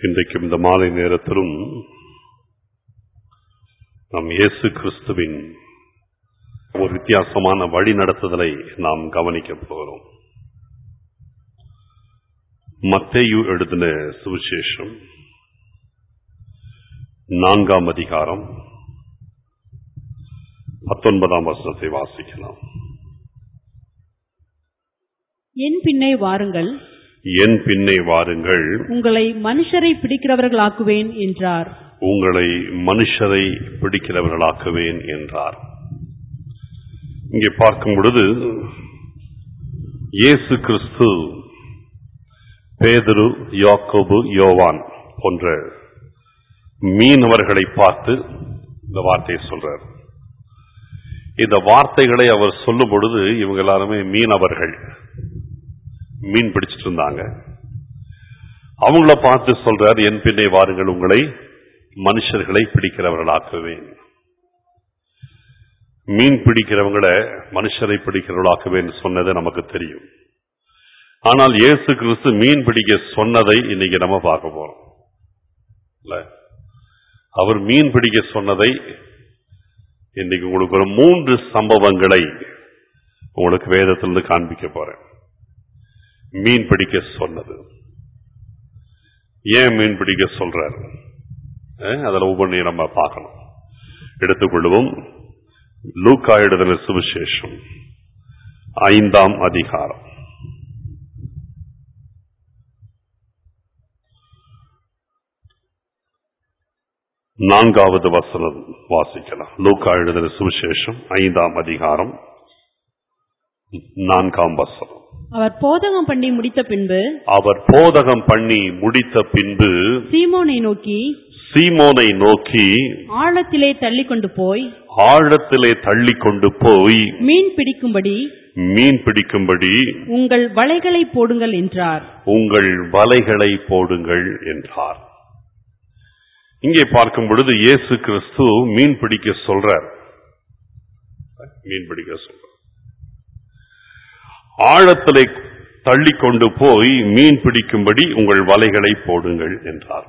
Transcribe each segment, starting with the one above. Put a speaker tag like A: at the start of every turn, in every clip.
A: இன்றைக்கும் இந்த மாலை நேரத்திலும் நம் இயேசு கிறிஸ்துவின் ஒரு வித்தியாசமான வழி நடத்துதலை நாம் கவனிக்கப் போகிறோம் மத்தேயு எழுதின சுவிசேஷம் நான்காம் அதிகாரம் பத்தொன்பதாம் வசனத்தை வாசிக்கலாம்
B: என் பின்னே வாருங்கள்
A: என் பின்னே வாருங்கள்
B: உங்களை மனுஷரை பிடிக்கிறவர்களாக்குவேன் என்றார்
A: உங்களை மனுஷரை பிடிக்கிறவர்களாக்குவேன் என்றார் இங்கே பார்க்கும் பொழுது இயேசு கிறிஸ்து பேதுரு யாக்கோபு யோவான் போன்ற மீனவர்களை பார்த்து இந்த வார்த்தையை சொல்றார் இந்த வார்த்தைகளை அவர் சொல்லும் பொழுது இவங்க எல்லாருமே மீனவர்கள் மீன் பிடிச்சிட்டு இருந்தாங்க அவங்கள பார்த்து சொல்றார் என் பின்னே வாருங்கள் உங்களை மனுஷர்களை பிடிக்கிறவர்களாக்குவேன் மீன் பிடிக்கிறவங்களை மனுஷரை பிடிக்கிறவர்களாக்குவேன் சொன்னது நமக்கு தெரியும் ஆனால் இயேசு கிறிஸ்து மீன் பிடிக்க சொன்னதை இன்னைக்கு நம்ம பார்க்க போறோம் இல்ல அவர் மீன் பிடிக்க சொன்னதை இன்னைக்கு உங்களுக்கு ஒரு மூன்று சம்பவங்களை உங்களுக்கு வேதத்திலிருந்து காண்பிக்க போறேன் மீன் பிடிக்க சொன்னது ஏன் மீன் பிடிக்க சொல்றாரு அஹ், அதுல ஒவ்வொன்றையும் நம்ம பார்க்கணும் எடுத்துக்கொள்வோம் லூக்கா எழுதின சுவிசேஷம் ஐந்தாம் அதிகாரம் நான்காவது வசனம் வாசிக்கலாம் லூக்கா எழுதின சுவிசேஷம் ஐந்தாம் அதிகாரம் நான்காம் வசனம்
B: அவர் போதகம் பண்ணி முடித்த பின்பு
A: அவர் போதகம் பண்ணி முடித்த பின்பு
B: சீமோனை நோக்கி
A: சீமோனை நோக்கி
B: ஆழத்திலே தள்ளி கொண்டு போய்
A: ஆழத்திலே தள்ளி கொண்டு போய்
B: மீன் பிடிக்கும்படி
A: மீன் பிடிக்கும்படி
B: உங்கள் வலைகளை போடுங்கள் என்றார்
A: உங்கள் வலைகளை போடுங்கள் என்றார் இங்கே பார்க்கும் பொழுது இயேசு கிறிஸ்து மீன் பிடிக்க சொல்றார் மீன் பிடிக்க சொல்றார் ஆழத்திலே தள்ளி கொண்டு போய் மீன் பிடிக்கும்படி உங்கள் வலைகளை போடுங்கள் என்றார்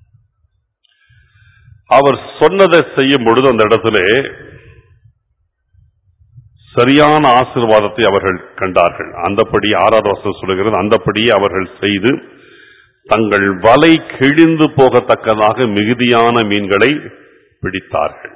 A: அவர் சொன்னதை செய்யும் பொழுது அந்த இடத்துல சரியான ஆசீர்வாதத்தை அவர்கள் கண்டார்கள் அந்தப்படி ஆறாவது வசனம் சொல்லுகிறது அந்தப்படியே அவர்கள் செய்து தங்கள் வலை கிழிந்து போகத்தக்கதாக மிகுதியான மீன்களை பிடித்தார்கள்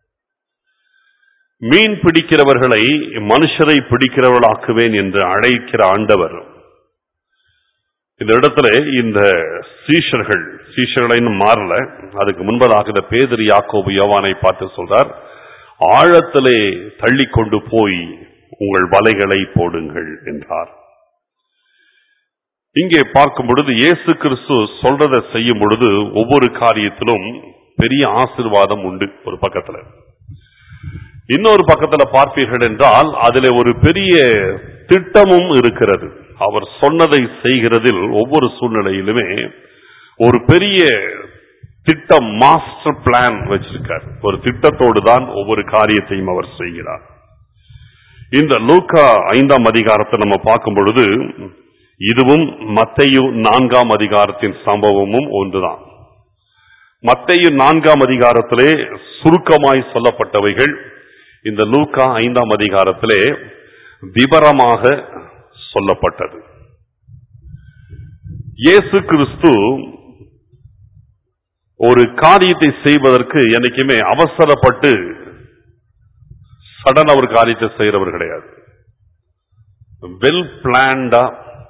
A: மீன் பிடிக்கிறவர்களை மனுஷரை பிடிக்கிறவர்களாக்குவேன் என்று அழைக்கிற ஆண்டவர் இந்த இடத்துல இந்த சீஷர்கள் சீஷர்களை இன்னும் மாறல அதுக்கு முன்பதாக இந்த பேதர் யாக்கோபு யோவானை பார்த்து சொல்றார் ஆழத்திலே தள்ளி கொண்டு போய் உங்கள் வலைகளை போடுங்கள் என்றார் இங்கே பார்க்கும் பொழுது இயேசு கிறிஸ்து சொல்றதை செய்யும் பொழுது ஒவ்வொரு காரியத்திலும் பெரிய ஆசீர்வாதம் உண்டு ஒரு பக்கத்துல இன்னொரு பக்கத்துல பார்ப்பீர்கள் என்றால் அதிலே ஒரு பெரிய திட்டமும் இருக்கிறது அவர் சொன்னதை செய்கிறதில் ஒவ்வொரு சூழ்நிலையிலுமே ஒரு பெரிய திட்டம் மாஸ்டர் பிளான் வச்சிருக்கார் ஒரு திட்டத்தோடு தான் ஒவ்வொரு காரியத்தையும் அவர் செய்கிறார் இந்த லூக்கா ஐந்தாம் அதிகாரத்தை நம்ம பார்க்கும் பொழுது இதுவும் மத்தையு நான்காம் அதிகாரத்தின் சம்பவமும் ஒன்றுதான் மத்தையு நான்காம் அதிகாரத்திலே சுருக்கமாய் சொல்லப்பட்டவைகள் இந்த லூக்கா ஐந்தாம் அதிகாரத்திலே விவரமாக சொல்லப்பட்டது இயேசு கிறிஸ்து ஒரு காரியத்தை செய்வதற்கு என்னைக்குமே அவசரப்பட்டு சடனா ஒரு காரியத்தை செய்கிறவர் கிடையாது வெல் பிளான்டா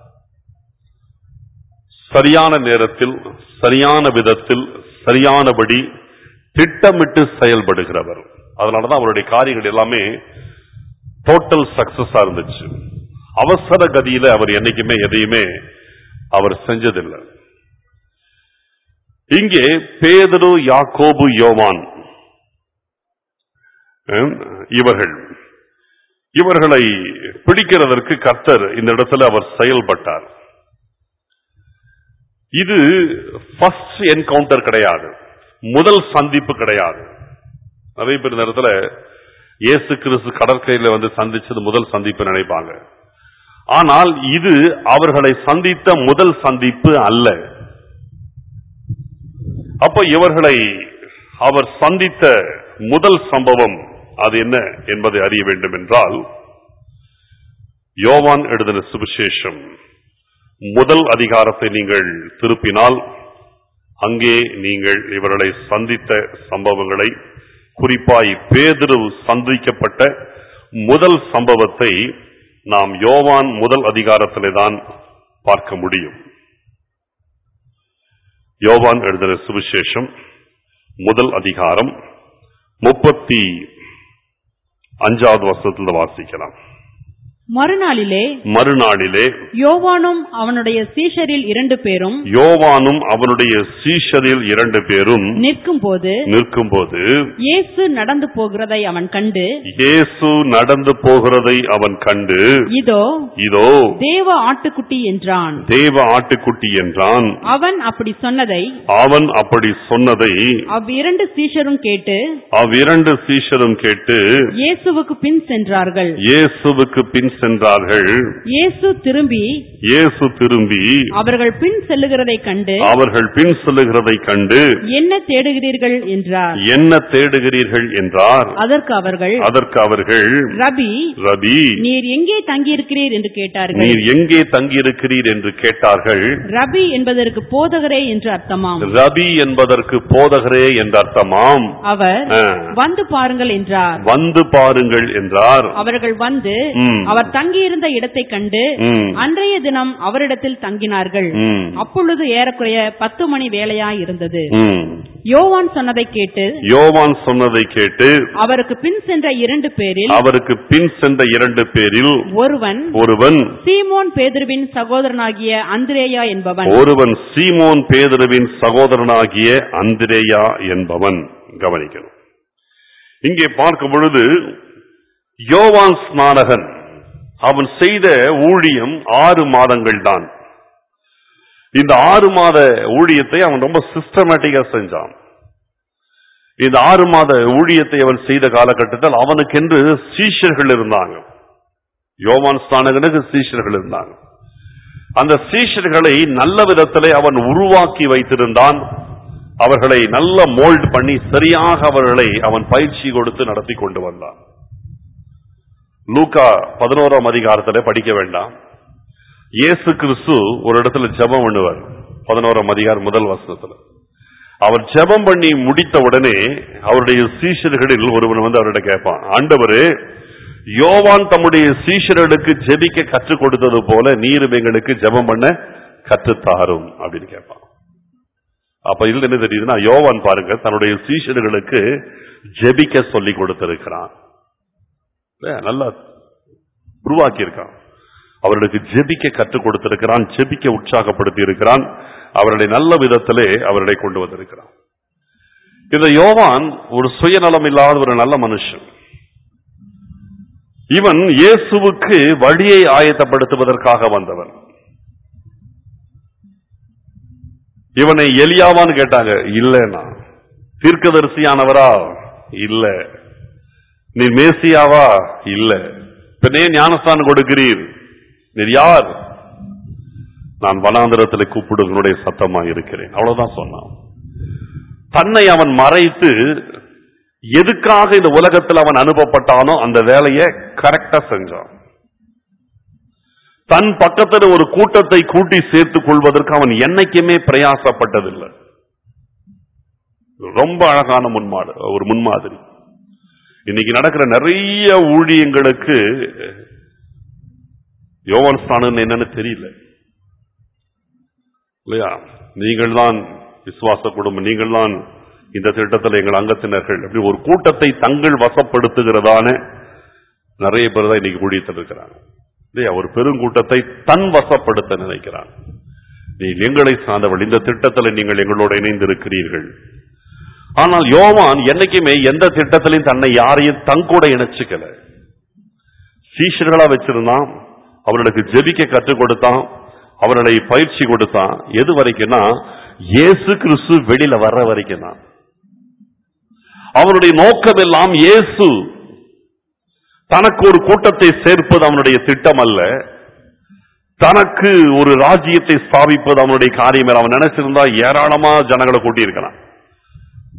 A: சரியான நேரத்தில் சரியான விதத்தில் சரியானபடி திட்டமிட்டு செயல்படுகிறவர் அதனாலதான் அவருடைய காரியங்கள் எல்லாமே டோட்டல் சக்சஸா இருந்துச்சு அவசர கதியில அவர் என்னைக்குமே எதையுமே அவர் செஞ்சதில்லை இங்கே பேதரு யாக்கோபு யோவான் ஹம், இவர்கள் இவர்களை பிடிக்கிறதற்கு கர்த்தர் இந்த இடத்துல அவர் செயல்பட்டார் இது ஃபர்ஸ்ட் என்கவுண்டர் கிடையாது முதல் சந்திப்பு கிடையாது நிறைய பேர் இந்த இடத்துல இயேசு கிறிஸ்து கடற்கரையில வந்து சந்திச்சது முதல் சந்திப்பு நினைப்பாங்க ஆனால் இது அவர்களை சந்தித்த முதல் சந்திப்பு அல்ல அப்ப இவர்களை அவர் சந்தித்த முதல் சம்பவம் அது என்ன என்பதை அறிய வேண்டும் என்றால் யோவான் எழுதின சுவிசேஷம் முதல் அதிகாரத்தை நீங்கள் திருப்பினால் அங்கே நீங்கள் இவர்களை சந்தித்த சம்பவங்களை குறிப்பாய் பேதுரு சந்திக்கப்பட்ட முதல் சம்பவத்தை நாம் யோவான் முதல் அதிகாரத்திலே தான் பார்க்க முடியும் யோவான் எழுதின சுவிசேஷம் முதல் அதிகாரம் முப்பத்தி அஞ்சாவது வருஷத்துல வாசிக்கலாம்
B: மறுநாளிலே
A: மறுநாளிலே
B: யோவானும் அவனுடைய சீஷரில் இரண்டு பேரும்
A: யோவானும் அவனுடைய சீஷரில் இரண்டு பேரும்
B: நிற்கும்போது
A: நிற்கும்போது
B: இயேசு நடந்து போகிறதை அவன் கண்டு
A: இயேசு நடந்து போகிறதை அவன் கண்டு
B: இதோ
A: இதோ
B: தேவ ஆட்டுக்குட்டி என்றான்
A: தேவ ஆட்டுக்குட்டி என்றான்
B: அவன் அப்படி சொன்னதை
A: அவன் அப்படி சொன்னதை
B: அவ்விரண்டு சீஷரும் கேட்டு
A: அவ்விரண்டு சீஷரும் கேட்டு
B: இயேசுவுக்கு பின் சென்றார்கள்
A: இயேசுவுக்கு பின் சென்றார்கள்
B: இயேசு திரும்பி
A: இயேசு திரும்பி
B: அவர்கள் பின் செல்லுகிறதை கண்டு
A: அவர்கள் பின் செல்லுகிறதை கண்டு
B: என்ன தேடுகிறீர்கள் என்றார்
A: என்ன தேடுகிறீர்கள் என்றார்
B: அதற்கு அவர்கள்
A: அதற்கு அவர்கள்
B: ரபி
A: ரபி
B: நீர் எங்கே தங்கியிருக்கிறீர் என்று கேட்டார்கள்
A: நீர் எங்கே தங்கியிருக்கிறீர் என்று கேட்டார்கள்
B: ரபி என்பதற்கு போதகரே என்று அர்த்தமாம்
A: ரபி என்பதற்கு போதகரே என்ற அர்த்தமாம்
B: அவர்
A: ஆ,
B: வந்து பாருங்கள் என்றார்
A: வந்து பாருங்கள் என்றார்
B: அவர்கள் வந்து
A: ம்.
B: அவர் தங்கியிருந்த இடத்தை கண்டு
A: ம்,
B: அன்றைய தினம் அவரிடத்தில் தங்கினார்கள்
A: ம்,
B: அப்பொழுது ஏறக்குறைய பத்து மணி வேலையாய் இருந்தது
A: ம்.
B: யோவான் சொன்னதை கேட்டு
A: யோவான் சொன்னதை கேட்டு
B: அவருக்கு பின் சென்ற இரண்டு பேரில்
A: அவருக்கு பின் சென்ற இரண்டு பேரில்
B: ஒருவன்
A: ஒருவன்
B: சீமோன் பேதுருவின் சகோதரனாகிய அந்திரேயா என்பவன்
A: ஒருவன் சீமோன் பேதுருவின் சகோதரனாகிய அந்திரேயா என்பவன் கவனிக்கணும் இங்கே பார்க்கும் பொழுது யோவான் ஸ்நானகன் அவன் செய்த ஊழியம் ஆறு மாதங்கள் தான் இந்த ஆறு மாத ஊழியத்தை அவன் ரொம்ப சிஸ்டமேட்டிக்கா செஞ்சான் இந்த ஆறு மாத ஊழியத்தை அவன் செய்த காலகட்டத்தில் அவனுக்கென்று சீஷர்கள் இருந்தாங்க யோவான் ஸ்நானகனுக்கு சீஷர்கள் இருந்தாங்க அந்த சீஷர்களை நல்ல விதத்திலே அவன் உருவாக்கி வைத்திருந்தான் அவர்களை நல்ல மோல்ட் பண்ணி சரியாக அவர்களை அவன் பயிற்சி கொடுத்து நடத்தி கொண்டு வந்தான் லூக்கா பதினோராம் அதிகாரத்துல படிக்க வேண்டாம் இயேசு கிறிஸ்து ஒரு இடத்துல ஜெபம் பண்ணுவார் பதினோராம் அதிகாரம் முதல் வசனத்துல அவர் ஜெபம் பண்ணி முடித்த உடனே அவருடைய சீஷர்களில் ஒருவன் வந்து அவர்கிட்ட கேட்பான் ஆண்டவரே யோவான் தம்முடைய சீஷர்களுக்கு ஜெபிக்க கற்றுக் கொடுத்தது போல நீரும் எங்களுக்கு ஜெபம் பண்ண கற்றுத்தாரும் அப்படின்னு கேட்பான் அப்ப இதுல என்ன தெரியுதுன்னா யோவான் பாருங்க தன்னுடைய சீஷர்களுக்கு ஜெபிக்க சொல்லி கொடுத்திருக்கிறான் இல்ல, நல்லா உருவாக்கி இருக்கான் அவர்களுக்கு ஜெபிக்க கற்றுக் கொடுத்திருக்கிறான் ஜெபிக்க உற்சாகப்படுத்தி இருக்கிறான் அவர்களை நல்ல விதத்திலே அவர்களை கொண்டு வந்திருக்கிறான் இந்த யோவான் ஒரு சுயநலம் இல்லாத ஒரு நல்ல மனுஷன் இவன் இயேசுவுக்கு வழியை ஆயத்தப்படுத்துவதற்காக வந்தவன் இவனை எலியாவான்னு கேட்டாங்க இல்லைன்னா தீர்க்கதரிசியானவரா இல்ல நீ மேசியாவா இல்ல பின்னே ஞானஸ்தானம் கொடுக்கிறீர் நீர் யார் நான் வனாந்திரத்தில் கூப்பிடுவனுடைய சத்தமா இருக்கிறேன் அவ்வளவுதான் சொன்னான் தன்னை அவன் மறைத்து எதுக்காக இந்த உலகத்தில் அவன் அனுப்பப்பட்டானோ அந்த வேலையை கரெக்டா செஞ்சான் தன் பக்கத்துல ஒரு கூட்டத்தை கூட்டி சேர்த்துக் கொள்வதற்கு அவன் என்னைக்குமே பிரயாசப்பட்டதில்லை ரொம்ப அழகான முன்மாடு ஒரு முன்மாதிரி இன்னைக்கு நடக்கிற நிறைய ஊழியங்களுக்கு யோவான் ஸ்தானம் என்னன்னு தெரியல இல்லையா நீங்கள் தான் விசுவாச குடும்பம் நீங்கள் தான் இந்த திட்டத்தில் எங்கள் அங்கத்தினர்கள் அப்படி ஒரு கூட்டத்தை தங்கள் வசப்படுத்துகிறதான நிறைய பேர் தான் இன்னைக்கு ஊழியத்தில் இருக்கிறாங்க இல்லையா ஒரு பெருங்கூட்டத்தை தன் வசப்படுத்த நினைக்கிறான் நீ எங்களை சார்ந்தவள் இந்த திட்டத்தில் நீங்கள் எங்களோட இணைந்து இருக்கிறீர்கள் ஆனால் யோவான் என்னைக்குமே எந்த திட்டத்திலையும் தன்னை யாரையும் தங்கூட இணைச்சுக்கல சீஷர்களா வச்சிருந்தான் அவர்களுக்கு ஜெபிக்க கற்றுக் கொடுத்தான் அவர்களை பயிற்சி கொடுத்தான் எது வரைக்கும்னா இயேசு கிறிஸ்து வெளியில வர்ற வரைக்கும் தான் அவனுடைய நோக்கம் எல்லாம் இயேசு தனக்கு ஒரு கூட்டத்தை சேர்ப்பது அவனுடைய திட்டம் அல்ல தனக்கு ஒரு ராஜ்யத்தை ஸ்தாபிப்பது அவனுடைய காரியம் அல்ல. அவன் நினைச்சிருந்தா ஏராளமா ஜனங்களை கூட்டி இருக்கலாம்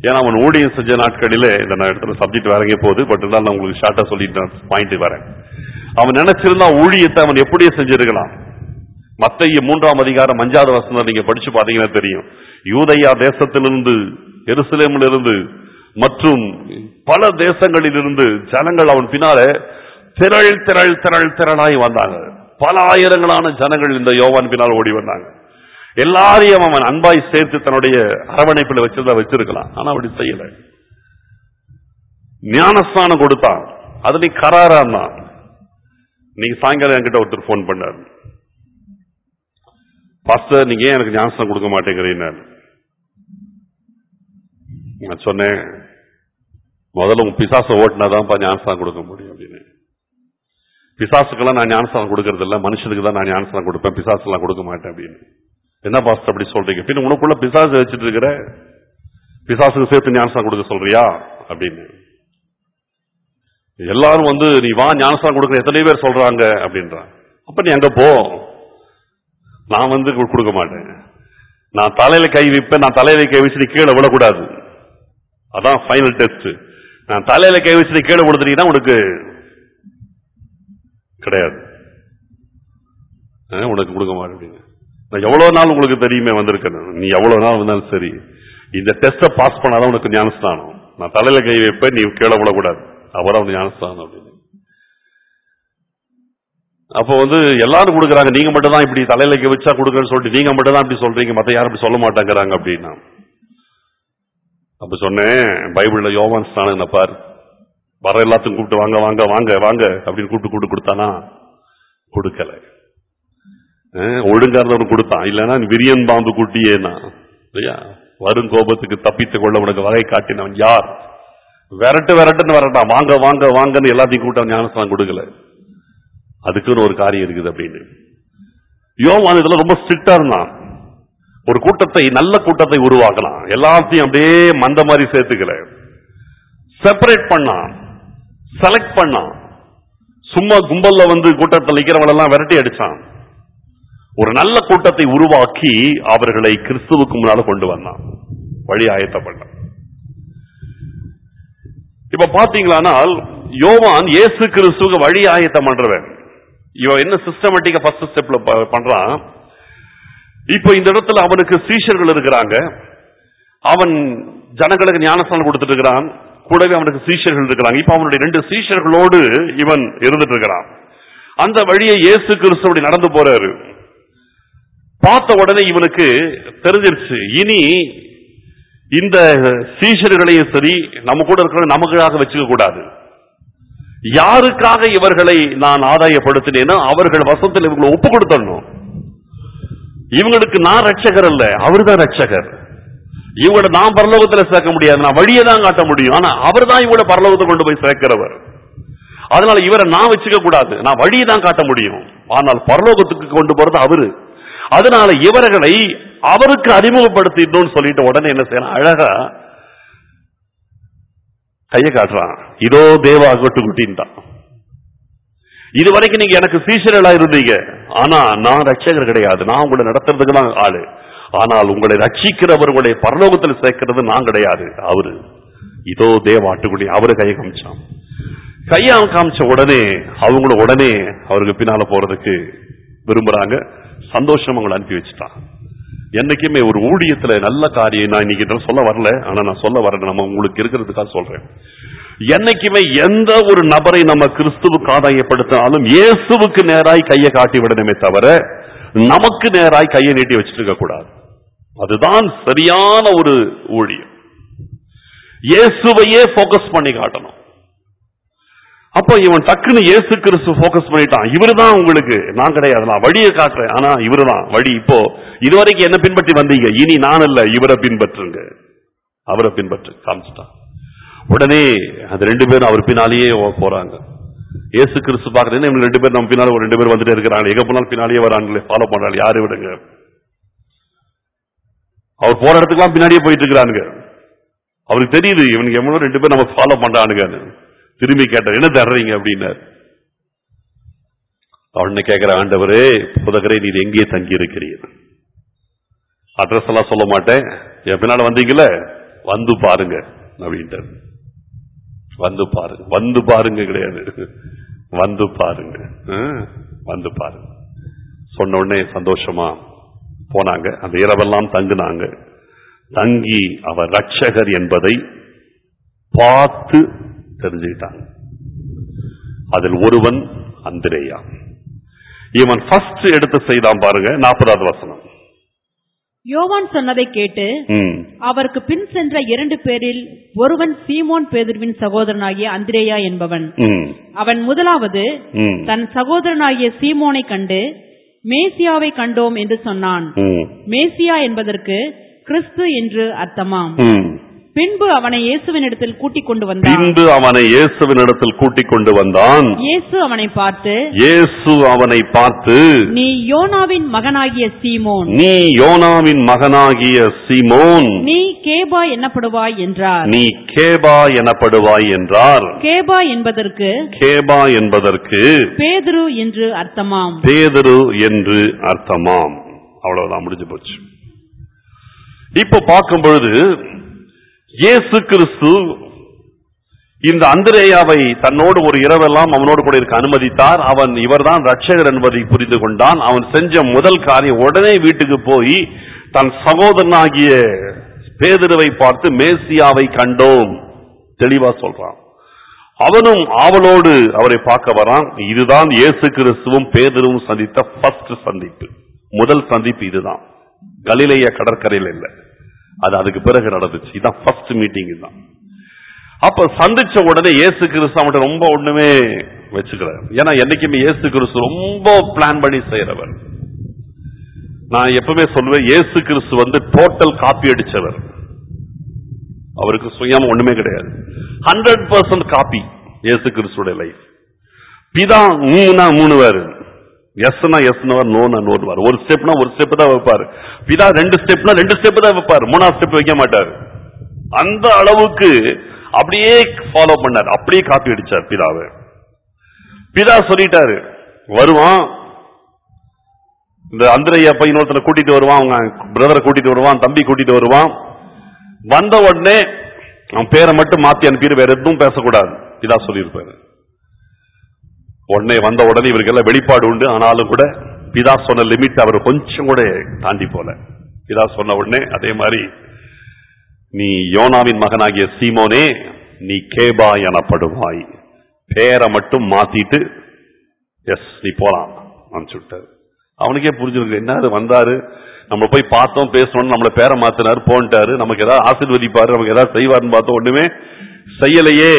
A: ஏன்னா அவன் ஊழியம் செஞ்ச நாட்களிலே இந்த நான் இடத்துல சப்ஜெக்ட் வேற எங்கேயோ போகுது பட் இருந்தாலும் நான் உங்களுக்கு ஷார்ட்டா சொல்லிட்டு பாயிண்ட் வரேன் அவன் நினைச்சிருந்தா ஊழியத்தை அவன் எப்படியே செஞ்சிருக்கலாம் மத்திய மூன்றாம் அதிகாரம் அஞ்சாவது வசனம் நீங்க படிச்சு பாத்தீங்கன்னா தெரியும் யூதயா தேசத்திலிருந்து எருசலேமிலிருந்து மற்றும் பல தேசங்களிலிருந்து ஜனங்கள் அவன் பின்னால திரள் திரள் திரள் திரளாய் வந்தாங்க பல ஆயிரங்களான ஜனங்கள் இந்த யோவான் பின்னால் ஓடி வந்தாங்க எல்லாரையும் அவன் அன்பாய் சேர்த்து தன்னுடைய அரவணைப்புல வச்சிருந்தா வச்சிருக்கலாம் ஆனா அப்படி செய்யல ஞானஸ்தானம் கொடுத்தான் அதுல கராரா இருந்தான் நீங்க சாயங்காலம் என்கிட்ட ஒருத்தர் ஃபோன் பண்ணார் பாஸ்டர் நீங்க ஏன் எனக்கு ஞானஸ்தானம் கொடுக்க மாட்டேங்கிறீங்க நான் சொன்னேன் முதல்ல உங்க பிசாசை ஓட்டினாதான்ப்பா ஞானஸ்தானம் கொடுக்க முடியும் அப்படின்னு பிசாசுக்கெல்லாம் நான் ஞானஸ்தானம் கொடுக்கறது இல்ல மனுஷனுக்கு தான் நான் ஞானஸ்தானம் கொடுப்பேன் பிசாசுலாம் கொடுக்க மாட்டேன் அப்படின்னு என்ன பாஸ்டர் அப்படி சொல்றீங்க பின்ன உனக்குள்ள பிசாசு வச்சுட்டு இருக்கிற பிசாசுக்கு சேர்த்து ஞானஸ்தானம் கொடுக்க சொல்றியா அப்படின்னு எல்லாரும் வந்து நீ வா ஞானஸ்தானம் கொடுக்க எத்தனை பேர் சொல்றாங்க அப்படின்றான் அப்ப நீ அங்க போ நான் வந்து கு- கொடுக்க மாட்டேன் நான் தலையில கை வைப்பேன் நான் தலையில கை வச்சு நீ கீழே விடக்கூடாது அதான் ஃபைனல் டெஸ்ட் நான் தலையில கை வச்சு நீ கீழே விழுந்துட்டீங்கன்னா உனக்கு கிடையாது அஹ், உனக்கு கொடுக்க மாட்டேன் அப்படின்னு. நான் எவ்வளவு நாள் உங்களுக்கு தெரியுமே வந்திருக்கேன் நீ எவ்வளவு நாள் வந்தாலும் சரி இந்த டெஸ்ட பாஸ் பண்ணாதான் உனக்கு ஞானஸ்தானம் நான் தலையில கை வைப்பேன் நீ கீழே விடக்கூடாது அப்புறம் உனக்கு ஞானஸ்தானம் அப்படின்னு அப்போ வந்து எல்லாரும் கொடுக்குறாங்க நீங்க மட்டும் தான் இப்படி தலையில கை வச்சா கொடுக்குறேன்னு சொல்லிட்டு நீங்க மட்டும் தான் இப்படி சொல்றீங்க மத்த யாரும் இப்படி சொல்ல மாட்டேங்கிறாங்க அப்படின்னா அப்ப சொன்னேன் பைபிள்ல யோவான் ஸ்தானம் பாரு வர எல்லாத்தையும் கூப்பிட்டு வாங்க வாங்க வாங்க வாங்க அப்படின்னு கூப்பிட்டு கூப்பிட்டு கொடுத்தானா கொடுக்கல அஹ், ஒழுங்கா இருந்தவன் கொடுத்தான் இல்லைன்னா நீ விரியன் பாம்பு குட்டியேனா இல்லையா வரும் கோபத்துக்கு தப்பித்துக் கொள்ள உனக்கு வகை காட்டினவன் யார் விரட்டு விரட்டுன்னு வரட்டான் வாங்க வாங்க வாங்கன்னு எல்லாத்தையும் கூட்டம் ஞானஸ்தானம் கொடுக்கல அதுக்குன்னு ஒரு காரியம் இருக்குது அப்படின்னு யோவான் இதுல ரொம்ப ஸ்ட்ரிக்டா இருந்தான் ஒரு கூட்டத்தை நல்ல கூட்டத்தை உருவாக்கலாம் எல்லாத்தையும் அப்படியே மந்த மாதிரி சேர்த்துக்கல செப்பரேட் பண்ணான் செலக்ட் பண்ணான் சும்மா கும்பல்ல வந்து கூட்டத்தில் நிக்கிறவங்களெல்லாம் விரட்டி அடிச்சான் ஒரு நல்ல கூட்டத்தை உருவாக்கி அவர்களை கிறிஸ்துவுக்கு முன்னால கொண்டு வந்தான் வழி ஆயத்தப்பட்டான் இப்ப பாத்தீங்களானால் யோவான் இயேசு கிறிஸ்துவுக்கு வழி ஆயத்தம் பண்றவன் இவன் என்ன சிஸ்டமேட்டிக்கா ஃபர்ஸ்ட் ஸ்டெப்ல பண்றான் இப்போ இந்த இடத்துல அவனுக்கு சீஷர்கள் இருக்கிறாங்க அவன் ஜனங்களுக்கு ஞானஸ்தானம் கொடுத்துட்டு இருக்கிறான் கூடவே அவனுக்கு சீஷர்கள் இருக்கிறாங்க இப்ப அவனுடைய ரெண்டு சீஷர்களோடு இவன் இருந்துட்டு இருக்கிறான் அந்த வழியை இயேசு கிறிஸ்து அப்படி நடந்து போறாரு பார்த்த உடனே இவனுக்கு தெரிஞ்சிருச்சு இனி இந்த சீஷர்களையும் சரி நம்ம கூட இருக்கிற நமக்காக வச்சுக்க கூடாது யாருக்காக இவர்களை நான் ஆதாயப்படுத்தினேனோ அவர்கள் வசத்தில் இவங்களை ஒப்பு கொடுத்தணும் இவங்களுக்கு நான் ரட்சகர் அல்ல அவர்தான் ரட்சகர் இவங்கள நான் பரலோகத்துல சேர்க்க முடியாது நான் வழியை தான் காட்ட முடியும் ஆனா அவர் தான் இவங்கள பரலோகத்தை கொண்டு போய் சேர்க்கிறவர் அதனால இவரை நான் வச்சுக்க கூடாது நான் வழியை தான் காட்ட முடியும் ஆனால் பரலோகத்துக்கு கொண்டு போறது அவரு அதனால இவர்களை அவருக்கு அறிமுகப்படுத்திட்டோம்னு சொல்லிட்டு உடனே என்ன செய்யணும் அழகா கையை காட்டுறான் இதோ தேவா கொட்டு குட்டின்ட்டான் இது வரைக்கும் நீங்க எனக்கு சீஷர்களா இருந்தீங்க ஆனா நான் ரட்சகர் கிடையாது நான் உங்களை நடத்துறதுக்கு தான் ஆளு ஆனால் உங்களை ரட்சிக்கிறவர் உங்களை பரலோகத்தில் சேர்க்கிறது நான் கிடையாது அவரு இதோ தேவ ஆட்டுக்குடி அவரு கையை காமிச்சான் கையை காமிச்ச உடனே அவங்களும் உடனே அவருக்கு பின்னால போறதுக்கு விரும்புறாங்க சந்தோஷம் அவங்களை அனுப்பி வச்சுட்டான் என்னைக்குமே ஒரு ஊழியத்துல நல்ல காரியம் நான் இன்னைக்கு இதெல்லாம் சொல்ல வரல ஆனா நான் சொல்ல வரேன் நம்ம உங்களுக்கு இருக்கிறதுக்காக சொல்றேன் என்னைக்குமே எந்த ஒரு நபரை நம்ம கிறிஸ்துவுக்கு ஆதாயப்படுத்தினாலும் இயேசுவுக்கு நேராய் கையை காட்டி விடணுமே தவிர நமக்கு நேராய் கையை நீட்டி வச்சுட்டு இருக்க கூடாது அதுதான் சரியான ஒரு ஊழியம் இயேசுவையே போக்கஸ் பண்ணி காட்டணும் அப்போ இவன் டக்குன்னு இயேசு கிறிஸ்து போக்கஸ் பண்ணிட்டான் இவருதான் உங்களுக்கு நான் கிடையாது நான் வழியை காட்டுறேன் ஆனா இவருதான் வழி இப்போ இதுவரைக்கும் என்ன பின்பற்றி வந்தீங்க இனி நான் இல்ல இவரை பின்பற்றுங்க அவரை பின்பற்று காமிச்சிட்டான் உடனே அந்த ரெண்டு பேரும் அவர் பின்னாலேயே ஓ- போறாங்க இயேசு கிறிஸ்து பாக்குறேன் இவங்க ரெண்டு பேர் நம்ம பின்னால ஒரு ரெண்டு பேர் வந்துட்டே இருக்கிறாங்க எங்க போனாலும் பின்னாலேயே வராங்களே ஃபாலோ பண்றாங்க யாரு விடுங்க அவர் போற இடத்துக்குலாம் பின்னாடியே போயிட்டு இருக்கிறானுங்க அவருக்கு தெரியுது இவனுக்கு எவ்வளவு ரெண்டு பேர் நம்ம ஃபாலோ பண்றானுங்க திரும்பி கேட்டார் என்ன தர்றீங்க அப்படின்னாரு அவனை கேட்கிற ஆண்டவரே புதகரை நீர் எங்கே தங்கி இருக்கிறீர் அட்ரஸ் எல்லாம் சொல்ல மாட்டேன் என் பின்னால வந்தீங்கல்ல வந்து பாருங்க அப்படின்ட்டார் வந்து பாருங்க வந்து பாருங்க கிடையாது வந்து பாருங்க ஆ, வந்து பாருங்க சொன்ன உடனே சந்தோஷமா போனாங்க அந்த இரவெல்லாம் தங்குனாங்க தங்கி அவர் ரட்சகர் என்பதை பார்த்து தெரிஞ்சுக்கிட்டாங்க அதில் ஒருவன் அந்திரேயா இவன் ஃபர்ஸ்ட் எடுத்து செய்தான் பாருங்க நாற்பதாவது வசனம்
B: யோவான் சொன்னதை கேட்டு
A: ம்,
B: அவருக்கு பின் சென்ற இரண்டு பேரில் ஒருவன் சீமோன் பேதுருவின் சகோதரனாகிய அந்திரேயா என்பவன்
A: ம்,
B: அவன் முதலாவது
A: ம்,
B: தன் சகோதரனாகிய சீமோனை கண்டு மேசியாவை கண்டோம் என்று சொன்னான்
A: ம்,
B: மேசியா என்பதற்கு கிறிஸ்து என்று அர்த்தமாம்
A: ம்.
B: பின்பு அவனை இயேசுவினிடத்தில் கூட்டிக் கொண்டு வந்தான்
A: பின்பு அவனை இயேசுவினிடத்தில் கூட்டிக் கொண்டு வந்தான்
B: இயேசு அவனை பார்த்து
A: இயேசு அவனை பார்த்து
B: நீ யோனாவின் மகனாகிய சீமோன்
A: நீ யோனாவின் மகனாகிய சீமோன்
B: நீ கேபா என்னப்படுவாய் என்றார்
A: நீ கேபா எனப்படுவாய் என்றார்
B: கேபா என்பதற்கு
A: கேபா என்பதற்கு
B: பேதுரு என்று அர்த்தமாம்
A: பேதுரு என்று அர்த்தமாம் அவ்வளவுதான் முடிஞ்சு போச்சு இப்ப பார்க்கும் பொழுது இயேசு கிறிஸ்து இந்த அந்திரேயாவை தன்னோடு ஒரு இரவெல்லாம் அவனோடு கூட இருக்க அனுமதித்தார் அவன் இவர்தான் ரட்சகர் என்பதை புரிந்து கொண்டான் அவன் செஞ்ச முதல் காரியம் உடனே வீட்டுக்கு போய் தன் சகோதரனாகிய பேதுருவை பார்த்து மேசியாவை கண்டோம் தெளிவா சொல்றான் அவனும் ஆவலோடு அவரை பார்க்க வரான் இதுதான் இயேசு கிறிஸ்துவும் பேதுருவும் சந்தித்த ஃபர்ஸ்ட் சந்திப்பு முதல் சந்திப்பு இதுதான் கலிலேய கடற்கரையில் இல்ல அது அதுக்கு பிறகு நடந்துச்சு இதான் ஃபர்ஸ்ட் மீட்டிங் இதுதான் அப்ப சந்திச்ச உடனே இயேசு கிறிஸ்து அவன்கிட்ட ரொம்ப ஒண்ணுமே வச்சுக்கிறார் ஏன்னா என்னைக்குமே இயேசு கிறிஸ்து ரொம்ப பிளான் பண்ணி செய்யறவர் நான் எப்பவுமே சொல்லுவேன் இயேசு கிறிஸ்து வந்து டோட்டல் காப்பி அடிச்சவர் அவருக்கு சுயம் ஒண்ணுமே கிடையாது ஹண்ட்ரட் பர்சன்ட் காப்பி இயேசு கிறிஸ்துடைய லைஃப் பிதா மூணா மூணு வாரு எஸ்னா எஸ்னவர் நோனா நோன்வார் ஒரு ஸ்டெப்னா ஒரு ஸ்டெப் தான் வைப்பாரு பிதா ரெண்டு ஸ்டெப்னா ரெண்டு ஸ்டெப் தான் வைப்பாரு மூணாவது ஸ்டெப் வைக்க மாட்டாரு அந்த அளவுக்கு அப்படியே ஃபாலோ பண்ணார் அப்படியே காப்பி அடிச்சார் பிதாவை பிதா சொல்லிட்டாரு வருவான் இந்த அந்திரையா பையன் ஒருத்தனை கூட்டிட்டு வருவான் அவங்க பிரதரை கூட்டிட்டு வருவான் தம்பி கூட்டிட்டு வருவான் வந்த உடனே அவன் பேரை மட்டும் மாத்தி அனுப்பிடு வேற எதுவும் பேசக்கூடாது இதா சொல்லியிருப்பாரு உடனே வந்த உடனே இவருக்கு எல்லாம் வெளிப்பாடு உண்டு ஆனாலும் கூட பிதா சொன்ன லிமிட் அவர் கொஞ்சம் கூட தாண்டி போல பிதா சொன்ன உடனே அதே மாதிரி நீ யோனாவின் மகனாகிய சீமோனே நீ கேபா எனப்படுவாய் பேரை மட்டும் மாத்திட்டு எஸ் நீ போலாம் அனுப்பிச்சு விட்டாரு அவனுக்கே புரிஞ்சிருக்கு என்ன அது வந்தாரு நம்ம போய் பார்த்தோம் பேசணும்னு நம்மள பேரை மாத்தினாரு போன்ட்டாரு நமக்கு ஏதாவது ஆசீர்வதிப்பாரு நமக்கு ஏதாவது செய்வாருன்னு பார்த்தோம் ஒண்ணுமே செய்யலையே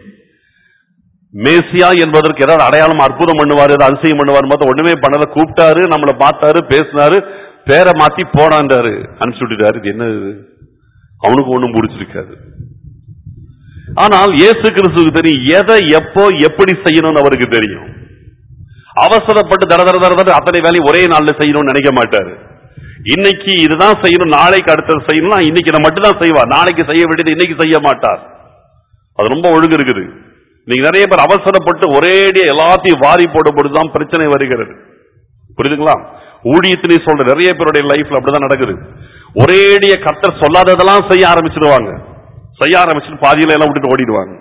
A: மேசியா என்பதற்கு ஏதாவது அடையாளம் அற்புதம் பண்ணுவாரு ஏதாவது அதிசயம் பண்ணுவாரு பார்த்தா ஒண்ணுமே பண்ணல கூப்பிட்டாரு நம்மளை பார்த்தாரு பேசினாரு பேரை மாத்தி போனான்றாரு அனுப்பிச்சு விட்டுட்டாரு இது என்ன இது? அவனுக்கு ஒண்ணும் பிடிச்சிருக்காது ஆனால் இயேசு கிறிஸ்துவுக்கு தெரியும் எதை எப்போ எப்படி செய்யணும்னு அவருக்கு தெரியும் அவசரப்பட்டு தர தர தர தர அத்தனை வேலையும் ஒரே நாள்ல செய்யணும்னு நினைக்க மாட்டாரு இன்னைக்கு இதுதான் செய்யணும் நாளைக்கு அடுத்தது செய்யணும்னா இன்னைக்கு நான் மட்டும் தான் செய்வார் நாளைக்கு செய்ய வேண்டியது இன்னைக்கு செய்ய மாட்டார் அது ரொம்ப ஒழுங்கு இருக்குது நீங்க நிறைய பேர் அவசரப்பட்டு ஒரேடியா எல்லாத்தையும் வாரி போடும்போது தான் பிரச்சனை வருகிறது புரியுதுங்களா ஊழியத்திலே சொல்ற நிறைய பேருடைய லைஃப்ல அப்படிதான் நடக்குது ஒரேடிய கர்த்தர் சொல்லாததெல்லாம் செய்ய ஆரம்பிச்சிடுவாங்க செய்ய ஆரம்பிச்சுட்டு பாதியில எல்லாம் விட்டுட்டு ஓடிடுவாங்க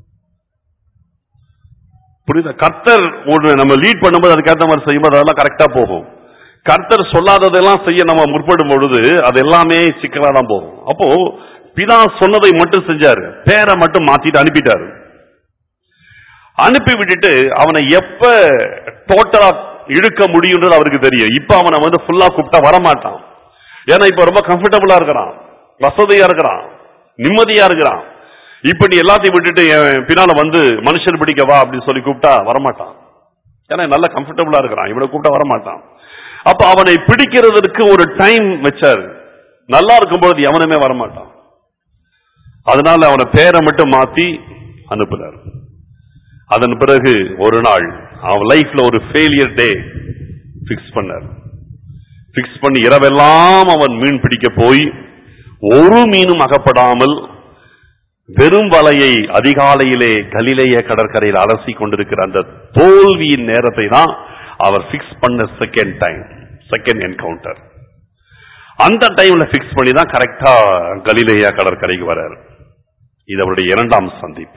A: புரியுதா கர்த்தர் ஒன்று நம்ம லீட் பண்ணும்போது அதுக்கேற்ற மாதிரி செய்யும்போது அதெல்லாம் கரெக்டா போகும் கர்த்தர் சொல்லாததெல்லாம் செய்ய நம்ம முற்படும் பொழுது அது எல்லாமே சிக்கலா தான் போகும் அப்போ பிதா சொன்னதை மட்டும் செஞ்சாரு பேரை மட்டும் மாத்திட்டு அனுப்பிட்டாரு அனுப்பி விட்டுட்டு அவனை எப்ப டோட்டலா இழுக்க முடியும்ன்றது அவருக்கு தெரியும் இப்ப அவனை வந்து ஃபுல்லா கூப்பிட்டா வரமாட்டான் ஏன்னா இப்ப ரொம்ப கம்ஃபர்டபுளா இருக்கிறான் வசதியா இருக்கிறான் நிம்மதியா இருக்கிறான் இப்ப நீ எல்லாத்தையும் விட்டுட்டு என் பின்னால வந்து மனுஷன் பிடிக்க வா அப்படின்னு சொல்லி கூப்பிட்டா வரமாட்டான் ஏன்னா நல்ல கம்ஃபர்டபுளா இருக்கிறான் இவனை கூப்பிட்டா வரமாட்டான் அப்ப அவனை பிடிக்கிறதுக்கு ஒரு டைம் வச்சாரு நல்லா இருக்கும் பொழுது எவனுமே வரமாட்டான் அதனால அவனை பேரை மட்டும் மாத்தி அனுப்புனார் அதன் பிறகு ஒரு நாள் அவன் லைஃப்ல ஒரு ஃபெயிலியர் டே பிக்ஸ் பண்ணார் பிக்ஸ் பண்ணி இரவெல்லாம் அவன் மீன் பிடிக்க போய் ஒரு மீனும் அகப்படாமல் வெறும் வலையை அதிகாலையிலே கலிலேய கடற்கரையில் அலசி கொண்டிருக்கிற அந்த தோல்வியின் நேரத்தை தான் அவர் பிக்ஸ் பண்ண செகண்ட் டைம் செகண்ட் என்கவுண்டர் அந்த டைம்ல பிக்ஸ் பண்ணி தான் கரெக்டா கலிலேயா கடற்கரைக்கு வராரு இது அவருடைய இரண்டாம் சந்திப்பு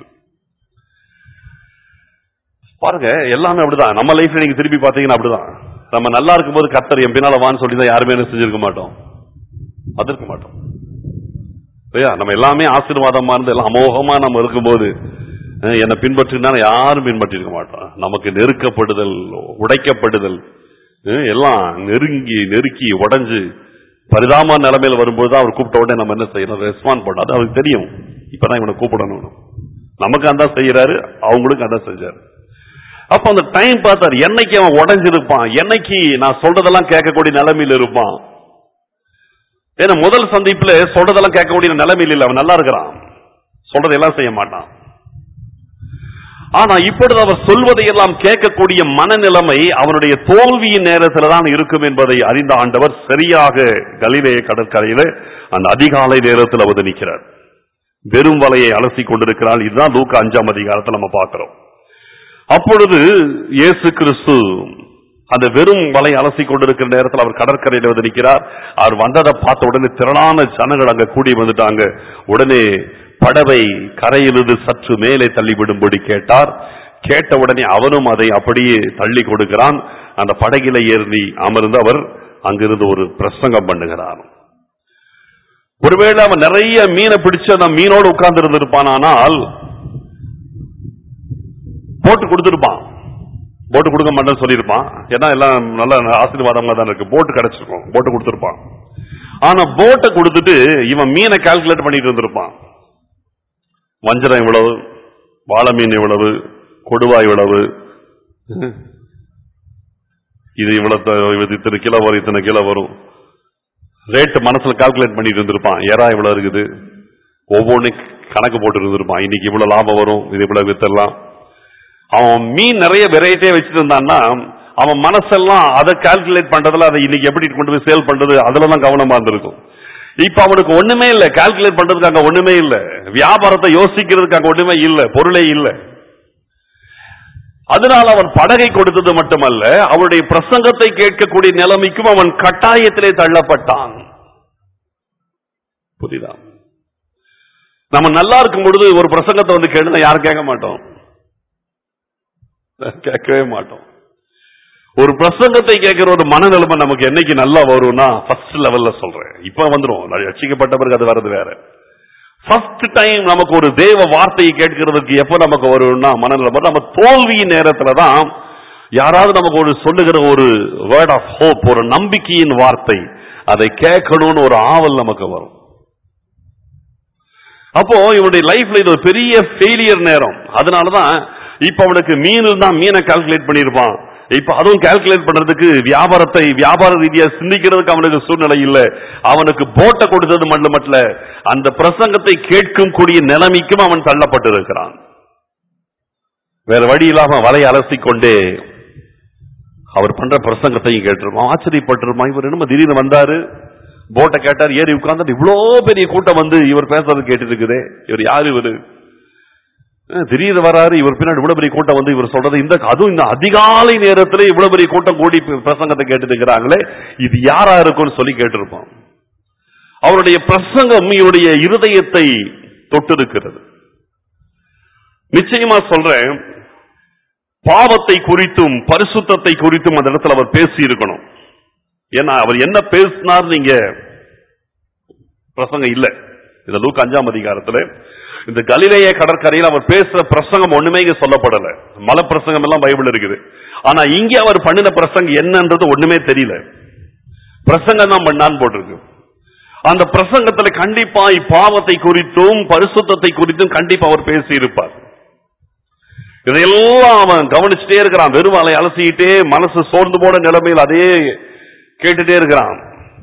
A: பாருங்க எல்லாமே அப்படிதான் நம்ம லைஃப்ல நீங்க திருப்பி பாத்தீங்கன்னா அப்படிதான் நம்ம நல்லா இருக்கும்போது கர்த்தர் என் பின்னால வான்னு சொல்லி தான் யாருமே என்ன செஞ்சிருக்க மாட்டோம் வந்திருக்க மாட்டோம் இல்லையா நம்ம எல்லாமே ஆசீர்வாதமா இருந்து எல்லாம் அமோகமா நம்ம இருக்கும்போது அஹ், என்னை பின்பற்றினா யாரும் பின்பற்றி இருக்க மாட்டோம் நமக்கு நெருக்கப்படுதல் உடைக்கப்படுதல் அஹ், எல்லாம் நெருங்கி நெருக்கி உடைஞ்சு பரிதாபமான நிலைமையில வரும்போது தான் அவர் கூப்பிட்ட உடனே நம்ம என்ன செய்யணும் ரெஸ்பாண்ட் பண்ணோம் அது அவருக்கு தெரியும் இப்பதான் இவனை கூப்பிடணும் நமக்கு அந்த செய்யறாரு அவங்களுக்கு அதான் செஞ்சாரு அப்ப அந்த டைம் பார்த்தாரு என்னைக்கு அவன் உடைஞ்சிருப்பான் என்னைக்கு நான் சொல்றதெல்லாம் கேட்கக்கூடிய நிலைமையில இருப்பான் ஏன்னா முதல் சந்திப்புல சொல்றதெல்லாம் கேட்கக்கூடிய நிலைமையில் இல்ல அவன் நல்லா இருக்கிறான் சொல்றதெல்லாம் செய்ய மாட்டான் ஆனா இப்பொழுது அவர் சொல்வதையெல்லாம் கேட்கக்கூடிய மனநிலைமை அவனுடைய தோல்வியின் நேரத்தில் தான் இருக்கும் என்பதை அறிந்த ஆண்டவர் சரியாக கலிலேய கடற்கரையில அந்த அதிகாலை நேரத்தில் அவர் நிற்கிறார் வெறும் வலையை அலசி கொண்டிருக்கிறாள் இதுதான் லூக்கா அஞ்சாம் அதிகாரத்தில் நம்ம பார்க்கிறோம் அப்பொழுது இயேசு கிறிஸ்து அந்த வெறும் வலை அலசி கொண்டிருக்கிற நேரத்தில் அவர் கடற்கரையில் வந்து நிற்கிறார் அவர் வந்ததை பார்த்த உடனே திரளான ஜனங்கள் அங்க கூடி வந்துட்டாங்க உடனே படவை கரையிலிருந்து சற்று மேலே தள்ளிவிடும்படி கேட்டார் கேட்ட உடனே அவனும் அதை அப்படியே தள்ளி கொடுக்கிறான் அந்த படகில ஏறி அமர்ந்து அவர் அங்கிருந்து ஒரு பிரசங்கம் பண்ணுகிறார் ஒருவேளை அவன் நிறைய மீனை பிடிச்சு அந்த மீனோடு உட்கார்ந்து இருந்திருப்பானால் போட்டு கொடுத்திருப்பான் போட்டு கொடுக்க மாட்டேன்னு சொல்லியிருப்பான் ஏன்னா எல்லாம் நல்ல ஆசீர்வாதமா தான் இருக்கு போட்டு கிடைச்சிருக்கும் போட்டு கொடுத்திருப்பான் ஆனா போட்டை கொடுத்துட்டு இவன் மீனை கால்குலேட் பண்ணிட்டு இருந்திருப்பான் வஞ்சரம் இவ்வளவு வாழை மீன் இவ்வளவு கொடுவா இவ்வளவு இது இவ்வளவு த- இது இத்தனை கிலோ வரும் இத்தனை கிலோ வரும் ரேட் மனசுல கால்குலேட் பண்ணிட்டு இருந்திருப்பான் எறா இவ்வளவு இருக்குது ஒவ்வொன்றும் கணக்கு போட்டு இருந்திருப்பான் இன்னைக்கு இவ்வளவு லாபம் வரும் இது இவ்வளவு வித்தெல்லாம் அவன் மீன் நிறைய வெரைட்டியா வச்சுட்டு இருந்தான்னா அவன் மனசெல்லாம் அதை கால்குலேட் பண்றதுல அதை இன்னைக்கு எப்படி கொண்டு போய் சேல் பண்றது அதுல தான் கவனமா இருந்திருக்கும் இப்ப அவனுக்கு ஒண்ணுமே இல்ல கால்குலேட் பண்றதுக்கு அங்க ஒண்ணுமே இல்ல வியாபாரத்தை யோசிக்கிறதுக்கு அங்க ஒண்ணுமே இல்ல பொருளே இல்ல அதனால் அவன் படகை கொடுத்தது மட்டுமல்ல அவருடைய பிரசங்கத்தை கேட்கக்கூடிய நிலைமைக்கும் அவன் கட்டாயத்திலே தள்ளப்பட்டான் புரியுதா நம்ம நல்லா இருக்கும் பொழுது ஒரு பிரசங்கத்தை வந்து கேட்டு யாரும் கேட்க மாட்டோம் கேட்கவே மாட்டோம் ஒரு பிரசங்கத்தை கேட்கிற ஒரு மனநிலைமை நமக்கு என்னைக்கு நல்லா வரும்னா ஃபர்ஸ்ட் லெவல்ல சொல்றேன் இப்ப வந்துரும் ரட்சிக்கப்பட்ட பிறகு அது வர்றது வேற ஃபர்ஸ்ட் டைம் நமக்கு ஒரு தேவ வார்த்தையை கேட்கிறதுக்கு எப்ப நமக்கு வரும்னா மனநிலைமை நம்ம தோல்வியின் நேரத்துல தான் யாராவது நமக்கு ஒரு சொல்லுகிற ஒரு வேர்ட் ஆஃப் ஹோப் ஒரு நம்பிக்கையின் வார்த்தை அதை கேட்கணும்னு ஒரு ஆவல் நமக்கு வரும் அப்போ இவனுடைய லைஃப்ல இது ஒரு பெரிய ஃபெயிலியர் நேரம் அதனாலதான் இப்ப அவனுக்கு மீன் தான் மீனை கால்குலேட் பண்ணியிருப்பான் இப்ப அதுவும் கால்குலேட் பண்றதுக்கு வியாபாரத்தை வியாபார ரீதியா சிந்திக்கிறதுக்கு அவனுக்கு சூழ்நிலை இல்ல அவனுக்கு போட்டை கொடுத்தது மட்டும் மட்டும் அந்த பிரசங்கத்தை கேட்கும் கூடிய நிலைமைக்கும் அவன் தள்ளப்பட்டிருக்கிறான் வேற வழி இல்லாம வலை அலசி கொண்டே அவர் பண்ற பிரசங்கத்தையும் கேட்டிருப்பான் ஆச்சரியப்பட்டிருப்பான் இவர் என்னமோ திடீர்னு வந்தாரு போட்டை கேட்டார் ஏறி உட்கார்ந்து இவ்வளோ பெரிய கூட்டம் வந்து இவர் பேசுறது கேட்டு இருக்குதே இவர் யாரு இவரு அஹ் திடீர்னு வராரு இவர் பின்னாடி இவ்வளவு பெரிய கூட்டம் வந்து இவர் சொல்றது இந்த அதுவும் இந்த அதிகாலை நேரத்துல இவ்வளவு பெரிய கூட்டம் கூடி பி- பிரசங்கத்தை கேட்டு இருக்கிறாங்களே இது யாரா இருக்கும்னு சொல்லி கேட்டிருப்பான் அவருடைய பிரசங்கம் இவருடைய இருதயத்தை தொட்டிருக்கிறது நிச்சயமா சொல்றேன் பாவத்தை குறித்தும் பரிசுத்தத்தை குறித்தும் அந்த இடத்துல அவர் பேசி இருக்கணும் ஏன்னா அவர் என்ன பேசினார் நீங்க பிரசங்கம் இல்ல இந்த லூக் அஞ்சாம் அதிகாரத்துல இந்த கலிலேய கடற்கரையில் அவர் பேசுற பிரசங்கம் ஒண்ணுமே இங்க சொல்லப்படல மலை பிரசங்கம் எல்லாம் பைபிள் இருக்குது ஆனா இங்க அவர் பண்ணின பிரசங்கம் என்னன்றது ஒண்ணுமே தெரியல பிரசங்கம் தான் பண்ணான்னு போட்டிருக்கு அந்த பிரசங்கத்துல கண்டிப்பா இப்பாவத்தை குறித்தும் பரிசுத்தத்தை குறித்தும் கண்டிப்பா அவர் பேசி இருப்பார் இதையெல்லாம் அவன் கவனிச்சுட்டே இருக்கிறான் வெறும் அலை அலசிக்கிட்டே மனசு சோர்ந்து போன நிலைமையில் அதே கேட்டுட்டே இருக்கிறான்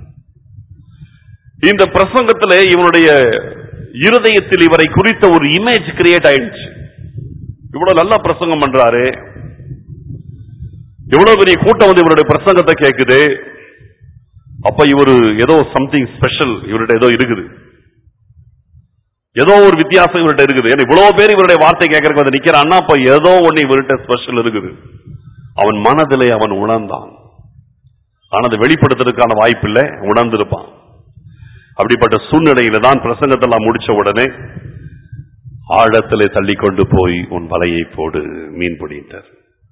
A: இந்த பிரசங்கத்துல இவனுடைய இருதயத்தில் இவரை குறித்த ஒரு இமேஜ் கிரியேட் ஆயிடுச்சு இவ்வளவு நல்லா பிரசங்கம் பண்றாரு இவ்வளவு பெரிய கூட்டம் வந்து இவருடைய பிரசங்கத்தை கேக்குது அப்ப இவரு ஏதோ சம்திங் ஸ்பெஷல் இவர்கிட்ட ஏதோ இருக்குது ஏதோ ஒரு வித்தியாசம் இவர்கிட்ட இருக்குது ஏன்னா இவ்வளவு பேர் இவருடைய வார்த்தை கேட்கறதுக்கு வந்து நிக்கிறான்னா அப்ப ஏதோ ஒண்ணு இவர்கிட்ட ஸ்பெஷல் இருக்குது அவன் மனதிலே அவன் உணர்ந்தான் ஆனா அதை வெளிப்படுத்துறதுக்கான வாய்ப்பு இல்லை உணர்ந்திருப்பான் அப்படிப்பட்ட சூழ்நிலையில தான் பிரசங்கத்தெல்லாம் முடிச்ச உடனே ஆழத்திலே தள்ளி கொண்டு போய் உன் வலையை போடு மீன் பிடித்தார்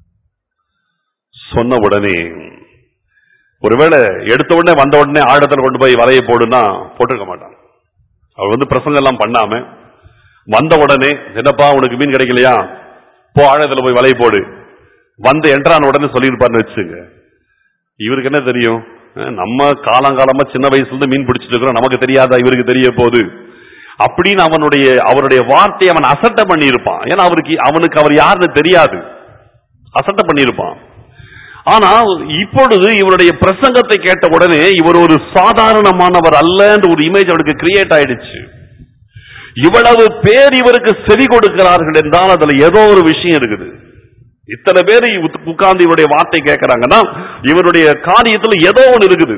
A: சொன்ன உடனே ஒருவேளை எடுத்த உடனே வந்த உடனே ஆழத்துல கொண்டு போய் வலையை போடுனா போட்டிருக்க மாட்டான் அவர் வந்து பிரசங்கம் எல்லாம் பண்ணாம வந்த உடனே என்னப்பா உனக்கு மீன் கிடைக்கலையா போ ஆழத்துல போய் வலையை போடு வந்து என்ட்ரான உடனே சொல்லியிருப்பாருன்னு வச்சுங்க இவருக்கு என்ன தெரியும் அஹ் நம்ம காலங்காலமா சின்ன வயசுல இருந்து மீன் பிடிச்சிட்டு இருக்கிறோம் நமக்கு தெரியாதா இவருக்கு தெரிய போகுது அப்படின்னு அவனுடைய அவருடைய வார்த்தையை அவன் அசட்டை பண்ணியிருப்பான் ஏன்னா அவருக்கு அவனுக்கு அவர் யாருன்னு தெரியாது அசட்டை பண்ணியிருப்பான் ஆனால் இப்பொழுது இவருடைய பிரசங்கத்தை கேட்ட உடனே இவர் ஒரு சாதாரணமானவர் அல்லன்ற ஒரு இமேஜ் அவருக்கு கிரியேட் ஆயிடுச்சு இவ்வளவு பேர் இவருக்கு செவி கொடுக்கிறார்கள் என்றால் அதுல ஏதோ ஒரு விஷயம் இருக்குது இத்தனை பேர் உத்- உட்கார்ந்து இவருடைய வார்த்தை கேட்கறாங்கன்னா இவருடைய காரியத்துல ஏதோ ஒன்று இருக்குது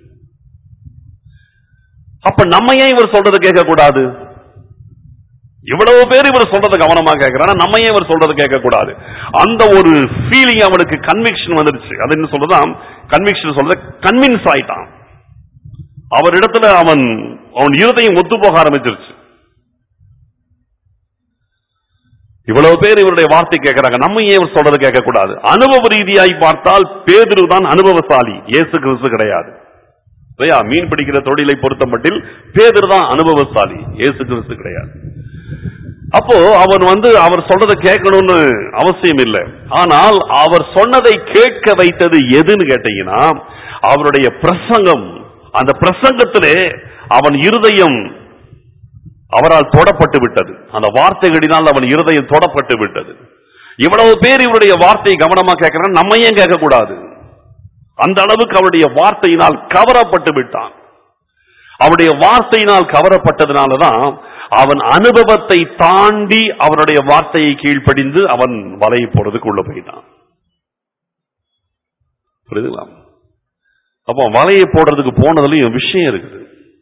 A: அப்ப நம்ம ஏன் இவர் சொல்றதை கேட்க கூடாது இவ்வளவு பேர் இவர் சொல்றதை கவனமா கேட்கிறானா நம்ம ஏன் இவர் சொல்றதை கேட்க கூடாது அந்த ஒரு ஃபீலிங் அவனுக்கு கன்விக்ஷன் வந்துருச்சு அது என்ன சொல்றதான் கன்விக்ஷன் சொல்றது கன்வின்ஸ் ஆயிட்டான் அவரிடத்துல அவன் அவன் இருதயம் ஒத்து போக ஆரம்பிச்சிருச்சு இவ்வளவு பேர் இவருடைய வார்த்தை கேட்கிறாங்க நம்ம ஏன் இவர் சொல்றதை கேட்க கூடாது அனுபவ ரீதியாய் பார்த்தால் பேதுரு தான் அனுபவசாலி இயேசு கிறிஸ்து கிடையாது இல்லையா மீன் பிடிக்கிற தொழிலை பொறுத்த மட்டில் பேதுரு தான் அனுபவசாலி இயேசு கிறிஸ்து கிடையாது அப்போ அவன் வந்து அவர் சொல்றதை கேட்கணும்னு அவசியம் இல்லை ஆனால் அவர் சொன்னதை கேட்க வைத்தது எதுன்னு கேட்டீங்கன்னா அவருடைய பிரசங்கம் அந்த பிரசங்கத்திலே அவன் இருதயம் அவரால் தொடப்பட்டு விட்டது அந்த வார்த்தைகளினால் அவன் இருதயம் தொடப்பட்டு விட்டது இவ்வளவு பேர் இவருடைய வார்த்தையை கவனமா கேட்கிறான் நம்ம ஏன் கேட்க கூடாது அந்த அளவுக்கு அவருடைய வார்த்தையினால் கவரப்பட்டு விட்டான் அவருடைய வார்த்தையினால் கவரப்பட்டதுனாலதான் அவன் அனுபவத்தை தாண்டி அவருடைய வார்த்தையை கீழ்ப்படிந்து அவன் வலையை போறதுக்கு உள்ள போயிட்டான் புரியுதுங்களா அப்போ வலையை போடுறதுக்கு போனதுலயும் விஷயம் இருக்குது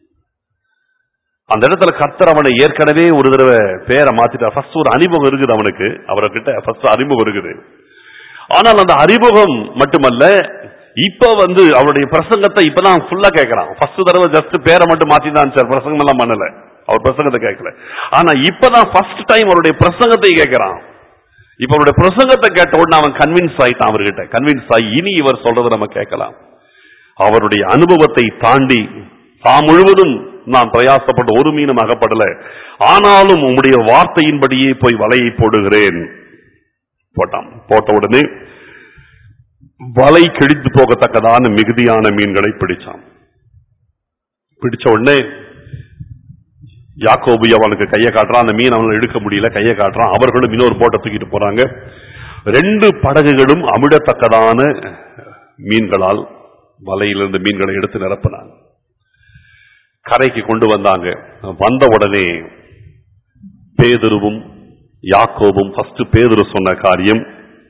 A: அந்த இடத்துல கர்த்தர் அவனை ஏற்கனவே ஒரு தடவை பேரை மாத்திட்டார் ஃபர்ஸ்ட் ஒரு அறிமுகம் இருக்குது அவனுக்கு அவர்கிட்ட ஃபர்ஸ்ட் அறிமுகம் இருக்குது ஆனால் அந்த அறிமுகம் மட்டுமல்ல இப்ப வந்து அவருடைய பிரசங்கத்தை இப்பதான் ஃபுல்லா கேட்கறான் ஃபர்ஸ்ட் தடவை ஜஸ்ட் பேரை மட்டும் மாத்தி தான் சார் பிரசங்கம் எல்லாம் பண்ணல அவர் பிரசங்கத்தை கேட்கல ஆனா இப்பதான் ஃபர்ஸ்ட் டைம் அவருடைய பிரசங்கத்தை கேட்கறான் இப்ப அவருடைய பிரசங்கத்தை கேட்ட உடனே அவன் கன்வின்ஸ் ஆயிட்டான் அவர்கிட்ட கன்வின்ஸ் ஆகி இனி இவர் சொல்றதை நம்ம கேட்கலாம் அவருடைய அனுபவத்தை தாண்டி தாம் முழுவதும் நான் பிரயாசப்பட்ட ஒரு மீனும் அகப்படல ஆனாலும் உம்முடைய வார்த்தையின்படியே போய் வலையை போடுகிறேன் போட்டான் போட்ட உடனே வலை கிழித்து போகத்தக்கதான மிகுதியான மீன்களை பிடிச்சான் பிடிச்ச உடனே யாக்கோபு அவனுக்கு கையை காட்டுறான் அந்த மீன் அவனை எடுக்க முடியல கையை காட்டுறான் அவர்களும் இன்னொரு போட்டை தூக்கிட்டு போறாங்க ரெண்டு படகுகளும் அமிடத்தக்கதான மீன்களால் வலையிலிருந்து மீன்களை எடுத்து நிரப்பினாங்க கரைக்கு கொண்டு வந்தாங்க வந்த உடனே பேதுருவும் யாக்கோபும் ஃபர்ஸ்ட் பேதுரு சொன்ன காரியம்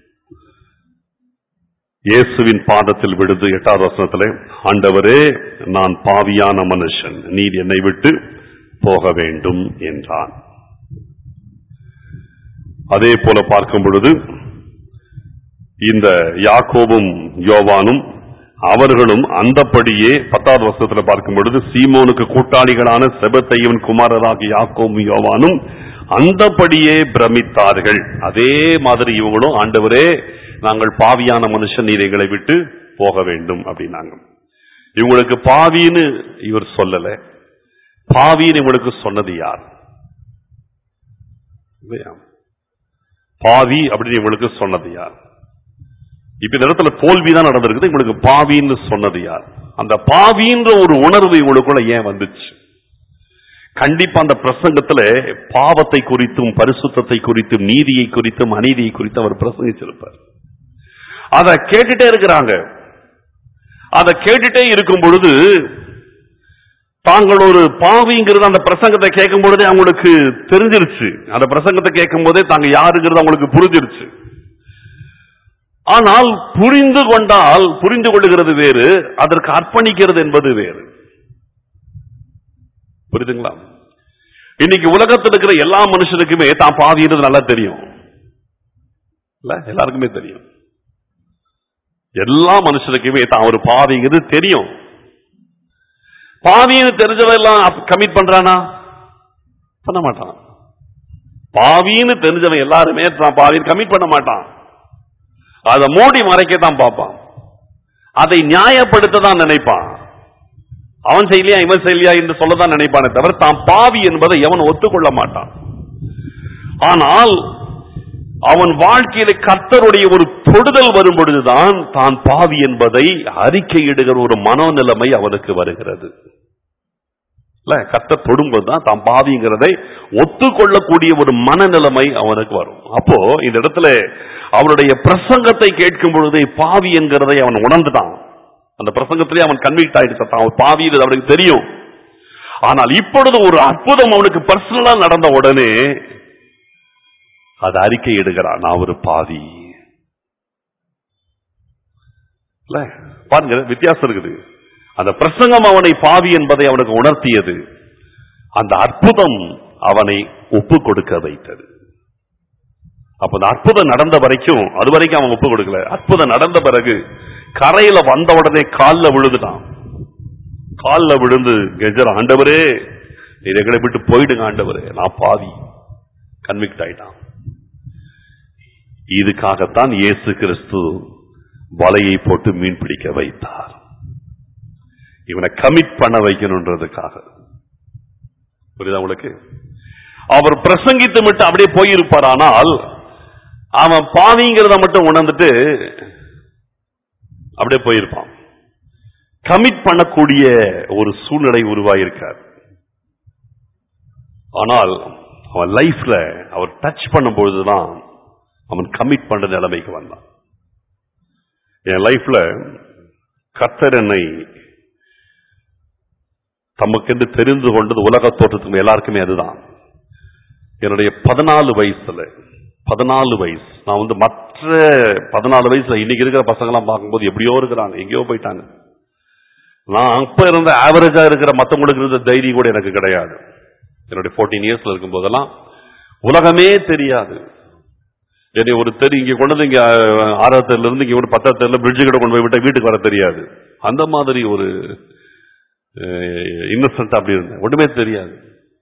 A: இயேசுவின் பாதத்தில் விழுந்து எட்டாவது வசனத்திலே ஆண்டவரே நான் பாவியான மனுஷன் நீர் என்னை விட்டு போக வேண்டும் என்றான் அதே போல பார்க்கும் பொழுது இந்த யாக்கோபும் யோவானும் அவர்களும் அந்தப்படியே பத்தாவது வருஷத்துல பார்க்கும் பொழுது சீமோனுக்கு கூட்டாளிகளான செபத்தையும் குமாரராகி யாக்கோபும் யோவானும் அந்தப்படியே பிரமித்தார்கள் அதே மாதிரி இவங்களும் ஆண்டவரே நாங்கள் பாவியான மனுஷன் நீர் எங்களை விட்டு போக வேண்டும் அப்படின்னாங்க இவங்களுக்கு பாவின்னு இவர் சொல்லல பாவின்னு இவங்களுக்கு சொன்னது யார் இல்லையா? பாவி அப்படின்னு இவங்களுக்கு சொன்னது யார் இப்ப இந்த இடத்துல தோல்விதான் நடந்திருக்குது இவங்களுக்கு பாவின்னு சொன்னது யார் அந்த பாவின்ற ஒரு உணர்வு இவங்களுக்குள்ள ஏன் வந்துச்சு கண்டிப்பா அந்த பிரசங்கத்துல பாவத்தை குறித்தும் பரிசுத்தத்தை குறித்தும் நீதியை குறித்தும் அநீதியை குறித்தும் அவர் பிரசங்கிச்சிருப்பார் அதை கேட்டுட்டே இருக்கிறாங்க அதை கேட்டுட்டே இருக்கும் பொழுது தாங்கள் ஒரு பாவிங்கிறது அந்த பிரசங்கத்தை கேட்கும் பொழுதே அவங்களுக்கு தெரிஞ்சிருச்சு அந்த பிரசங்கத்தை கேட்கும் போதே தாங்க யாருங்கிறது அவங்களுக்கு புரிஞ்சிருச்சு ஆனால் புரிந்து கொண்டால் புரிந்து கொள்ளுகிறது வேறு அதற்கு அர்ப்பணிக்கிறது என்பது வேறு புரியுதுங்களா இன்னைக்கு உலகத்தில் இருக்கிற எல்லா மனுஷனுக்குமே தான் பாவின்றது நல்லா தெரியும் இல்ல எல்லாருக்குமே தெரியும் எல்லா மனுஷனுக்குமே தான் ஒரு பாவிங்கிறது தெரியும் பாவின்னு தெரிஞ்சவெல்லாம் கமிட் பண்றானா பண்ண மாட்டான் பாவின்னு தெரிஞ்சவன் எல்லாருமே தான் பாவின்னு கமிட் பண்ண மாட்டான் அதை மூடி மறைக்க தான் பார்ப்பான் அதை நியாயப்படுத்த தான் நினைப்பான் அவன் செய்யலையா இவன் செய்யலையா என்று சொல்லதான் நினைப்பானே தவிர தான் பாவி என்பதை எவன் ஒத்துக்கொள்ள மாட்டான் ஆனால் அவன் வாழ்க்கையில கர்த்தருடைய ஒரு தொடுதல் வரும் பொழுதுதான் தான் பாவி என்பதை அறிக்கையிடுகிற ஒரு மனோநிலைமை அவனுக்கு வருகிறது இல்ல கர்த்தர் தொடும்போதுதான் தான் பாவிங்கிறதை ஒத்துக்கொள்ளக்கூடிய ஒரு மனநிலைமை அவனுக்கு வரும் அப்போ இந்த இடத்துல அவனுடைய பிரசங்கத்தை கேட்கும் பொழுதே பாவி என்கிறதை அவன் உணர்ந்துட்டான் அந்த பிரசங்கத்திலே அவன் கன்விக்ட் ஆயிடுச்சு தான் அவன் பாவி இது அவனுக்கு தெரியும் ஆனால் இப்பொழுது ஒரு அற்புதம் அவனுக்கு பர்சனலா நடந்த உடனே அது அறிக்கை இடுகிறான் நான் ஒரு பாவி இல்ல பாருங்க வித்தியாசம் இருக்குது அந்த பிரசங்கம் அவனை பாவி என்பதை அவனுக்கு உணர்த்தியது அந்த அற்புதம் அவனை ஒப்பு கொடுக்க வைத்தது அப்ப அந்த அற்புதம் நடந்த வரைக்கும் அது வரைக்கும் அவன் ஒப்பு கொடுக்கல அற்புதம் நடந்த பிறகு கரையில வந்த உடனே கால்ல விழுதுட்டான் கால்ல விழுந்து கெஜர் ஆண்டவரே நீர் எங்களை விட்டு போயிடுங்க ஆண்டவரே நான் பாவி கன்விக்ட் ஆயிட்டான் இதுக்காகத்தான் இயேசு கிறிஸ்து வலையை போட்டு மீன் பிடிக்க வைத்தார் இவனை கமிட் பண்ண வைக்கணுன்றதுக்காக புரியுதா உங்களுக்கு அவர் பிரசங்கித்து மட்டும் அப்படியே போயிருப்பார் ஆனால் அவன் பாவிங்கிறத மட்டும் உணர்ந்துட்டு அப்படியே போயிருப்பான் கமிட் பண்ணக்கூடிய ஒரு சூழ்நிலை உருவாயிருக்கார் ஆனால் அவன் லைஃப்ல அவர் டச் பண்ணும்பொழுதுதான் அவன் கமிட் பண்ற நிலைமைக்கு வந்தான் என் லைஃப்ல கர்த்தர் என்னை தமக்கென்று தெரிந்து கொண்டது உலக தோற்றத்துக்கு எல்லாருக்குமே அதுதான் என்னுடைய பதினாலு வயசுல பதினாலு வயசு நான் வந்து மற்ற பதினாலு வயசுல இன்னைக்கு இருக்கிற பசங்களாம் பார்க்கும்போது எப்படியோ இருக்கிறாங்க எங்கேயோ போயிட்டாங்க நான் அப்ப இருந்த ஆவரேஜா இருக்கிற மத்தவங்களுக்கு இருந்த தைரியம் கூட எனக்கு கிடையாது என்னுடைய ஃபோர்டீன் இயர்ஸ்ல இருக்கும் போதெல்லாம் உலகமே தெரியாது என்னை ஒரு தெரு இங்க கொண்டு வந்து இங்க ஆறாவது தெருல இருந்து இங்க ஒரு பத்தாவது தெருல பிரிட்ஜு கிட்ட கொண்டு போய் விட்டா வீட்டுக்கு வர தெரியாது அந்த மாதிரி ஒரு இன்னசென்ட் அப்படி இருந்தேன் ஒண்ணுமே தெரியாது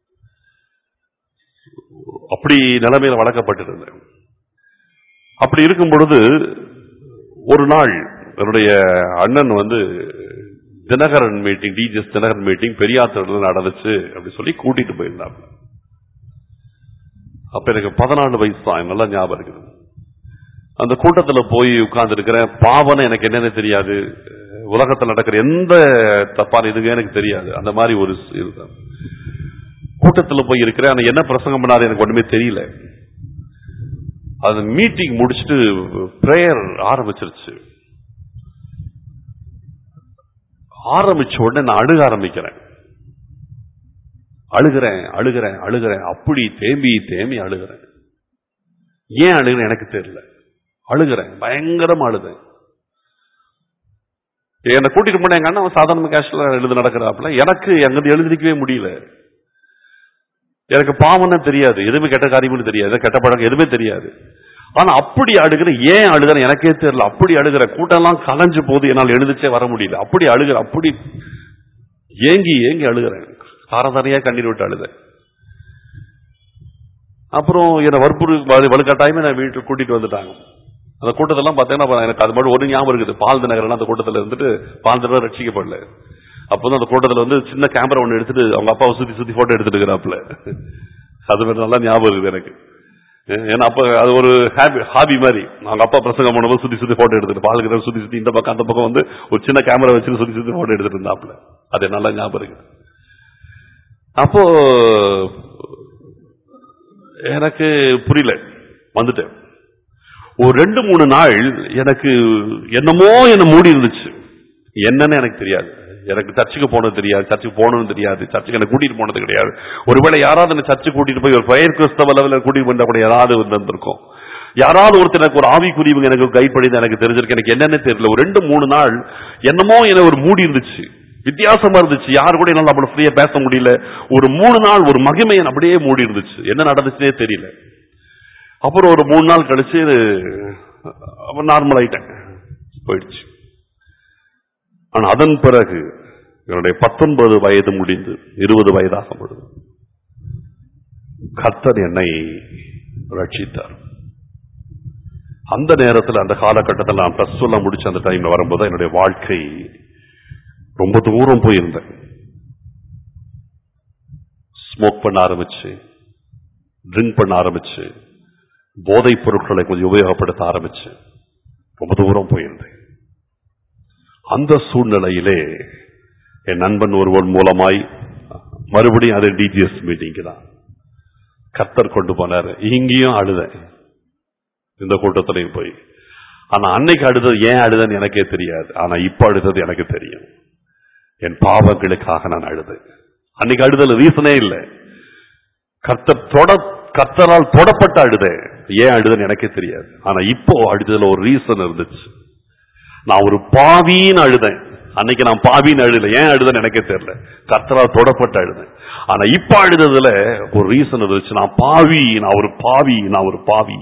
A: அப்படி நிலைமையில வளர்க்கப்பட்டிருந்தேன் அப்படி இருக்கும் பொழுது ஒரு நாள் என்னுடைய அண்ணன் வந்து Dhinakaran meeting DGS Dhinakaran meeting பெரியாத்திரத்தில் நடந்துச்சு அப்படி சொல்லி கூட்டிட்டு போயிருந்தாங்க அப்ப எனக்கு பதினாலு வயசு தான் நல்லா ஞாபகம் இருக்குது அந்த கூட்டத்துல போய் உட்கார்ந்து இருக்கிறேன் பாவனை எனக்கு என்னன்னு தெரியாது உலகத்தில் நடக்கிற எந்த தப்பான இதுங்க எனக்கு தெரியாது அந்த மாதிரி ஒரு இதுதான் கூட்டத்துல போய் இருக்கிறேன் ஆனா என்ன பிரசங்கம் பண்ணாரு எனக்கு ஒண்ணுமே தெரியல அது மீட்டிங் முடிச்சுட்டு பிரேயர் ஆரம்பிச்சிருச்சு ஆரம்பிச்ச உடனே நான் அழுக ஆரம்பிக்கிறேன் அழுகிறேன் அழுகிறேன் அழுகிறேன் அப்படி தேம்பி தேம்பி அழுகிறேன் ஏன் அழுகிறேன் எனக்கு தெரியல அழுகிறேன் பயங்கரமா அழுதேன் என்னை கூட்டிட்டு போன எங்க அண்ணன் சாதாரண கேஷ்ல எழுது நடக்கிறாப்புல எனக்கு அங்கிருந்து எழுதிருக்கவே முடியல எனக்கு பாவம்னு தெரியாது எதுவுமே கெட்ட காரியம்னு தெரியாது கெட்ட பழக்கம் எதுவுமே தெரியாது ஆனா அப்படி அழுகிற ஏன் அழுகிறேன் எனக்கே தெரியல அப்படி அழுகிற கூட்டம்லாம் கலைஞ்சு போது என்னால் எழுதிச்சே வர முடியல அப்படி அழுகிற அப்படி ஏங்கி ஏங்கி அழுகிறேன் தாரதாரியா கண்ணீர் விட்டு அழுத அப்புறம் என்னை வற்புறு வலுக்கட்டாயமே நான் வீட்டுக்கு கூட்டிட்டு வந்துட்டாங்க அந்த கூட்டத்தெல்லாம் பார்த்தீங்கன்னா எனக்கு அது மட்டும் ஒரு ஞாபகம் இருக்குது பால் தினகரன் அந்த கூட்டத்தில் இருந்துட்டு பால் தினகரன் ரட்சிக்கப்படல அப்போதான் அந்த கூட்டத்தில் வந்து சின்ன கேமரா ஒன்று எடுத்துட்டு அவங்க அப்பாவை சுத்தி சுத்தி போட்டோ எடுத்துட்டு இருக்கிறாப்புல அது மாதிரி நல்லா ஞாபகம் இருக்குது எனக்கு ஏன்னா அப்ப அது ஒரு ஹாபி ஹாபி மாதிரி அவங்க அப்பா பிரசங்கம் பண்ணும்போது சுத்தி சுத்தி போட்டோ எடுத்துட்டு பால் கிட்ட சுத்தி சுத்தி இந்த பக்கம் அந்த பக்கம் வந்து ஒரு சின்ன கேமரா வச்சு சுத்தி சுத்தி போட்டோ எடுத்துட்டு இருந்தாப்புல அது நல்லா ஞாபகம் இருக்கு அப்போ எனக்கு புரியல வந்துட்டேன் ஒரு ரெண்டு மூணு நாள் எனக்கு என்னமோ என்ன மூடி இருந்துச்சு என்னன்னு எனக்கு தெரியாது எனக்கு சர்ச்சுக்கு போனது தெரியாது சர்ச்சுக்கு போகணும்னு தெரியாது சர்ச்சுக்கு எனக்கு கூட்டிட்டு போனது கிடையாது ஒருவேளை யாராவது என்ன சர்ச்சு கூட்டிட்டு போய் ஒரு ஃபயர் கிறிஸ்தவ லெவலில் கூட்டிட்டு போயிருந்தா கூட யாராவது வந்திருக்கும் யாராவது ஒருத்தர் எனக்கு ஒரு ஆவிக்குரியவங்க எனக்கு கைட் பண்ணி எனக்கு தெரிஞ்சிருக்கு எனக்கு என்னன்னு தெரியல ஒரு ரெண்டு மூணு நாள் என்னமோ என்ன ஒரு மூடி இருந்துச்சு வித்தியாசமா இருந்துச்சு யாரு கூட என்னால நம்மள ஃப்ரீயா பேச முடியல ஒரு மூணு நாள் ஒரு மகிமையை அப்படியே மூடி இருந்துச்சு என்ன நடந்துச்சுனே தெரியல அப்புறம் ஒரு மூணு நாள் கழிச்சு நார்மல் ஆயிட்டேன் போயிடுச்சு ஆனா அதன் பிறகு என்னுடைய பத்தொன்பது வயது முடிந்து இருபது வயதாகும் பொழுது கர்த்தர் என்னை ரட்சித்தார் அந்த நேரத்தில் அந்த காலகட்டத்தில் நான் பிளஸ் டூல முடிச்ச அந்த டைம்ல வரும்போது என்னுடைய வாழ்க்கை ரொம்ப தூரம் போயிருந்தேன் ஸ்மோக் பண்ண ஆரம்பிச்சு ட்ரிங்க் பண்ண ஆரம்பிச்சு போதைப் பொருட்களை கொஞ்சம் உபயோகப்படுத்த ஆரம்பிச்சு ரொம்ப தூரம் போயிருந்தேன் அந்த சூழ்நிலையிலே என் நண்பன் ஒருவன் மூலமாய் மறுபடியும் அது டிஜிஎஸ் மீட்டிங்கு தான் கத்தர் கொண்டு போனாரு இங்கேயும் அழுதேன் இந்த கூட்டத்திலையும் போய் ஆனா அன்னைக்கு அழுதது ஏன் அழுதன்னு எனக்கே தெரியாது ஆனா இப்ப அழுதது எனக்கு தெரியும் என் பாவங்களுக்காக நான் அழுதேன் அன்னைக்கு அழுதல் ரீசனே இல்லை கர்த்தர் தொட கர்த்தரால் தொடப்பட்ட அழுதேன் ஏன் அழுதன்னு எனக்கே தெரியாது ஆனா இப்போ அழுதல ஒரு ரீசன் இருந்துச்சு நான் ஒரு பாவின்னு அழுதேன் அன்னைக்கு நான் பாவின்னு அழுதல ஏன் அழுதன்னு எனக்கே தெரியல கர்த்தரால் தொடப்பட்ட அழுதேன் ஆனா இப்ப அழுததுல ஒரு ரீசன் இருந்துச்சு நான் பாவி நான் ஒரு பாவி நான் ஒரு பாவி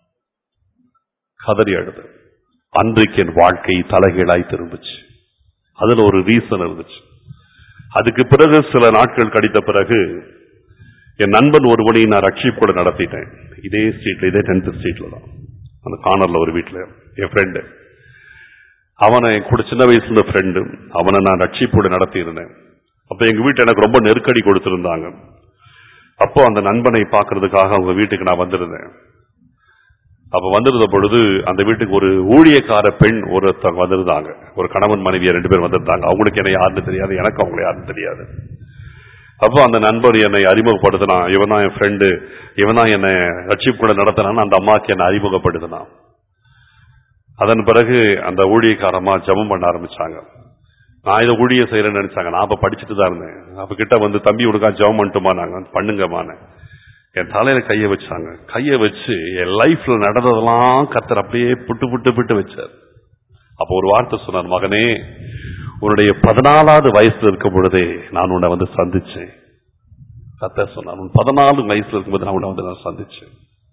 A: கதறி அழுதேன் அன்றைக்கு என் வாழ்க்கை தலைகீழாய் திரும்பிச்சு அதுல ஒரு ரீசன் இருந்துச்சு அதுக்கு பிறகு சில நாட்கள் கழித்த பிறகு என் நண்பன் ஒருவனை நான் ரட்சிப்பு கூட நடத்திட்டேன் இதே ஸ்ட்ரீட்ல இதே டென்த் ஸ்ட்ரீட்ல தான் அந்த கார்னர்ல ஒரு வீட்டுல என் ஃப்ரெண்டு அவனை என் கூட சின்ன வயசுல இருந்த ஃப்ரெண்டு அவனை நான் ரட்சிப்போடு நடத்தி இருந்தேன் அப்ப எங்க வீட்டு எனக்கு ரொம்ப நெருக்கடி கொடுத்திருந்தாங்க அப்போ அந்த நண்பனை பார்க்கறதுக்காக அவங்க வீட்டுக்கு நான் வந்திருந்தேன் அப்ப வந்திருந்த பொழுது அந்த வீட்டுக்கு ஒரு ஊழியக்கார பெண் ஒருத்தவங்க வந்திருந்தாங்க ஒரு கணவன் மனைவியா ரெண்டு பேர் வந்திருந்தாங்க அவங்களுக்கு என்ன யாருன்னு தெரியாது எனக்கு அவங்களை யாருன்னு தெரியாது அப்போ அந்த நண்பர் என்னை அறிமுகப்படுத்தினான் இவன் தான் என் ஃப்ரெண்டு இவன் தான் என்னை ரட்சிப்பு கூட நடத்தினான்னு அந்த அம்மாக்கு என்னை அறிமுகப்படுத்தினான் அதன் பிறகு அந்த ஊழியக்காரமா ஜெபம் பண்ண ஆரம்பிச்சாங்க நான் இதை ஊழிய செய்யறேன்னு நினைச்சாங்க நான் அப்ப படிச்சுட்டு தான் இருந்தேன் அப்ப கிட்ட வந்து தம்பி உனக்கா ஜெபம் பண்ணிட்டுமா நாங்க பண்ணுங்கம்மான்னு என் தலையில கைய வச்சாங்க கைய வச்சு என் லைஃப்ல நடந்ததெல்லாம் கத்தர் அப்படியே புட்டு புட்டு புட்டு வச்சார் அப்ப ஒரு வார்த்தை சொன்னார் மகனே உன்னுடைய பதினாலாவது வயசுல இருக்கும் பொழுதே நான் உன்னை வந்து சந்திச்சேன் கத்தர் சொன்னார் உன் பதினாலு வயசுல இருக்கும்போது நான் உன்னை வந்து நான் சந்திச்சேன்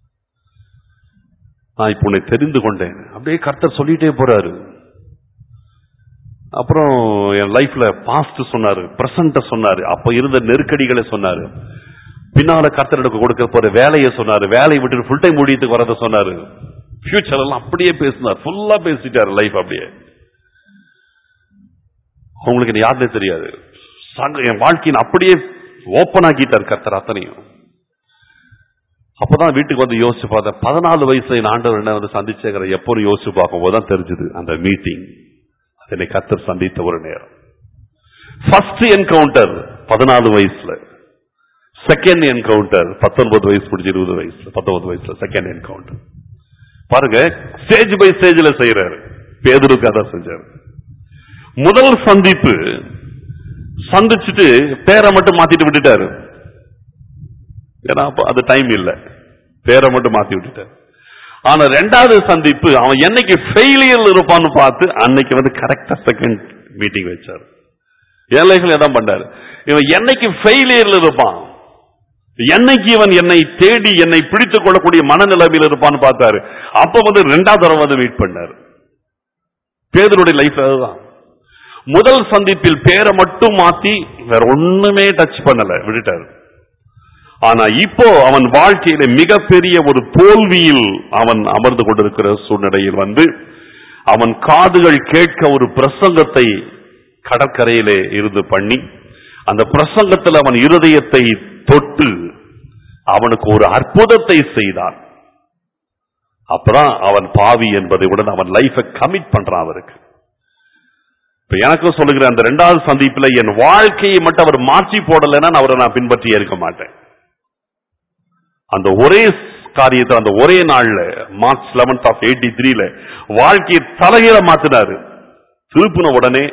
A: நான் இப்ப உன்னை தெரிந்து கொண்டேன் அப்படியே கர்த்தர் சொல்லிட்டே போறாரு அப்புறம் என் லைஃப்ல பாஸ்ட் சொன்னாரு பிரசன்ட சொன்னாரு அப்ப இருந்த நெருக்கடிகளை சொன்னாரு பின்னால கர்த்தர் எனக்கு கொடுக்க போற வேலையை சொன்னாரு வேலையை விட்டு ஃபுல் டைம் ஊழியத்துக்கு வரத சொன்னாரு ஃபியூச்சர் எல்லாம் அப்படியே பேசினார் ஃபுல்லா பேசிட்டாரு லைஃப் அப்படியே உங்களுக்கு இது யாருன்னே தெரியாது சங்க- என் வாழ்க்கையின் அப்படியே ஓப்பன் ஆக்கிட்டார் கர்த்தர் அத்தனையும் அப்பதான் வீட்டுக்கு வந்து யோசிச்சு பார்த்தேன் பதினாலு வயசுல என் ஆண்டவர் என்ன வந்து சந்திச்சேங்கிற எப்போ யோசிச்சு பார்க்கும்போது தான் தெரிஞ்சது அந்த மீட்டிங் அதனை கர்த்தர் சந்தித்த ஒரு நேரம் ஃபர்ஸ்ட் என்கவுண்டர் பதினாலு வயசுல செகண்ட் என்கவுண்டர் பத்தொன்பது வயசு முடிஞ்சு இருபது வயசுல பத்தொன்பது வயசுல செகண்ட் என்கவுண்டர் பாருங்க ஸ்டேஜ் பை ஸ்டேஜ்ல செய்யறாரு பேதருக்கு அதான் செஞ்சாரு முதல் சந்திப்பு சந்திச்சுட்டு பேரை மட்டும் மாத்திட்டு விட்டுட்டாரு ஏன்னா அப்ப அது டைம் இல்ல பேரை மட்டும் மாத்தி விட்டுட்டாரு ஆனா ரெண்டாவது சந்திப்பு அவன் என்னைக்கு ஃபெயிலியர் இருப்பான்னு பார்த்து அன்னைக்கு வந்து கரெக்டா செகண்ட் மீட்டிங் வச்சாரு ஏழைகள் எதான் பண்ணாரு இவன் என்னைக்கு ஃபெயிலியர்ல இருப்பான் என்னைக்கு இவன் என்னை தேடி என்னை பிடித்துக் கொள்ளக்கூடிய மனநிலைமையில் இருப்பான்னு பார்த்தாரு அப்ப வந்து ரெண்டாவது தடவை வந்து மீட் பண்ணாரு பேதருடைய லைஃப் அதுதான் முதல் சந்திப்பில் பேரை மட்டும் மாத்தி வேற ஒண்ணுமே டச் பண்ணல விட்டுட்டாரு ஆனா இப்போ அவன் வாழ்க்கையில மிகப்பெரிய ஒரு தோல்வியில் அவன் அமர்ந்து கொண்டிருக்கிற சூழ்நிலையில் வந்து அவன் காதுகள் கேட்க ஒரு பிரசங்கத்தை கடற்கரையிலே இருந்து பண்ணி அந்த பிரசங்கத்தில் அவன் இருதயத்தை தொட்டு அவனுக்கு ஒரு அற்புதத்தை செய்தான் அப்பதான் அவன் பாவி என்பதை உடன் அவன் லைஃபை கமிட் பண்றான் அவருக்கு இப்ப எனக்கும் சொல்லுகிற அந்த ரெண்டாவது சந்திப்புல என் வாழ்க்கையை மட்டும் அவர் மாற்றி போடலைன்னா நான் அவரை நான் பின்பற்றி இருக்க மாட்டேன் அந்த ஒரே காரியத்தை அந்த ஒரே நாள்ல மார்ச் லெவன்த் ஆஃப் எயிட்டி த்ரீல வாழ்க்கையை தலைகீழ மாத்தினாரு திருப்பின உடனே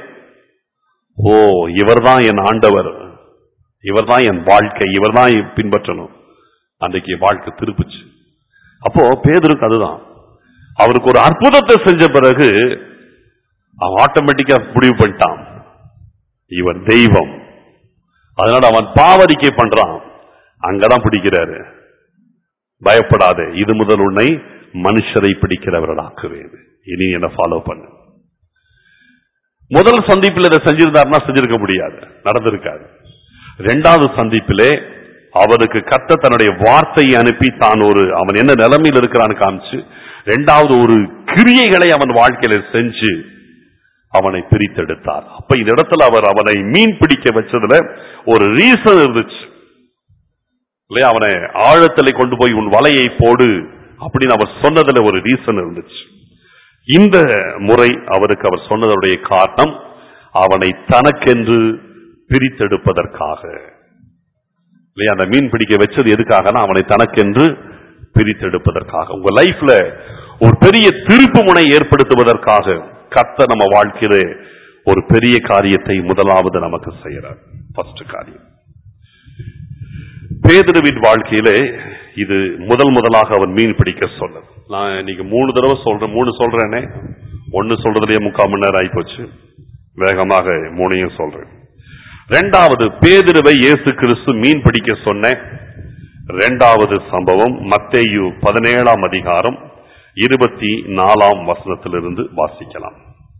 A: ஓ இவர்தான் என் ஆண்டவர் இவர்தான் என் வாழ்க்கை இவர்தான் என் பின்பற்றணும் அன்றைக்கு வாழ்க்கை திருப்புச்சு அப்போ பேதருக்கு அதுதான் அவருக்கு ஒரு அற்புதத்தை செஞ்ச பிறகு அவன் ஆட்டோமேட்டிக்கா முடிவு பண்ணிட்டான் இவன் தெய்வம் அதனால அவன் பாவரிக்கை பண்றான் அங்கதான் பிடிக்கிறாரு பயப்படாதே இது முதல் உன்னை மனுஷரை பிடிக்கிறவர்களாக்குவேன் இனி என்ன ஃபாலோ பண்ணு முதல் சந்திப்பில் இதை செஞ்சிருந்தாருன்னா செஞ்சிருக்க முடியாது நடந்திருக்காது இரண்டாவது சந்திப்பிலே அவனுக்கு கத்த தன்னுடைய வார்த்தையை அனுப்பி தான் ஒரு அவன் என்ன நிலைமையில் இருக்கிறான்னு காமிச்சு இரண்டாவது ஒரு கிரியைகளை அவன் வாழ்க்கையில செஞ்சு அவனை பிரித்தெடுத்தார் அப்ப இந்த இடத்துல அவர் அவனை மீன் பிடிக்க வச்சதுல ஒரு ரீசன் இருந்துச்சு இல்லையா அவனை ஆழத்திலே கொண்டு போய் உன் வலையை போடு அப்படின்னு அவர் சொன்னதுல ஒரு ரீசன் இருந்துச்சு இந்த முறை அவருக்கு அவர் சொன்னதுடைய காரணம் அவனை தனக்கென்று பிரித்தெடுப்பதற்காக இல்லையா அந்த மீன் பிடிக்க வச்சது எதுக்காகனா அவனை தனக்கென்று பிரித்தெடுப்பதற்காக உங்க லைஃப்ல ஒரு பெரிய திருப்பு முனை ஏற்படுத்துவதற்காக கத்த நம்ம வாழ்க்கையிலே ஒரு பெரிய காரியத்தை முதலாவது நமக்கு செய்யறார் ஃபர்ஸ்ட் காரியம் பேதுருவின் வாழ்க்கையிலே இது முதல் முதலாக அவன் மீன் பிடிக்க சொன்னது நான் இன்னைக்கு மூணு தடவை சொல்றேன் மூணு சொல்றேனே ஒன்னு சொல்றதுலயே முக்கால் மணி நேரம் ஆயிப்போச்சு வேகமாக மூணையும் சொல்றேன் ரெண்டாவது பேதுருவை இயேசு கிறிஸ்து மீன் பிடிக்க சொன்ன இரண்டாவது சம்பவம் மத்தேயு பதினேழாம் அதிகாரம் இருபத்தி நாலாம் வசனத்திலிருந்து வாசிக்கலாம்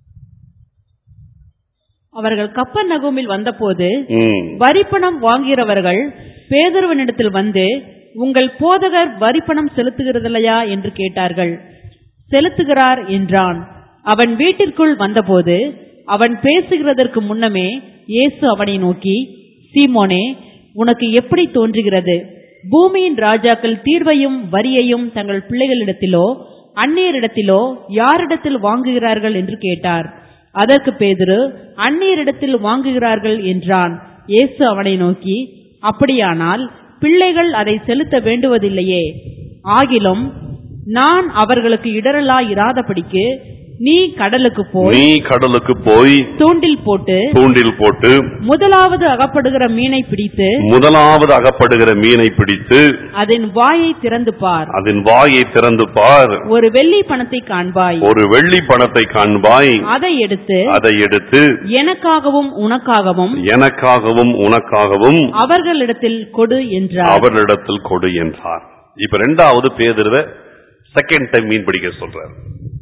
B: அவர்கள் கப்பர் நகோமில் வந்தபோது
A: ம்.
B: வரிப்பணம் வாங்குகிறவர்கள் பேதுருவனிடத்தில் வந்து உங்கள் போதகர் வரிப்பணம் செலுத்துகிறதில்லையா என்று கேட்டார்கள் செலுத்துகிறார் என்றான் அவன் வீட்டிற்குள் வந்தபோது அவன் பேசுகிறதற்கு முன்னமே இயேசு அவனை நோக்கி சீமோனே உனக்கு எப்படி தோன்றுகிறது பூமியின் ராஜாக்கள் தீர்வையும் வரியையும் தங்கள் பிள்ளைகளிடத்திலோ அந்நியரிடத்திலோ யாரிடத்தில் வாங்குகிறார்கள் என்று கேட்டார் அதற்கு பேதுரு அந்நியரிடத்தில் வாங்குகிறார்கள் என்றான் இயேசு அவனை நோக்கி அப்படியானால் பிள்ளைகள் அதை செலுத்த வேண்டுவதில்லையே ஆகிலும் நான் அவர்களுக்கு இடரலாய் இராதபடிக்கு நீ கடலுக்கு போய்
A: நீ கடலுக்கு போய்
B: தூண்டில் போட்டு
A: தூண்டில் போட்டு
B: முதலாவது அகப்படுகிற மீனை பிடித்து
A: முதலாவது அகப்படுகிற மீனை பிடித்து
B: அதன் வாயை திறந்து பார்
A: அதன் வாயை திறந்து பார்
B: ஒரு வெள்ளி பணத்தை காண்பாய்
A: ஒரு வெள்ளி பணத்தை காண்பாய்
B: அதை எடுத்து
A: அதை எடுத்து
B: எனக்காகவும் உனக்காகவும்
A: எனக்காகவும் உனக்காகவும்
B: அவர்களிடத்தில் கொடு என்றார்
A: அவரிடத்தில் கொடு என்றார் இப்ப ரெண்டாவது பேதுருவ செகண்ட் டைம் மீன் பிடிக்க சொல்றார்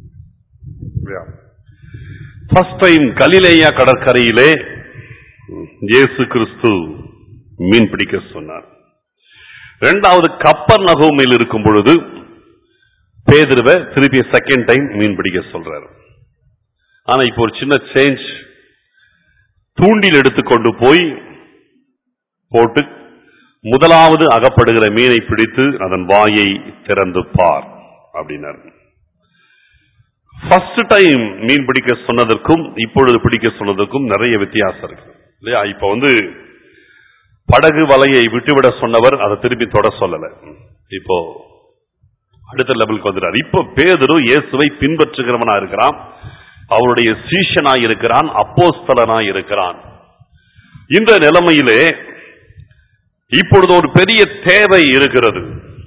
A: ஃபர்ஸ்ட் டைம் கலிலேயா கடற்கரையிலே இயேசு கிறிஸ்து மீன் பிடிக்க சொன்னார் இரண்டாவது கப்பர் நகோமில் இருக்கும் பொழுது பேதுருவ திருப்பி செகண்ட் டைம் மீன் பிடிக்க சொல்றாரு ஆனா இப்போ ஒரு சின்ன சேஞ்ச் தூண்டில் எடுத்துக்கொண்டு போய் போட்டு முதலாவது அகப்படுகிற மீனை பிடித்து அதன் வாயை திறந்து பார் அப்படின்னாரு ஃபர்ஸ்ட் டைம் மீன் பிடிக்க சொன்னதற்கும் இப்பொழுது பிடிக்க சொன்னதற்கும் நிறைய வித்தியாசம் இருக்கு இல்லையா இப்ப வந்து படகு வலையை விட்டுவிட சொன்னவர் அதை திருப்பி தொட சொல்லல இப்போ அடுத்த லெவலுக்கு வந்துட்டார் இப்போ பேதுரு இயேசுவை பின்பற்றுகிறவனா இருக்கிறான் அவருடைய சீஷனாய் இருக்கிறான் அப்போஸ்தலனாய் இருக்கிறான் இந்த நிலைமையிலே இப்பொழுது ஒரு பெரிய தேவை இருக்கிறது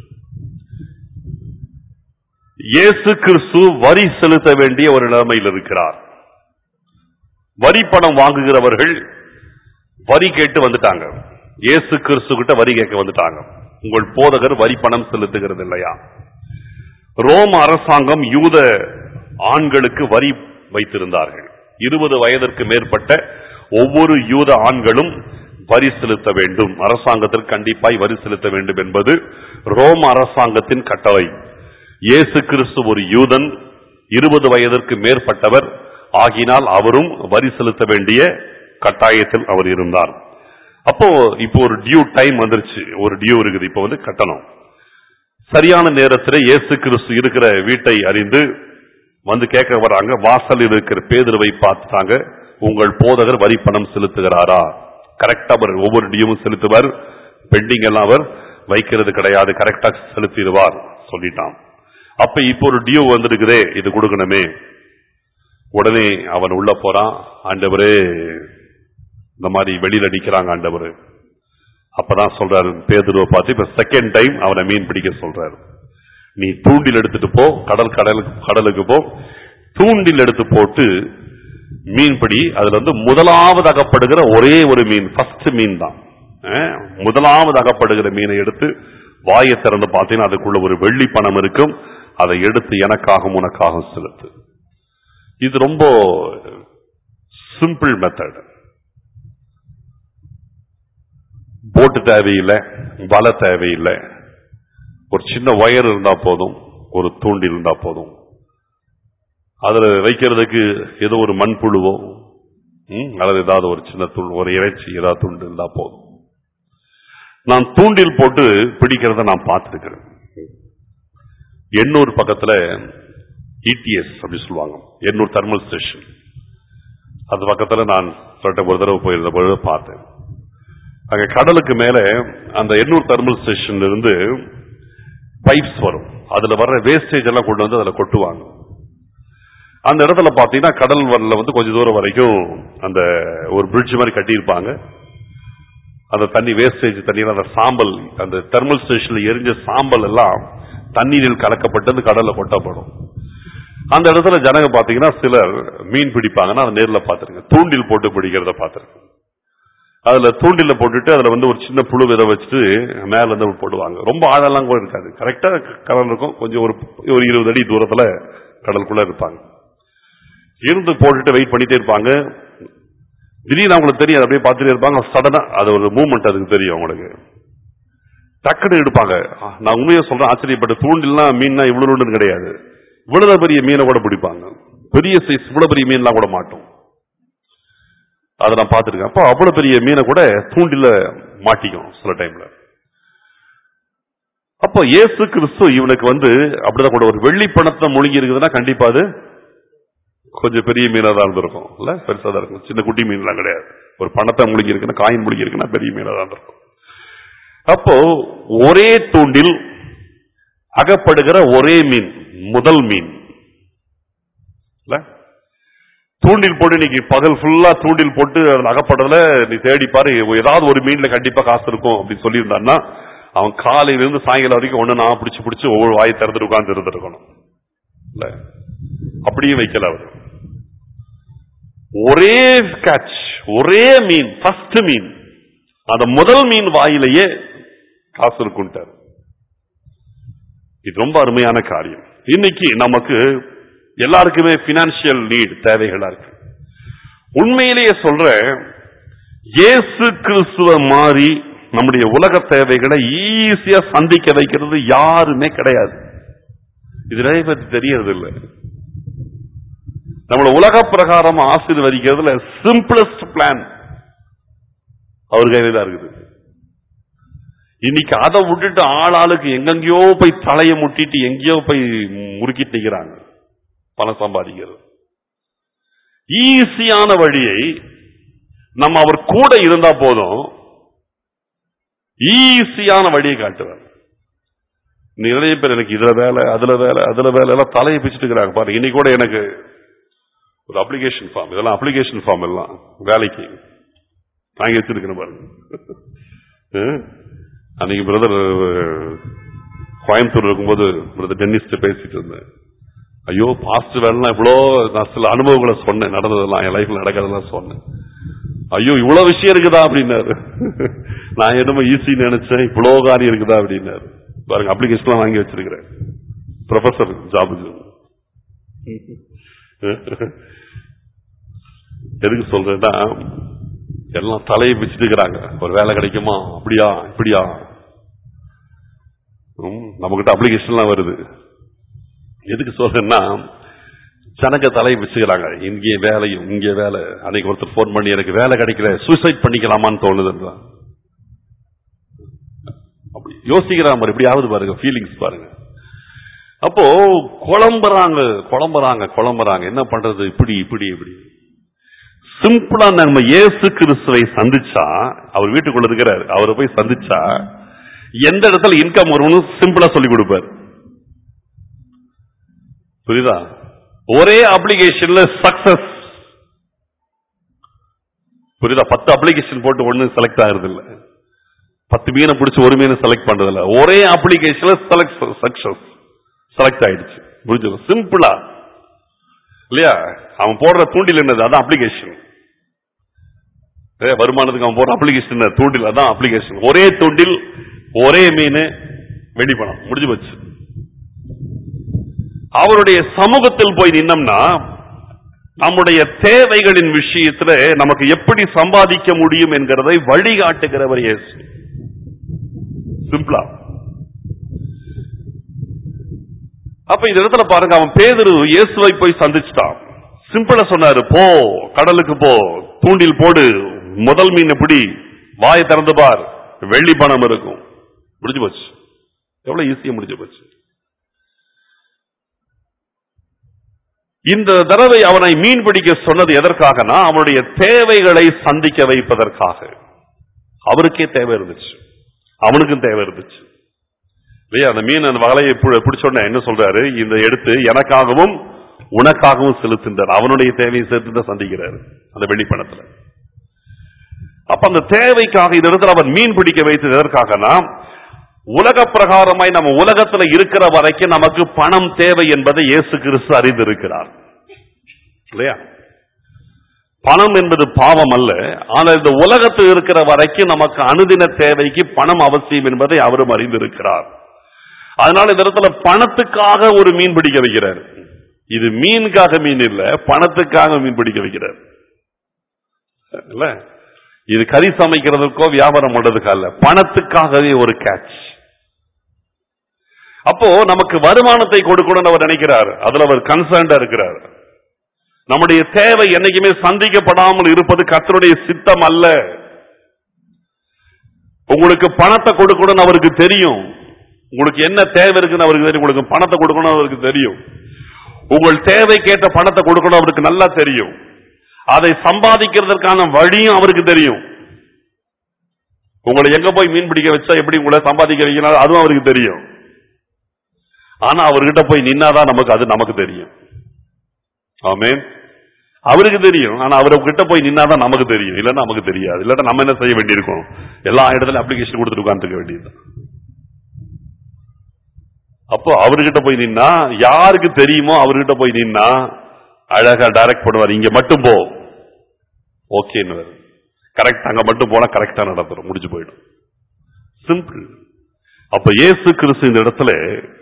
A: இயேசு கிறிஸ்து வரி செலுத்த வேண்டிய ஒரு நிலைமையில் இருக்கிறார் வரி பணம் வாங்குகிறவர்கள் வரி கேட்டு வந்துட்டாங்க இயேசு கிறிஸ்து கிட்ட வரி கேட்க வந்துட்டாங்க உங்கள் போதகர் வரி பணம் செலுத்துகிறது இல்லையா ரோம அரசாங்கம் யூத ஆண்களுக்கு வரி வைத்திருந்தார்கள் இருபது வயதிற்கு மேற்பட்ட ஒவ்வொரு யூத ஆண்களும் வரி செலுத்த வேண்டும் அரசாங்கத்திற்கு கண்டிப்பாய் வரி செலுத்த வேண்டும் என்பது ரோம அரசாங்கத்தின் கட்டளை இயேசு கிறிஸ்து ஒரு யூதன் இருபது வயதிற்கு மேற்பட்டவர் ஆகினால் அவரும் வரி செலுத்த வேண்டிய கட்டாயத்தில் அவர் இருந்தார் அப்போ இப்போ ஒரு டியூ டைம் வந்துருச்சு ஒரு டியூ இருக்குது இப்போ வந்து கட்டணும் சரியான நேரத்தில் இயேசு கிறிஸ்து இருக்கிற வீட்டை அறிந்து வந்து கேட்க வராங்க வாசலில் இருக்கிற பேதுருவை பார்த்துட்டாங்க உங்கள் போதகர் வரி பணம் செலுத்துகிறாரா கரெக்டா அவர் ஒவ்வொரு டியூவும் செலுத்துவார் பெண்டிங் எல்லாம் அவர் வைக்கிறது கிடையாது கரெக்டா செலுத்திடுவார் சொல்லிட்டான் அப்ப இப்போ ஒரு டியூ வந்திருக்குதே இது கொடுக்கணுமே உடனே அவன் உள்ள போறான் ஆண்டவரே இந்த மாதிரி வெளியில நிக்கிறாங்க ஆண்டவர் அப்பதான் சொல்றாரு பேதுருவை பார்த்து இப்ப செகண்ட் டைம் அவனை மீன் பிடிக்க சொல்றாரு நீ தூண்டில் எடுத்துட்டு போ கடல் கடலுக்கு கடலுக்கு போ தூண்டில் எடுத்து போட்டு மீன் பிடி அதுல வந்து முதலாவது அகப்படுகிற ஒரே ஒரு மீன் ஃபர்ஸ்ட் மீன் தான் அஹ், முதலாவது அகப்படுகிற மீனை எடுத்து வாயை திறந்து பார்த்தீங்கன்னா அதுக்குள்ள ஒரு வெள்ளி பணம் இருக்கும் அதை எடுத்து எனக்காகவும் உனக்காகவும் செலுத்து இது ரொம்ப சிம்பிள் மெத்தட் போட்டு தேவையில்லை வலை தேவையில்லை ஒரு சின்ன ஒயர் இருந்தா போதும் ஒரு தூண்டி இருந்தா போதும் அதுல வைக்கிறதுக்கு ஏதோ ஒரு மண்புழுவோ ம், அல்லது ஏதாவது ஒரு சின்ன தூள் ஒரு இறைச்சி ஏதாவது துண்டு இருந்தா போதும் நான் தூண்டில் போட்டு பிடிக்கிறத நான் பார்த்திருக்கிறேன் எண்ணூர் பக்கத்துல இடிஎஸ் அப்படி சொல்லுவாங்க எண்ணூர் தெர்மல் ஸ்டேஷன் அது பக்கத்துல நான் சொல்லிட்ட ஒரு தடவை போயிருந்த பொழுது பார்த்தேன் அங்க கடலுக்கு மேல அந்த எண்ணூர் தெர்மல் ஸ்டேஷன்ல இருந்து பைப்ஸ் வரும் அதுல வர்ற வேஸ்டேஜ் எல்லாம் கொண்டு வந்து அதுல கொட்டுவாங்க அந்த இடத்துல பாத்தீங்கன்னா கடல் வரல வந்து கொஞ்ச தூரம் வரைக்கும் அந்த ஒரு பிரிட்ஜ் மாதிரி கட்டியிருப்பாங்க அந்த தண்ணி வேஸ்டேஜ் தண்ணீர் அந்த சாம்பல் அந்த தெர்மல் ஸ்டேஷன்ல எரிஞ்ச சாம்பல் எல்லாம் தண்ணீரில் கலக்கப்பட்டு அந்த கடல்ல கொட்டப்படும் அந்த இடத்துல ஜனங்க பாத்தீங்கன்னா சிலர் மீன் பிடிப்பாங்கன்னா அதை நேர்ல பாத்துருங்க தூண்டில் போட்டு பிடிக்கிறத பாத்துருங்க அதுல தூண்டில போட்டுட்டு அதுல வந்து ஒரு சின்ன புழு விதை வச்சுட்டு மேல இருந்து போடுவாங்க ரொம்ப ஆழம்லாம் கூட இருக்காது கரெக்டா கடல் இருக்கும் கொஞ்சம் ஒரு ஒரு இருபது அடி தூரத்துல கடலுக்குள்ள இருப்பாங்க இருந்து போட்டுட்டு வெயிட் பண்ணிட்டே இருப்பாங்க திடீர்னு அவங்களுக்கு தெரியும் அதை அப்படியே பார்த்துட்டே இருப்பாங்க சடனா அது ஒரு மூவ்மெண்ட் அதுக்கு தெரியும் அவங்களுக்கு டக்குன்னு எடுப்பாங்க ஆ, நான் உண்மையை சொல்றேன் ஆச்சரியப்பட்ட தூண்டில்னா மீன்னா இவ்வளவு கிடையாது இவ்வளவு பெரிய மீனை கூட பிடிப்பாங்க பெரிய சைஸ் இவ்வளவு பெரிய மீன்லாம் கூட மாட்டோம் அதை நான் பார்த்திருக்கேன் அப்போ அவ்வளவு பெரிய மீனை கூட தூண்டில மாட்டிக்கும் சில டைம்ல அப்போ இயேசு கிறிஸ்து இவனுக்கு வந்து அப்படிதான் கூட ஒரு வெள்ளி பணத்தை முழுங்கி இருக்குதுன்னா கண்டிப்பா அது கொஞ்சம் பெரிய மீனா தான் இருந்திருக்கும் இல்ல பெருசா தான் இருக்கும் சின்ன குட்டி மீன்லாம் கிடையாது ஒரு பணத்தை முழுங்கி இருக்குன்னா காயின் முழுங்கி இருக்குன்னா பெரிய மீனா தான் இருக்கும் அப்போ ஒரே தூண்டில் அகப்படுகிற ஒரே மீன் முதல் மீன் இல்ல தூண்டில் போட்டு இன்னைக்கு பகல் ஃபுல்லா தூண்டில் போட்டு அதுல அகப்படுறதுல நீ தேடி பாரு ஏதாவது ஒரு மீன்ல கண்டிப்பா காசு இருக்கும் அப்படின்னு சொல்லியிருந்தான்னா அவன் காலையில இருந்து சாயங்காலம் வரைக்கும் ஒண்ணு நான் பிடிச்சு பிடிச்சு ஒவ்வொரு வாயை திறந்துட்டு உட்கார்ந்து இருந்திருக்கணும் இல்ல அப்படியே வைக்கல அவர் ஒரே கேட்ச் ஒரே மீன் ஃபர்ஸ்ட் மீன் அந்த முதல் மீன் வாயிலேயே காசு இருக்குன்ட்டார் இது ரொம்ப அருமையான காரியம் இன்னைக்கு நமக்கு எல்லாருக்குமே பினான்சியல் நீட் தேவைகளா இருக்கு உண்மையிலேயே சொல்றேன் இயேசு கிறிஸ்துவ மாறி நம்முடைய உலக தேவைகளை ஈஸியா சந்திக்க வைக்கிறது யாருமே கிடையாது இது நிறைய பேருக்கு தெரியறது இல்லை நம்மள உலக பிரகாரம் ஆசீர்வதிக்கிறதுல சிம்பிளஸ்ட் பிளான் அவர் கையில தான் இருக்குது இன்னைக்கு அதை விட்டுட்டு ஆள் ஆளுக்கு எங்கெங்கயோ போய் தலையை முட்டிட்டு எங்கேயோ போய் முறுக்கிட்டு நிக்கிறாங்க பணம் சம்பாதிக்கிறது ஈஸியான வழியை நம்ம அவர் கூட இருந்தா போதும் ஈஸியான வழியை காட்டுவார் நிறைய பேர் எனக்கு இதுல வேலை அதுல வேலை அதுல வேலை எல்லாம் தலையை பிச்சுட்டு இருக்கிறாங்க பாருங்க இன்னைக்கு கூட எனக்கு ஒரு அப்ளிகேஷன் ஃபார்ம் இதெல்லாம் அப்ளிகேஷன் ஃபார்ம் எல்லாம் வேலைக்கு வாங்கி வச்சிருக்கிறேன் பாருங்க அஹ், அன்னைக்கு பிரதர் கோயம்புத்தூர் இருக்கும்போது பிரதர் டென்னிஸ்ட் பேசிட்டு இருந்தேன் ஐயோ பாஸ்ட் வேலைலாம் இவ்வளோ நான் சில அனுபவங்களை சொன்னேன் நடந்ததெல்லாம் என் லைஃப்ல நடக்கிறதெல்லாம் சொன்னேன் ஐயோ இவ்வளவு விஷயம் இருக்குதா அப்படின்னாரு நான் என்னமோ ஈஸி நினைச்சேன் இவ்வளோ காரியம் இருக்குதா அப்படின்னாரு பாருங்க அப்ளிகேஷன்லாம் வாங்கி வச்சிருக்கிறேன் ப்ரொஃபசர் ஜாபுக்கு எதுக்கு சொல்றேன்னா எல்லாம் தலையை பிச்சுட்டு இருக்கிறாங்க ஒரு வேலை கிடைக்குமா அப்படியா இப்படியா நம்ம கிட்ட அப்ளிகேஷன்லாம் வருது எதுக்கு சொல்றேன்னா ஜனங்க தலையை பிச்சுக்கிறாங்க இங்கே வேலையும் இங்கே வேலை அன்னைக்கு ஒருத்தர் ஃபோன் பண்ணி எனக்கு வேலை கிடைக்கல சூசைட் பண்ணிக்கலாமான்னு தோணுதுன்றான் அப்படி யோசிக்கிறா மாதிரி இப்படியாவது பாருங்க ஃபீலிங்ஸ் பாருங்க அப்போ குழம்புறாங்க குழம்புறாங்க குழம்புறாங்க என்ன பண்றது இப்படி இப்படி இப்படி சிம்பிளா நம்ம இயேசு கிறிஸ்துவை சந்திச்சா அவர் வீட்டுக்குள்ள இருக்கிறார் அவரை போய் சந்திச்சா எந்த இடத்துல இன்கம் வரும்னு சிம்பிளா சொல்லி கொடுப்பார் புரியுதா ஒரே அப்ளிகேஷன்ல சக்சஸ் புரியுதா பத்து அப்ளிகேஷன் போட்டு ஒண்ணு செலக்ட் ஆகுறது இல்ல பத்து மீனை பிடிச்சி ஒரு மீனை செலக்ட் பண்றது இல்ல ஒரே அப்ளிகேஷன்ல செலக்ட் சக்சஸ் செலக்ட் ஆயிடுச்சு புரிஞ்சு சிம்பிளா இல்லையா அவன் போடுற தூண்டில் என்னது அதான் அப்ளிகேஷன் வருமானத்துக்கு அவன் போடுற அப்ளிகேஷன் தூண்டில் அதான் அப்ளிகேஷன் ஒரே தூண்டில் ஒரே மீன் வெடி பணம் முடிஞ்சு போச்சு அவருடைய சமூகத்தில் போய் நின்னோம்னா நம்முடைய தேவைகளின் விஷயத்துல நமக்கு எப்படி சம்பாதிக்க முடியும் என்கிறதை வழிகாட்டுகிறவர் இயேசு சிம்பிளா அப்ப இந்த இடத்துல பாருங்க அவன் பேதுரு இயேசுவை போய் சந்திச்சிட்டான் சிம்பிளா சொன்னாரு போ கடலுக்கு போ தூண்டில் போடு முதல் மீன் பிடி வாயை திறந்து பார் வெள்ளி பணம் இருக்கும் முடிஞ்சு போச்சு எவ்வளவு ஈஸியா முடிஞ்சு போச்சு இந்த தடவை அவனை மீன் பிடிக்க சொன்னது எதற்காகனா அவனுடைய தேவைகளை சந்திக்க வைப்பதற்காக அவருக்கே தேவை இருந்துச்சு அவனுக்கும் தேவை இருந்துச்சு இல்லையா அந்த மீன் அந்த வலையை பு- பிடிச்ச உடனே என்ன சொல்றாரு இந்த எடுத்து எனக்காகவும் உனக்காகவும் செலுத்துன்றார் அவனுடைய தேவையை சேர்த்து தான் சந்திக்கிறாரு அந்த வெளிப்பணத்துல அப்ப அந்த தேவைக்காக இந்த இடத்துல அவர் மீன் பிடிக்க வைத்தது எதற்காகனா உலக பிரகாரமாய் நம்ம உலகத்துல இருக்கிற வரைக்கும் நமக்கு பணம் தேவை என்பதை இயேசு கிறிஸ்து அறிந்திருக்கிறார் இல்லையா பணம் என்பது பாவம் அல்ல ஆனால் இந்த உலகத்தில் இருக்கிற வரைக்கும் நமக்கு அனுதின தேவைக்கு பணம் அவசியம் என்பதை அவரும் அறிந்திருக்கிறார் அதனால இந்த இடத்துல பணத்துக்காக ஒரு மீன் பிடிக்க வைக்கிறார் இது மீனுக்காக மீன் இல்ல பணத்துக்காக மீன் பிடிக்க வைக்கிறார் இல்ல இது கறி சமைக்கிறதுக்கோ வியாபாரம் பண்றதுக்கோ அல்ல பணத்துக்காகவே ஒரு கேட்ச் அப்போ நமக்கு வருமானத்தை கொடுக்கணும்னு அவர் நினைக்கிறார் அதுல அவர் கன்சர்ன்டா இருக்கிறார் நம்முடைய தேவை என்னைக்குமே சந்திக்கப்படாமல் இருப்பது கர்த்தருடைய சித்தம் அல்ல உங்களுக்கு பணத்தை கொடுக்கணும்னு அவருக்கு தெரியும் உங்களுக்கு என்ன தேவை இருக்குன்னு அவருக்கு தெரியும் உங்களுக்கு பணத்தை கொடுக்கணும் அவருக்கு தெரியும் உங்கள் தேவை கேட்ட பணத்தை கொடுக்கணும் அவருக்கு நல்லா தெரியும் அதை சம்பாதிக்கிறதுக்கான வழியும் அவருக்கு தெரியும் உங்களை எங்க போய் மீன் பிடிக்க வச்சா எப்படி உங்களை சம்பாதிக்க வைக்கணும் அதுவும் அவருக்கு தெரியும் ஆனா அவர்கிட்ட போய் நின்னாதான் நமக்கு அது நமக்கு தெரியும் ஆமென் அவருக்கு தெரியும் ஆனா அவர்கிட்ட போய் நின்னாதான் நமக்கு தெரியும் இல்லன்னா நமக்கு தெரியாது இல்லாட்டா நம்ம என்ன செய்ய வேண்டியிருக்கும் எல்லா இடத்துல அப்ளிகேஷன் கொடுத்துட்டு உட்காந்துருக்க வேண்டியது அப்போ அவர்கிட்ட போய் நின்னா யாருக்கு தெரியுமோ அவர்கிட்ட போய் நின்னா அழகா டைரக்ட் பண்ணுவார் இங்க மட்டும் போ ஓகேன்னு கரெக்ட் அங்க மட்டும் போனா கரெக்டா நடந்துரும் முடிஞ்சு போயிடும் சிம்பிள் அப்ப இயேசு கிறிஸ்து இந்த இடத்துல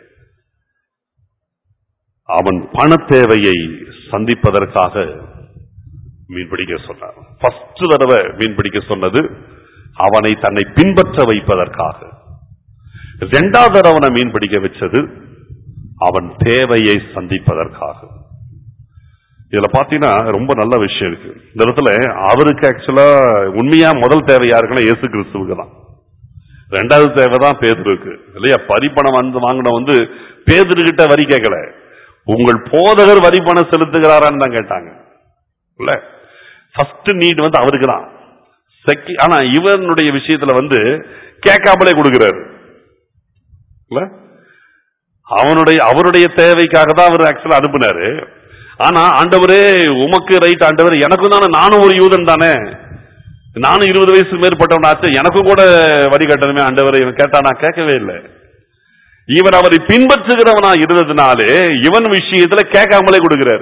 A: அவன் பண தேவையை சந்திப்பதற்காக மீன் பிடிக்க சொன்னார் ஃபர்ஸ்ட் தடவை மீன் பிடிக்க சொன்னது அவனை தன்னை பின்பற்ற வைப்பதற்காக இரண்டாவது தடவை அவனை மீன் பிடிக்க வச்சது அவன் தேவையை சந்திப்பதற்காக இதுல பாத்தீங்கன்னா ரொம்ப நல்ல விஷயம் இருக்கு இந்த இடத்துல அவருக்கு ஆக்சுவலா உண்மையா முதல் தேவை யாருக்குன்னா இயேசு கிறிஸ்துவுக்கு தான் ரெண்டாவது தேவை தான் பேதருக்கு இல்லையா பரிப்பணம் வந்து வாங்கின வந்து பேதர்கிட்ட வரி கேட்கல உங்கள் போதகர் வரி பணம் செலுத்துகிறாரான்னு தான் கேட்டாங்க இல்ல ஃபர்ஸ்ட் நீட் வந்து அவருக்கு தான் செகி ஆனா இவனுடைய விஷயத்துல வந்து கேட்காமலே கொடுக்கிறாரு இல்ல அவனுடைய அவருடைய தேவைக்காக தான் அவர் ஆக்சுவலா அனுப்புனாரு ஆனா ஆண்டவரே உமக்கு ரைட் ஆண்டவர் எனக்கும் தானே நானும் ஒரு யூதன் தானே நானும் இருபது வயசு மேற்பட்டவன் ஆச்சு எனக்கும் கூட வரி கட்டணுமே ஆண்டவரை இவன் கேட்டானா கேட்கவே இல்லை இவன் அவரை பின்பற்றுகிறவனா இருந்ததுனாலே இவன் விஷயத்துல கேட்காமலே கொடுக்கிறார்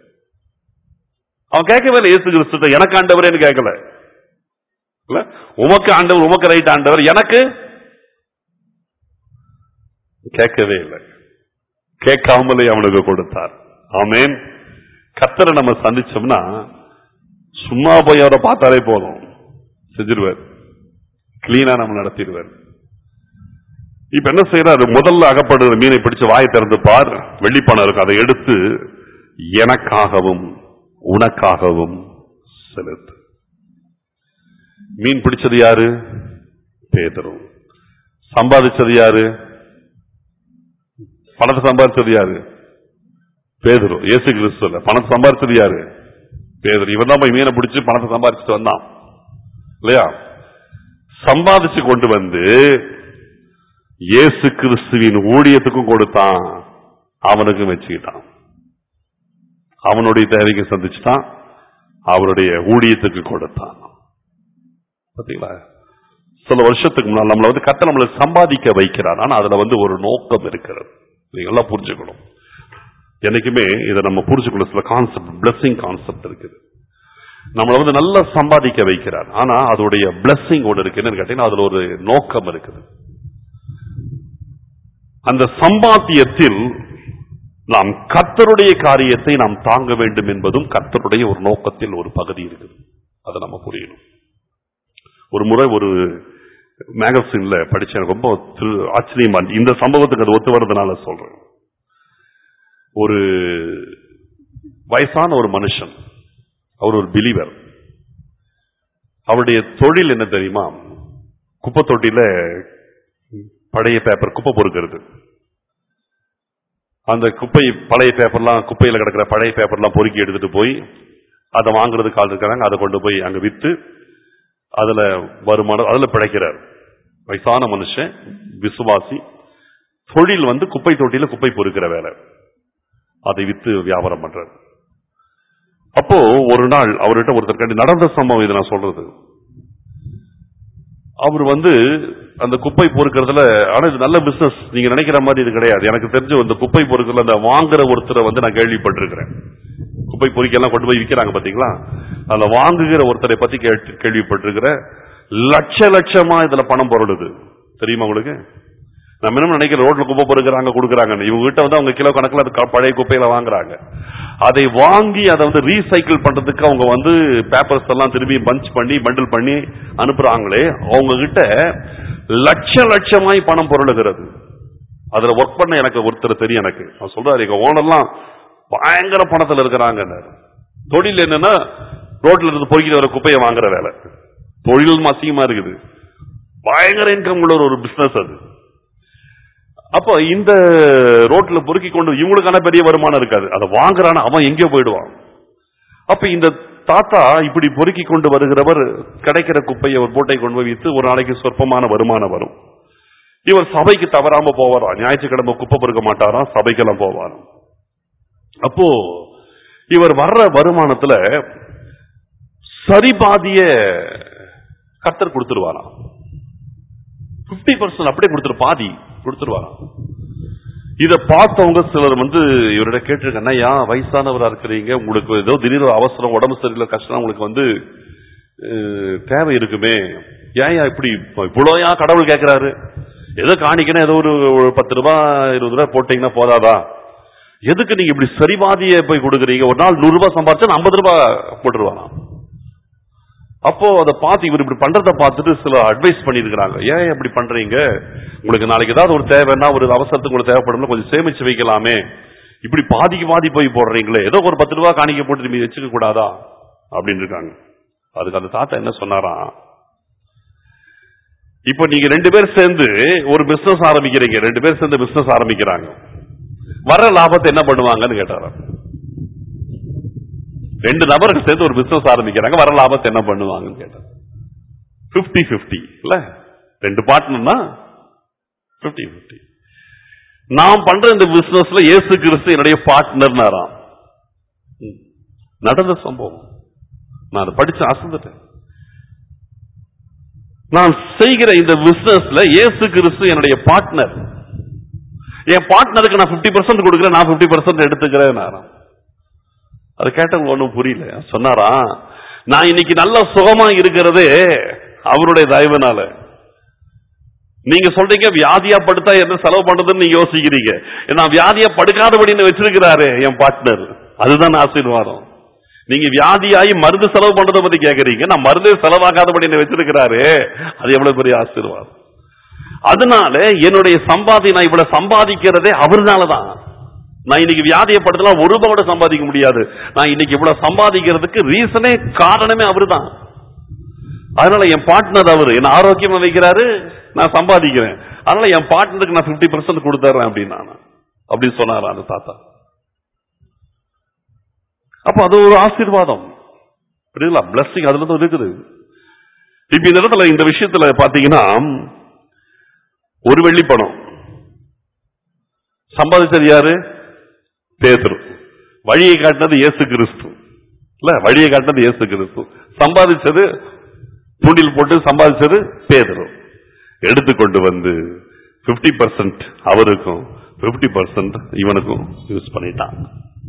A: அவன் கேட்கவே இல்லை இயேசு கிறிஸ்துட்ட எனக்கு ஆண்டவரேன்னு கேட்கல இல்ல உமக்கு ஆண்டவர் உமக்கு ரைட் ஆண்டவர் எனக்கு கேட்கவே இல்லை கேட்காமலே அவனுக்கு கொடுத்தார் ஆமேன் கத்தரை நம்ம சந்திச்சோம்னா சும்மா போய் அவரை பார்த்தாலே போதும் செஞ்சிருவார் கிளீனா நம்ம நடத்திடுவார் இப்ப என்ன செய்யறாரு முதல்ல அகப்படுற மீனை பிடிச்சு வாயை திறந்து பார் வெள்ளிப்பணம் இருக்கும் அதை எடுத்து எனக்காகவும் உனக்காகவும் செலுத்து மீன் பிடிச்சது யாரு பேதரும் சம்பாதிச்சது யாரு பணத்தை சம்பாதிச்சது யாரு பேதரும் இயேசு கிறிஸ்து இல்ல பணத்தை சம்பாதிச்சது யாரு பேதர் இவன் தான் போய் மீனை பிடிச்சு பணத்தை சம்பாதிச்சுட்டு வந்தான் இல்லையா சம்பாதிச்சு கொண்டு வந்து இயேசு கிறிஸ்துவின் ஊழியத்துக்கும் கொடுத்தான் அவனுக்கும் வச்சுக்கிட்டான் அவனுடைய தேவைக்கு சந்திச்சுட்டான் அவருடைய ஊழியத்துக்கு கொடுத்தான் பாத்தீங்களா சில வருஷத்துக்கு முன்னால் நம்மள வந்து கத்த நம்மளை சம்பாதிக்க வைக்கிறார் ஆனா அதுல வந்து ஒரு நோக்கம் இருக்கிறது நீங்க எல்லாம் புரிஞ்சுக்கணும் என்னைக்குமே இதை நம்ம புரிஞ்சுக்கணும் சில கான்செப்ட் பிளஸிங் கான்செப்ட் இருக்குது நம்மளை வந்து நல்லா சம்பாதிக்க வைக்கிறார் ஆனா அதோடைய பிளஸிங் ஒன்று இருக்கு என்னன்னு கேட்டீங்கன்னா அதுல ஒரு நோக்கம் இருக்குது அந்த சம்பாத்தியத்தில் நாம் கர்த்தருடைய காரியத்தை நாம் தாங்க வேண்டும் என்பதும் கர்த்தருடைய ஒரு நோக்கத்தில் ஒரு பகுதி இருக்குது அதை நம்ம புரியணும் ஒரு முறை ஒரு மேகசின்ல படிச்சேன் எனக்கு ரொம்ப திரு- ஆச்சரியமா இருந்துச்சு. இந்த சம்பவத்துக்கு அது ஒத்து வர்றதுனால சொல்றேன் ஒரு வயசான ஒரு மனுஷன் அவர் ஒரு பிலீவர் அவருடைய தொழில் என்ன தெரியுமா குப்பை தொட்டியில பழைய பேப்பர் குப்பை பொறுக்கிறது அந்த குப்பை பழைய பேப்பர்லாம் குப்பையில கிடக்கிற பழைய பேப்பர்லாம் பொறுக்கி எடுத்துட்டு போய் அதை வாங்குறதுக்கு ஆள் இருக்காங்க அதை கொண்டு போய் அங்க வித்து அதுல வருமானம் அதுல பிழைக்கிறார் வயசான மனுஷன் விசுவாசி தொழில் வந்து குப்பை தொட்டியில குப்பை பொறுக்கிற வேலை அதை வித்து வியாபாரம் பண்றாரு அப்போ ஒரு நாள் அவர்கிட்ட ஒருத்தர் கண்டி நடந்த சம்பவம் இது நான் சொல்றது அவர் வந்து அந்த குப்பை பொறுக்கிறதுல ஆனா இது நல்ல பிசினஸ் நீங்க நினைக்கிற மாதிரி இது கிடையாது எனக்கு தெரிஞ்சு அந்த குப்பை பொறுக்கிறதுல அந்த வாங்குற ஒருத்தரை வந்து நான் கேள்விப்பட்டிருக்கிறேன் குப்பை பொறிக்கெல்லாம் கொண்டு போய் விற்கிறாங்க பாத்தீங்களா அந்த வாங்குகிற ஒருத்தரை பத்தி கேட்டு- கேள்விப்பட்டிருக்கிறேன் லட்ச லட்சமா இதுல பணம் பொருளுது தெரியுமா உங்களுக்கு நம்ம என்ன நினைக்கிறோம் ரோட்ல குப்பை பொறுக்கிறாங்க கொடுக்குறாங்க இவங்க கிட்ட வந்து அவங்க கிலோ கணக்குல அது க- பழைய குப்பையில வாங்குறாங்க அதை வாங்கி அதை வந்து ரீசைக்கிள் பண்றதுக்கு அவங்க வந்து பேப்பர்ஸ் எல்லாம் திரும்பி பஞ்ச் பண்ணி பண்டில் பண்ணி அனுப்புறாங்களே அவங்க கிட்ட லட்ச லட்சமாய் பணம் பொருளுகிறது அதுல ஒர்க் பண்ண எனக்கு ஒருத்தர் தெரியும் எனக்கு அவர் சொல்றாரு எங்க ஓனர்லாம் பயங்கர பணத்துல இருக்கிறாங்க தொழில் என்னன்னா ரோட்ல இருந்து பொறுக்கிட்டு வர குப்பையை வாங்குற வேலை தொழில் அசிங்கமா இருக்குது பயங்கர இன்கம் உள்ள ஒரு பிசினஸ் அது அப்போ இந்த ரோட்ல பொறுக்கி கொண்டு இவங்களுக்கான பெரிய வருமானம் இருக்காது அதை வாங்குறான அவன் எங்கேயோ போயிடுவான் அப்ப இந்த தாத்தா இப்படி பொறுக்கி கொண்டு வருகிறவர் கிடைக்கிற குப்பையை ஒரு போட்டை கொண்டு போய் வித்து ஒரு நாளைக்கு சொற்பமான வருமானம் வரும் இவர் சபைக்கு தவறாம போவாராம் ஞாயிற்றுக்கிழமை குப்பை பொறுக்க மாட்டாராம் சபைக்கெல்லாம் போவாராம் அப்போ இவர் வர்ற வருமானத்துல சரிபாதிய கர்த்தர் கொடுத்துருவாராம் 50% பர்சன்ட் அப்படியே கொடுத்துரு பாதி கொடுத்துருவாராம் இத பார்த்தவங்க சிலர் வந்து இவரிட கேட்டிருக்காங்க ஐயா வயசானவரா இருக்கிறீங்க உங்களுக்கு ஏதோ திடீர்னு அவசரம் உடம்பு சரியில்லை கஷ்டம் உங்களுக்கு வந்து அஹ், தேவை இருக்குமே ஏன் இப்படி இவ்வளோயா கடவுள் கேட்கிறாரு ஏதோ காணிக்கணும் ஏதோ ஒரு ஒரு பத்து ரூபாய் இருபது ரூபாய் போட்டீங்கன்னா போதாதா எதுக்கு நீங்க இப்படி சரிபாதிய போய் கொடுக்குறீங்க ஒரு நாள் நூறு ரூபாய் சம்பாதிச்சா ஐம்பது ரூபாய் போட்டுருவாராம் அப்போ அதை பார்த்து இவர் இப்படி பண்றத பார்த்துட்டு சில அட்வைஸ் பண்ணிருக்கிறாங்க ஏன் இப்படி பண்றீங்க உங்களுக்கு நாளைக்கு ஏதாவது ஒரு தேவைன்னா ஒரு அவசரத்துக்கு உங்களுக்கு தேவைப்படும்ல கொஞ்சம் சேமிச்சு வைக்கலாமே இப்படி பாதிக்கு பாதி போய் போடுறீங்களே ஏதோ ஒரு பத்து ரூபாய் காணிக்க போட்டு நீங்க வச்சுக்க கூடாதா அப்படின்னு இருக்காங்க அதுக்கு அந்த தாத்தா என்ன சொன்னாராம் இப்போ நீங்க ரெண்டு பேர் சேர்ந்து ஒரு பிசினஸ் ஆரம்பிக்கிறீங்க ரெண்டு பேர் சேர்ந்து பிசினஸ் ஆரம்பிக்கிறாங்க வர லாபத்தை என்ன பண்ணுவாங்கன்னு கேட்டாராம் ரெண்டு நபர்கள் சேர்ந்து ஒரு பிசினஸ் ஆரம்பிக்கிறாங்க வர லாபத்தை என்ன பண்ணுவாங்கன்னு கேட்டார் 50 50 இல்ல ரெண்டு பார்ட்னர்னா 50 50 நாம் பண்ற இந்த பிசினஸ்ல இயேசு கிறிஸ்து என்னுடைய பார்ட்னர்னாராம் ம். நடந்த சம்பவம் நான் அதை படிச்சு அசந்துட்டேன் நான் செய்கிற இந்த பிசினஸ்ல இயேசு கிறிஸ்து என்னுடைய பார்ட்னர் என் பார்ட்னருக்கு நான் 50% பர்சன்ட் கொடுக்குறேன் நான் 50% பர்சன்ட் எடுத்துக்கிறேன் அது கேட்டவங்க ஒண்ணும் புரியல சொன்னாரா நான் இன்னைக்கு நல்ல சுகமா இருக்கிறதே அவருடைய தயவுனால நீங்க சொல்றீங்க வியாதியா படுத்தா என்ன செலவு பண்றதுன்னு நீங்க யோசிக்கிறீங்க நான் வியாதியா படுக்காதபடின்னு வச்சிருக்கிறாரு என் பார்ட்னர் அதுதான் ஆசீர்வாதம் நீங்க வியாதியாகி மருந்து செலவு பண்றதை பத்தி கேக்குறீங்க நான் மருந்தே செலவாகாதபடி வச்சிருக்கிறாரு அது எவ்வளவு பெரிய ஆசீர்வாதம் அதனால என்னுடைய சம்பாதி நான் இவ்வளவு சம்பாதிக்கிறதே அவர்னாலதான் நான் இன்னைக்கு வியாதியை படுத்தலாம் ஒரு ரூபாய் கூட சம்பாதிக்க முடியாது நான் இன்னைக்கு இவ்வளவு சம்பாதிக்கிறதுக்கு ரீசனே காரணமே அவர்தான் அதனால என் பார்ட்னர் அவரு என்ன ஆரோக்கியமா வைக்கிறாரு நான் சம்பாதிக்கிறேன் அதனால என் பார்ட்னருக்கு நான் 50% பர்சன்ட் கொடுத்துறேன் அப்படின்னு அப்படின்னு சொன்னாரா அந்த தாத்தா அப்ப அது ஒரு ஆசீர்வாதம் புரியுதுங்களா பிளஸ்ஸிங் அதுல தான் இருக்குது இப்ப இந்த இடத்துல இந்த விஷயத்துல பாத்தீங்கன்னா ஒரு வெள்ளி பணம் சம்பாதிச்சது யாரு பேதுரு வழியை காட்டினது இயேசு கிறிஸ்து இல்ல வழியை காட்டினது இயேசு கிறிஸ்து சம்பாதிச்சது தூண்டில் போட்டு சம்பாதிச்சது பேதுரு எடுத்துக்கொண்டு வந்து 50% பர்சன்ட் அவருக்கும் 50% பர்சன்ட் இவனுக்கும் யூஸ் பண்ணிட்டான்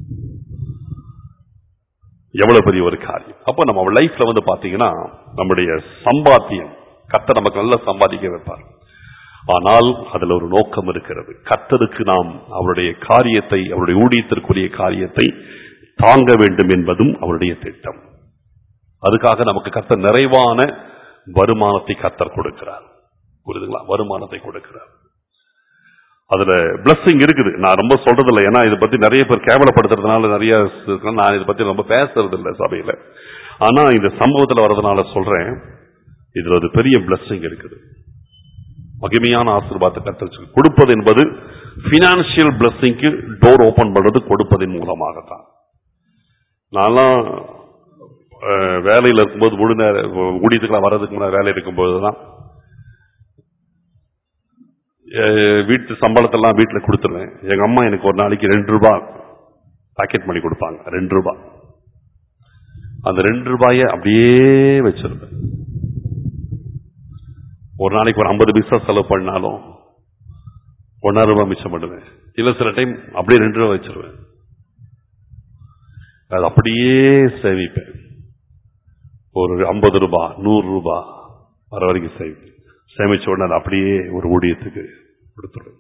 A: எவ்வளவு பெரிய ஒரு காரியம் அப்ப நம்ம லைஃப்ல வந்து பாத்தீங்கன்னா நம்முடைய சம்பாத்தியம் கத்த நமக்கு நல்லா சம்பாதிக்க வைப்பார் ஆனால் அதுல ஒரு நோக்கம் இருக்கிறது கர்த்தருக்கு நாம் அவருடைய காரியத்தை அவருடைய ஊழியத்திற்குரிய காரியத்தை தாங்க வேண்டும் என்பதும் அவருடைய திட்டம் அதுக்காக நமக்கு கர்த்தர் நிறைவான வருமானத்தை கர்த்தர் கொடுக்கிறார் புரியுதுங்களா வருமானத்தை கொடுக்கிறார் அதுல blessing இருக்குது நான் ரொம்ப சொல்றது இல்லை ஏன்னா இதை பத்தி நிறைய பேர் கேவலப்படுத்துறதுனால நிறைய இருக்கு. நான் இதை பத்தி ரொம்ப பேசுறது இல்லை சபையில ஆனா இந்த சம்பவத்துல வர்றதுனால சொல்றேன் இதுல ஒரு பெரிய blessing இருக்குது மகிமையான ஆசீர்வாதத்தை கத்தரிச்சு கொடுப்பது என்பது பினான்சியல் பிளஸ்ஸிங்க்கு டோர் ஓபன் பண்றது கொடுப்பதின் மூலமாகத்தான் நான்லாம் அஹ், வேலையில இருக்கும்போது முழு நேர ஊழியத்துக்குலாம் வர்றதுக்கு முன்னாடி வேலை இருக்கும்போது தான் அஹ், வீட்டு சம்பளத்தெல்லாம் வீட்டில் கொடுத்துருவேன் எங்க அம்மா எனக்கு ஒரு நாளைக்கு ரெண்டு ரூபாய் பாக்கெட் பண்ணி கொடுப்பாங்க ரெண்டு ரூபாய் அந்த ரெண்டு ரூபாயை அப்படியே வச்சிருப்பேன் ஒரு நாளைக்கு ஒரு ஐம்பது பைசா செலவு பண்ணாலும் ஒன்னாயிரம் ரூபாய் மிச்சம் பண்ணுவேன் இல்ல சில டைம் அப்படியே ரெண்டு ரூபாய் வச்சிருவேன் அது அப்படியே சேமிப்பேன் ஒரு ஐம்பது ரூபாய் நூறு ரூபாய் வர வரைக்கும் சேமிப்பேன் சேமிச்ச உடனே அதை அப்படியே ஒரு ஊழியத்துக்கு கொடுத்துருவேன்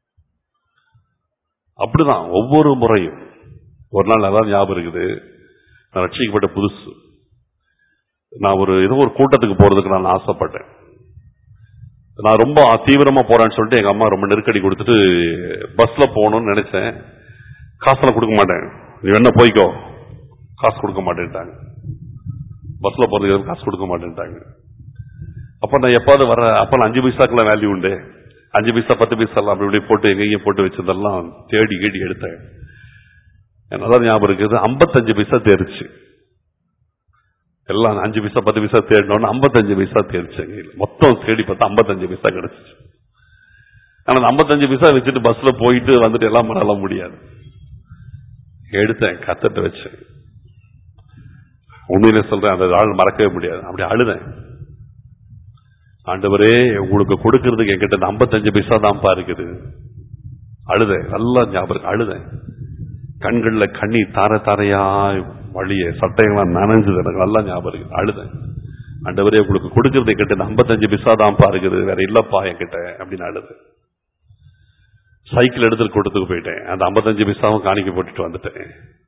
A: அப்படிதான் ஒவ்வொரு முறையும் ஒரு நாள் நல்லா ஞாபகம் இருக்குது நான் ரட்சிக்கப்பட்ட புதுசு நான் ஒரு ஏதோ ஒரு கூட்டத்துக்கு போறதுக்கு நான் ஆசைப்பட்டேன் நான் ரொம்ப தீவிரமா போறேன்னு சொல்லிட்டு எங்க அம்மா ரொம்ப நெருக்கடி கொடுத்துட்டு பஸ்ல போகணும்னு நினைச்சேன் காசுலாம் கொடுக்க மாட்டேன் நீ வேணா போய்க்கோ காசு கொடுக்க மாட்டேன்ட்டாங்க பஸ்ல போறதுக்கு காசு கொடுக்க மாட்டேன்ட்டாங்க அப்ப நான் எப்பாவது வர அப்ப நான் அஞ்சு பைசாக்கெல்லாம் வேல்யூ உண்டு அஞ்சு பைசா பத்து பைசா எல்லாம் அப்படி இப்படி போட்டு எங்கேயும் போட்டு வச்சதெல்லாம் தேடி கேடி எடுத்தேன் எனக்கு அதான் ஞாபகம் இருக்குது ஐம்பத்தஞ்சு பைசா தேர்ச்சு எல்லாம் அஞ்சு பைசா பத்து பைசா தேடினோன்னு ஐம்பத்தஞ்சு பைசா தேடிச்சேங்க மொத்தம் தேடி பார்த்தா ஐம்பத்தஞ்சு பைசா கிடைச்சிச்சு ஆனா அந்த ஐம்பத்தஞ்சு பைசா வச்சுட்டு பஸ்ல போயிட்டு வந்துட்டு எல்லாம் பண்ணலாம் முடியாது எடுத்தேன் கத்தட்ட வச்சேன் உண்மையிலே சொல்றேன் அந்த ஆள் மறக்கவே முடியாது அப்படி அழுதேன் ஆண்டவரே உங்களுக்கு கொடுக்கறதுக்கு என்கிட்ட இந்த ஐம்பத்தஞ்சு பைசா தான்ப்பா இருக்குது அழுதேன் நல்லா ஞாபகம் இருக்கு, அழுதேன் கண்கள்ல கண்ணீர் தார தாரையா வழிய சட்டையெல்லாம் நனைஞ்சது எனக்கு நல்லா ஞாபகம் இருக்கு அழுதேன் ஆண்டவரே உங்களுக்கு கொடுக்கறது என்கிட்ட இந்த ஐம்பத்தஞ்சு பைசா தான்ப்பா இருக்குது வேற இல்லப்பா என்கிட்ட அப்படின்னு அழுது சைக்கிள் எடுத்துட்டு கொடுத்துட்டு போயிட்டேன் அந்த ஐம்பத்தஞ்சு பைசாவும் காணிக்க போட்டுட்டு வந்துட்டேன்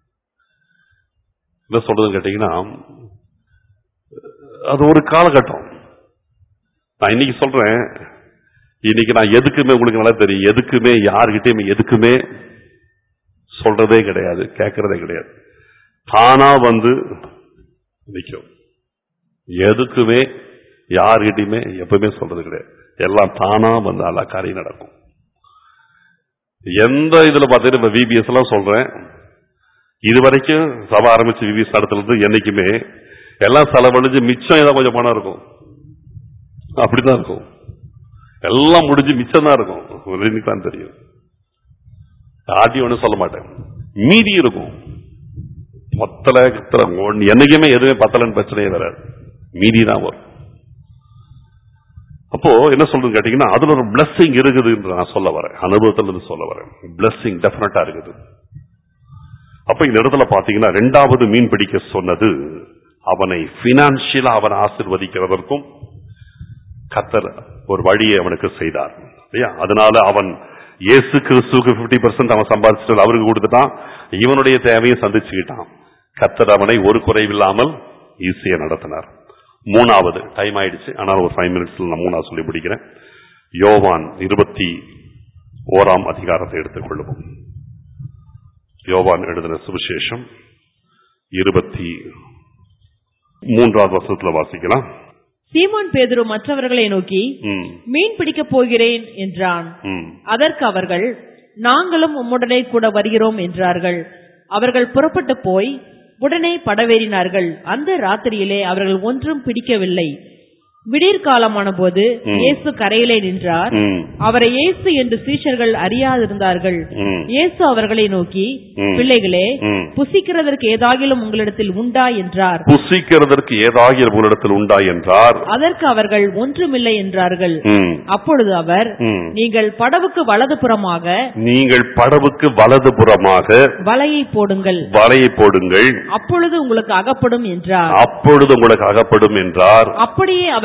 A: என்ன சொல்றதுன்னு கேட்டீங்கன்னா அது ஒரு காலகட்டம் நான் இன்னைக்கு சொல்றேன் இன்னைக்கு நான் எதுக்குமே உங்களுக்கு நல்லா தெரியும் எதுக்குமே யாருகிட்டயுமே எதுக்குமே சொல்றதே கிடையாது கேட்கறதே கிடையாது தானா வந்து நிற்கும் எதுக்குமே யார்கிட்டயுமே எப்பவுமே சொல்றது கிடையாது எல்லாம் தானா வந்து எல்லா காரியம் நடக்கும் எந்த இதுல பார்த்தீங்கன்னா இப்ப விபிஎஸ் எல்லாம் சொல்றேன் இது வரைக்கும் சபை ஆரம்பிச்சு விபிஎஸ் நடத்துல இருந்து என்னைக்குமே எல்லாம் செலவழிஞ்சு மிச்சம் ஏதாவது கொஞ்சம் பணம் இருக்கும் அப்படிதான் இருக்கும் எல்லாம் முடிஞ்சு மிச்சம் தான் இருக்கும் எனக்கு தான் தெரியும் ஆட்டி ஒன்றும் சொல்ல மாட்டேன் மீதி இருக்கும் பத்தல கித்தல ஒண்ணு- என்னைக்குமே எதுவுமே பத்தலன்னு பிரச்சனையே வராது மீதி தான் வரும் அப்போ என்ன சொல்றது கேட்டீங்கன்னா அதுல ஒரு blessing இருக்குது என்று நான் சொல்ல வரேன் அனுபவத்துல இருந்து சொல்ல வரேன் blessing டெஃபினட்டா இருக்குது அப்ப இந்த இடத்துல பாத்தீங்கன்னா ரெண்டாவது மீன் பிடிக்க சொன்னது அவனை பினான்சியலா அவனை ஆசிர்வதிக்கிறதற்கும் கத்தர் ஒரு வழியை அவனுக்கு செய்தார் இல்லையா அதனால அவன் இயேசு கிறிஸ்துக்கு 50% பர்சன்ட் அவன் சம்பாதிச்சுட்டு அவருக்கு கொடுத்துட்டான் இவனுடைய தேவையை சந்திச்சுக்கிட்டான் கத்தர் அவனை ஒரு குறைவில்லாமல் ஈஸியா நடத்தினார் மூணாவது டைம் ஆயிடுச்சு ஆனால் ஒரு ஃபைவ் மினிட்ஸ்ல நான் மூணாவது சொல்லி பிடிக்கிறேன் யோவான் இருபத்தி ஓராம் அதிகாரத்தை எடுத்துக்கொள்வோம் யோவான் எழுதின சுவிசேஷம் இருபத்தி மூன்றாவது வருஷத்துல வாசிக்கலாம்
B: சீமோன் பேதுரு மற்றவர்களை நோக்கி
A: ம்,
B: மீன் பிடிக்கப் போகிறேன் என்றான்
A: ம்.
B: அதற்கு அவர்கள் நாங்களும் உம்முடனே கூட வருகிறோம் என்றார்கள் அவர்கள் புறப்பட்டு போய் உடனே படவேறினார்கள் அந்த ராத்திரியிலே அவர்கள் ஒன்றும் பிடிக்கவில்லை விடியற்காலமான போது
A: ம்.
B: இயேசு கரையிலே நின்றார்
A: ம்,
B: அவரை இயேசு என்று சீஷர்கள் அறியாதிருந்தார்கள்
A: ம்,
B: இயேசு அவர்களை நோக்கி
A: ம்.
B: பிள்ளைகளே
A: ம்.
B: புசிக்கிறதற்கு ஏதாகிலும் உங்களிடத்தில் உண்டா என்றார்
A: புசிக்கிறதற்கு ஏதாகிய உன்னிடத்தில் உண்டா என்றார்
B: அதற்கு அவர்கள் ஒன்றுமில்லை என்றார்கள்
A: ம்,
B: அப்பொழுது அவர்
A: ம்.
B: நீங்கள் படவுக்கு வலதுபுறமாக
A: நீங்கள் படவுக்கு வலது புறமாக
B: வலையை போடுங்கள்
A: வலையை போடுங்கள்
B: அப்பொழுது உங்களுக்கு அகப்படும் என்றார்
A: அப்பொழுது உங்களுக்கு அகப்படும் என்றார்
B: அப்படியே அவர்கள்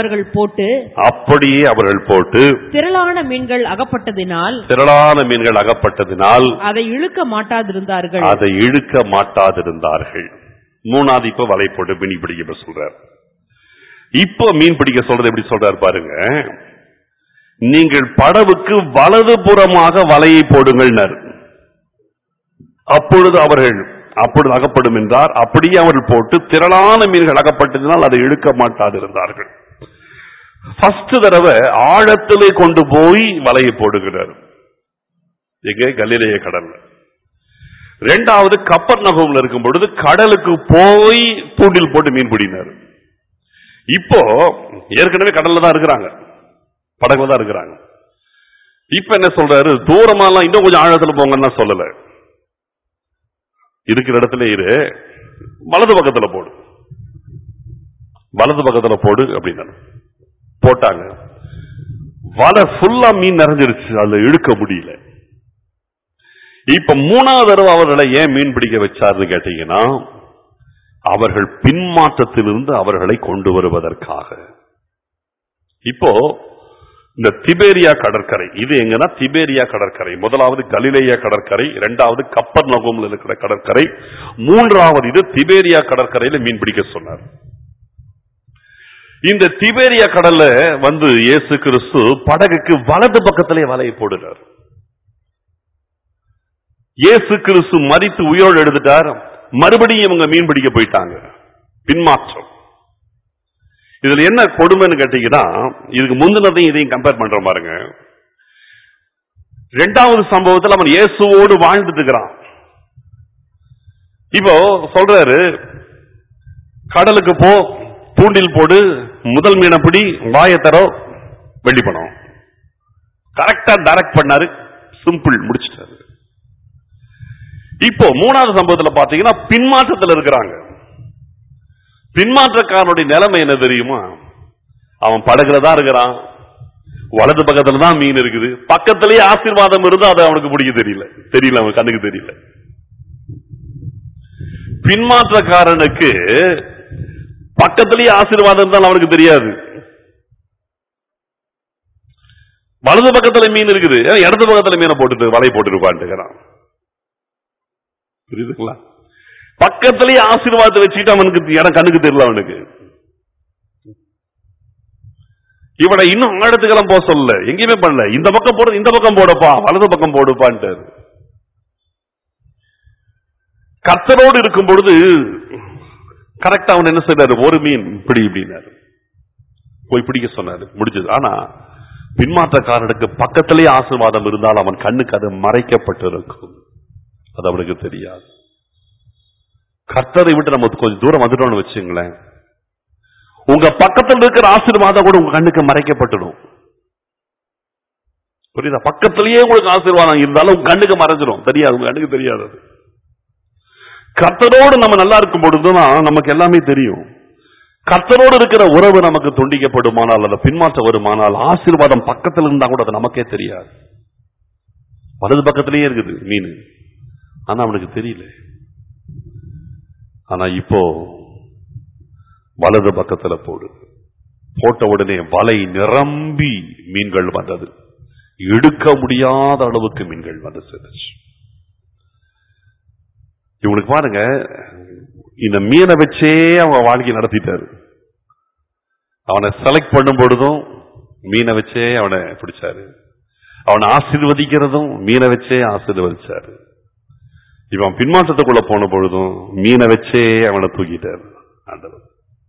B: அவர்கள் போட்டு
A: அப்படியே அவர்கள் போட்டு
B: திரளான மீன்கள் அகப்பட்டதினால்
A: திரளான மீன்கள் அகப்பட்டதினால்
B: அதை இழுக்க மாட்டாதிருந்தார்கள்
A: அதை இழுக்க மாட்டாதிருந்தார்கள் மூணாவது இப்ப வலை போட்டு மீன் பிடிக்க சொல்றார் இப்போ மீன் பிடிக்க சொல்றது எப்படி சொல்றாரு பாருங்க நீங்கள் படவுக்கு வலது புறமாக வலையை போடுங்கள்னர் அப்பொழுது அவர்கள் அப்பொழுது அகப்படும் என்றார் அப்படியே அவர்கள் போட்டு திரளான மீன்கள் அகப்பட்டதினால் அதை இழுக்க மாட்டாதிருந்தார்கள் ஃபர்ஸ்ட் தடவை ஆழத்திலே கொண்டு போய் வலையை போடுகிறார் எங்கே கலிலேய கடல்ல ரெண்டாவது கப்பர் நகம்ல இருக்கும் பொழுது கடலுக்கு போய் தூண்டில் போட்டு மீன் பிடினார் இப்போ ஏற்கனவே கடல்ல தான் இருக்கிறாங்க படகுல தான் இருக்கிறாங்க இப்ப என்ன சொல்றாரு தூரமாலாம் இன்னும் கொஞ்சம் ஆழத்துல போங்கன்னா சொல்லல இருக்கிற இடத்துல இரு வலது பக்கத்துல போடு வலது பக்கத்துல போடு அப்படின்னாரு போட்டாங்க வலை ஃபுல்லா மீன் நிறைஞ்சிருச்சு அதுல இழுக்க முடியல இப்ப மூணாவது தடவை அவர்களை ஏன் மீன் பிடிக்க வச்சாருன்னு கேட்டீங்கன்னா அவர்கள் பின்மாற்றத்திலிருந்து அவர்களை கொண்டு வருவதற்காக இப்போ இந்த திபேரியா கடற்கரை இது எங்கன்னா திபேரியா கடற்கரை முதலாவது கலிலேயா கடற்கரை இரண்டாவது கப்பர் நகோம்ல இருக்கிற கடற்கரை மூன்றாவது இது திபேரியா கடற்கரையில மீன் பிடிக்க சொன்னார் இந்த திபேரியா கடல்ல வந்து இயேசு கிறிஸ்து படகுக்கு வலது பக்கத்திலே வலையை போடுறார் இயேசு கிறிஸ்து மறித்து உயிரோடு எடுத்துட்டார் மறுபடியும் இவங்க மீன் பிடிக்க போயிட்டாங்க பின்மாற்றம் இதுல என்ன கொடுமைன்னு கேட்டீங்கன்னா இதுக்கு முந்தினதையும் இதையும் கம்பேர் பண்ற பாருங்க ரெண்டாவது சம்பவத்தில் அவன் இயேசுவோடு வாழ்ந்துட்டு இருக்கிறான் இப்போ சொல்றாரு கடலுக்கு போ தூண்டில் போடு முதல் மீனை பிடி வாயை தரோ வெள்ளி பணம் கரெக்டா டைரக்ட் பண்ணாரு சிம்பிள் முடிச்சிட்டாரு இப்போ மூணாவது சம்பவத்துல பாத்தீங்கன்னா பின்மாற்றத்தில் இருக்கிறாங்க பின்மாற்றக்காரனுடைய நிலைமை என்ன தெரியுமா அவன் படகுல தான் இருக்கிறான் வலது பக்கத்துல தான் மீன் இருக்குது பக்கத்திலேயே ஆசீர்வாதம் இருந்து அதை அவனுக்கு பிடிக்க தெரியல தெரியல அவன் கண்ணுக்கு தெரியல பின்மாற்றக்காரனுக்கு பக்கத்திலேயே ஆசீர்வாதம் இருந்தாலும் அவனுக்கு தெரியாது வலது பக்கத்துல மீன் இருக்குது ஏன் இடது பக்கத்துல மீனை போட்டுட்டு வலை போட்டு உட்காந்துக்கிறான் புரியுதுங்களா பக்கத்திலேயே ஆசீர்வாதத்தை வச்சுட்டு அவனுக்கு இடம் கண்ணுக்கு தெரியல அவனுக்கு இவனை இன்னும் ஆழத்துக்கெல்லாம் போக சொல்லல எங்கேயுமே பண்ணல இந்த பக்கம் போடு இந்த பக்கம் போடப்பா வலது பக்கம் போடுப்பான்ட்டு கர்த்தரோடு இருக்கும் பொழுது கரெக்டா அவன் என்ன செய்றாரு ஒரு மீன் பிடி இப்படின்னாரு போய் பிடிக்க சொன்னாரு முடிஞ்சது ஆனா பின்மாற்றக்காரனுக்கு பக்கத்திலேயே ஆசீர்வாதம் இருந்தால் அவன் கண்ணுக்கு அது மறைக்கப்பட்டிருக்கும் அது அவனுக்கு தெரியாது கர்த்தரை விட்டு நம்ம கொஞ்சம் தூரம் வந்துட்டோம்னு வச்சுங்களேன் உங்க பக்கத்தில் இருக்கிற ஆசீர்வாதம் கூட உங்க கண்ணுக்கு மறைக்கப்பட்டுடும் புரியுதா பக்கத்திலேயே உங்களுக்கு ஆசீர்வாதம் இருந்தாலும் உங்க கண்ணுக்கு மறைஞ்சிடும் தெரியாது உங்க கண்ணுக்கு தெரியாது அது கர்த்தரோடு நம்ம நல்லா இருக்கும் பொழுதுதான் நமக்கு எல்லாமே தெரியும் கர்த்தரோடு இருக்கிற உறவு நமக்கு துண்டிக்கப்படுமானால் அல்லது பின்மாற்ற வருமானால் ஆசீர்வாதம் பக்கத்தில் இருந்தா கூட அது நமக்கே தெரியாது வலது பக்கத்திலேயே இருக்குது மீன் ஆனா அவனுக்கு தெரியல ஆனா இப்போ வலது பக்கத்துல போடு போட்ட உடனே வலை நிரம்பி மீன்கள் வந்தது எடுக்க முடியாத அளவுக்கு மீன்கள் வந்து சேர்ந்துச்சு இவனுக்கு பாருங்க இந்த மீனை வச்சே அவன் வாழ்க்கை நடத்திட்டாரு அவனை செலக்ட் பண்ணும் பொழுதும் மீனை வச்சே அவனை பிடிச்சாரு அவனை ஆசீர்வதிக்கிறதும் மீனை வச்சே ஆசீர்வதிச்சாரு இவன் பின்மாற்றத்துக்குள்ள போன பொழுதும் மீனை வச்சே அவனை தூக்கிட்டாரு ஆண்டவர்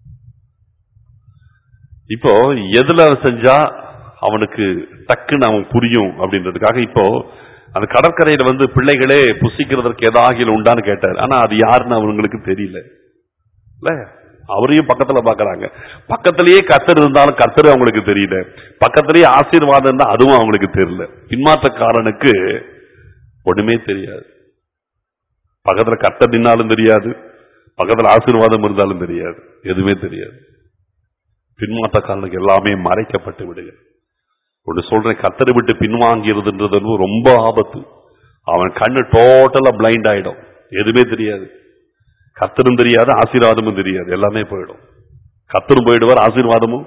A: இப்போ எதுல செஞ்சா அவனுக்கு டக்குன்னு அவன் புரியும் அப்படின்றதுக்காக இப்போ அந்த கடற்கரையில வந்து பிள்ளைகளே புசிக்கிறதற்கு ஏதாகில் உண்டான்னு கேட்டார் ஆனா அது யாருன்னு அவங்களுக்கு தெரியல இல்ல அவரையும் பக்கத்துல பாக்குறாங்க பக்கத்திலேயே கத்தர் இருந்தாலும் கத்தர் அவங்களுக்கு தெரியல பக்கத்திலேயே ஆசீர்வாதம் இருந்தா அதுவும் அவங்களுக்கு தெரியல பின்மாற்றக்காரனுக்கு ஒண்ணுமே தெரியாது பக்கத்துல கத்தர் நின்னாலும் தெரியாது பக்கத்துல ஆசீர்வாதம் இருந்தாலும் தெரியாது எதுவுமே தெரியாது பின்மாற்றக்காரனுக்கு எல்லாமே மறைக்கப்பட்டு விடுங்க ஒன்று சொல்றேன் கத்தரை விட்டு பின்வாங்கிறதுன்றது வந்து ரொம்ப ஆபத்து அவன் கண்ணு டோட்டலா பிளைண்ட் ஆயிடும் எதுவுமே தெரியாது கத்தரும் தெரியாது ஆசீர்வாதமும் தெரியாது எல்லாமே போயிடும் கத்தரும் போயிடுவார் ஆசீர்வாதமும்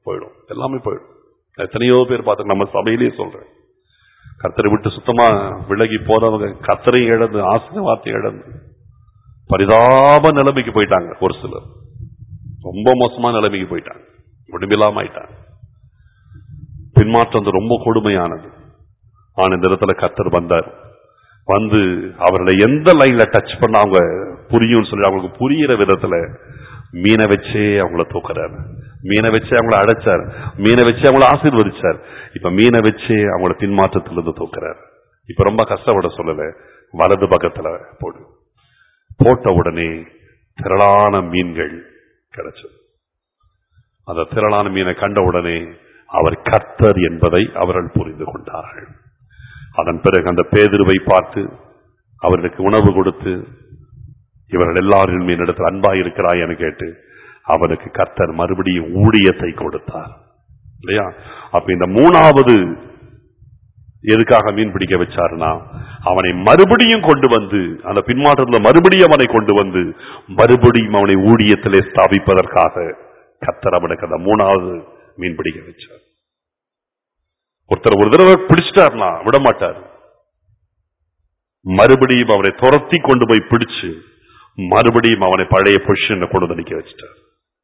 A: போயிடும் எல்லாமே போயிடும் எத்தனையோ பேர் பார்த்து நம்ம சபையிலேயே சொல்றேன் கர்த்தரை விட்டு சுத்தமா விலகி போனவங்க கர்த்தரை இழந்து ஆசீர்வாதத்தை இழந்து பரிதாப நிலைமைக்கு போயிட்டாங்க ஒரு சிலர் ரொம்ப மோசமான நிலைமைக்கு போயிட்டாங்க முடிவில்லாம ஆயிட்டாங்க பின்மாற்றம் வந்து ரொம்ப கொடுமையானது ஆனா இந்த இடத்துல கர்த்தர் வந்தார் வந்து அவர்களை எந்த லைன்ல டச் பண்ண அவங்க புரியும்னு சொல்லி அவங்களுக்கு புரியிற விதத்துல மீனை வச்சே அவங்கள தூக்குறாரு மீனை வச்சே அவங்கள அடைச்சார் மீனை வச்சே அவங்கள ஆசீர்வதிச்சார் இப்ப மீனை வச்சே அவங்கள பின்மாற்றத்திலிருந்து தூக்குறாரு இப்ப ரொம்ப கஷ்டப்பட சொல்லல வலது பக்கத்துல போடு போட்ட உடனே திரளான மீன்கள் கிடைச்சது அந்த திரளான மீனை கண்ட உடனே அவர் கர்த்தர் என்பதை அவர்கள் புரிந்து கொண்டார்கள் அதன் பிறகு அந்த பேதிருவை பார்த்து அவர்களுக்கு உணவு கொடுத்து இவர்கள் எல்லாரும் என்னிடத்தில் அன்பாய் இருக்கிறாய் என கேட்டு அவனுக்கு கர்த்தர் மறுபடியும் ஊழியத்தை கொடுத்தார் இல்லையா அப்ப இந்த மூணாவது எதுக்காக மீன் பிடிக்க வச்சாருன்னா அவனை மறுபடியும் கொண்டு வந்து அந்த பின்மாற்றத்தில் மறுபடியும் அவனை கொண்டு வந்து மறுபடியும் அவனை ஊழியத்திலே ஸ்தாபிப்பதற்காக கர்த்தர் அவனுக்கு அந்த மூணாவது மீன் பிடிக்க வச்சார் ஒருத்தர் ஒரு தடவை பிடிச்சிட்டார்னா விட மாட்டார் மறுபடியும் அவனை துரத்தி கொண்டு போய் பிடிச்சு மறுபடியும் அவனை பழைய பொசிஷன்ல கொண்டு வந்து நிக்க வச்சிட்டார்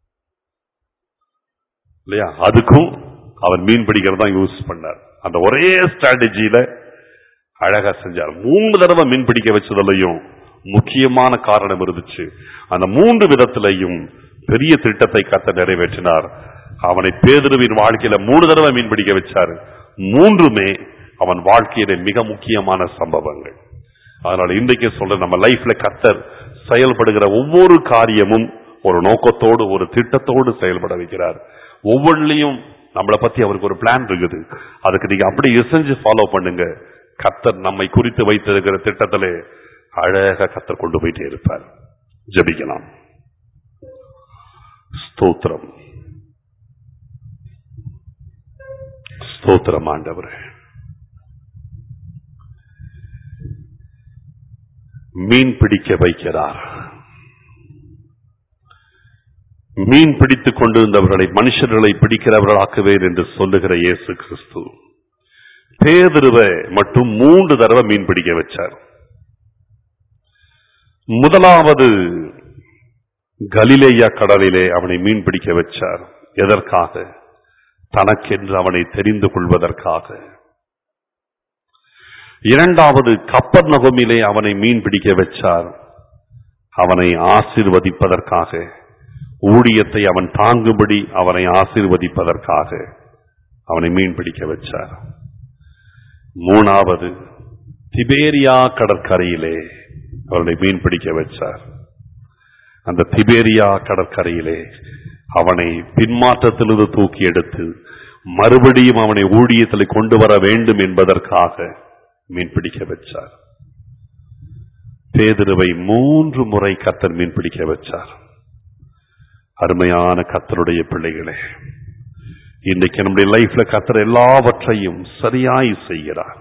A: இல்லையா அதுக்கும் அவர் மீன் பிடிக்கிறது தான் யூஸ் பண்ணார் அந்த ஒரே ஸ்ட்ராட்டஜியில அழகா செஞ்சார் மூணு தடவை மீன் பிடிக்க வச்சதுலயும் முக்கியமான காரணம் இருந்துச்சு அந்த மூன்று விதத்திலையும் பெரிய திட்டத்தை கத்த நிறைவேற்றினார் அவனை பேதுருவின் வாழ்க்கையில மூணு தடவை மீன் பிடிக்க வச்சாரு மூன்றுமே அவன் வாழ்க்கையில மிக முக்கியமான சம்பவங்கள் அதனால இன்றைக்கு சொல்ற நம்ம லைஃப்ல கத்தர் செயல்படுகிற ஒவ்வொரு காரியமும் ஒரு நோக்கத்தோடு ஒரு திட்டத்தோடு செயல்பட வைக்கிறார் ஒவ்வொன்றிலையும் நம்மளை பத்தி அவருக்கு ஒரு பிளான் இருக்குது அதுக்கு நீங்க அப்படி இசைஞ்சு ஃபாலோ பண்ணுங்க கத்தர் நம்மை குறித்து வைத்திருக்கிற திட்டத்திலே அழகா கத்தர் கொண்டு போயிட்டே இருப்பார் ஜபிக்கலாம் ஸ்தோத்திரம் ஸ்தோத்திரம் ஆண்டவரே மீன் பிடிக்க வைக்கிறார் மீன் பிடித்துக் கொண்டிருந்தவர்களை மனுஷர்களை பிடிக்கிறவர்களாக்குவேன் என்று சொல்லுகிற இயேசு கிறிஸ்து பேதுருவை மட்டும் மூன்று தடவை மீன் பிடிக்க வச்சார் முதலாவது கலிலேயா கடலிலே அவனை மீன் பிடிக்க வச்சார் எதற்காக தனக்கென்று அவனை தெரிந்து கொள்வதற்காக இரண்டாவது கப்பர் நகமிலே அவனை மீன் பிடிக்க வச்சார் அவனை ஆசீர்வதிப்பதற்காக ஊழியத்தை அவன் தாங்கும்படி அவனை ஆசீர்வதிப்பதற்காக அவனை மீன் பிடிக்க வச்சார் மூணாவது திபேரியா கடற்கரையிலே அவர்களை மீன் பிடிக்க வச்சார் அந்த திபேரியா கடற்கரையிலே அவனை பின்மாற்றத்திலிருந்து தூக்கி எடுத்து மறுபடியும் அவனை ஊழியத்தில் கொண்டு வர வேண்டும் என்பதற்காக மீன் பிடிக்க வச்சார் பேதுருவை மூன்று முறை கத்தர் மீன் பிடிக்க வச்சார் அருமையான கத்தருடைய பிள்ளைகளே இன்றைக்கு நம்முடைய லைஃப்ல கத்தர் எல்லாவற்றையும் சரியாய் செய்கிறார்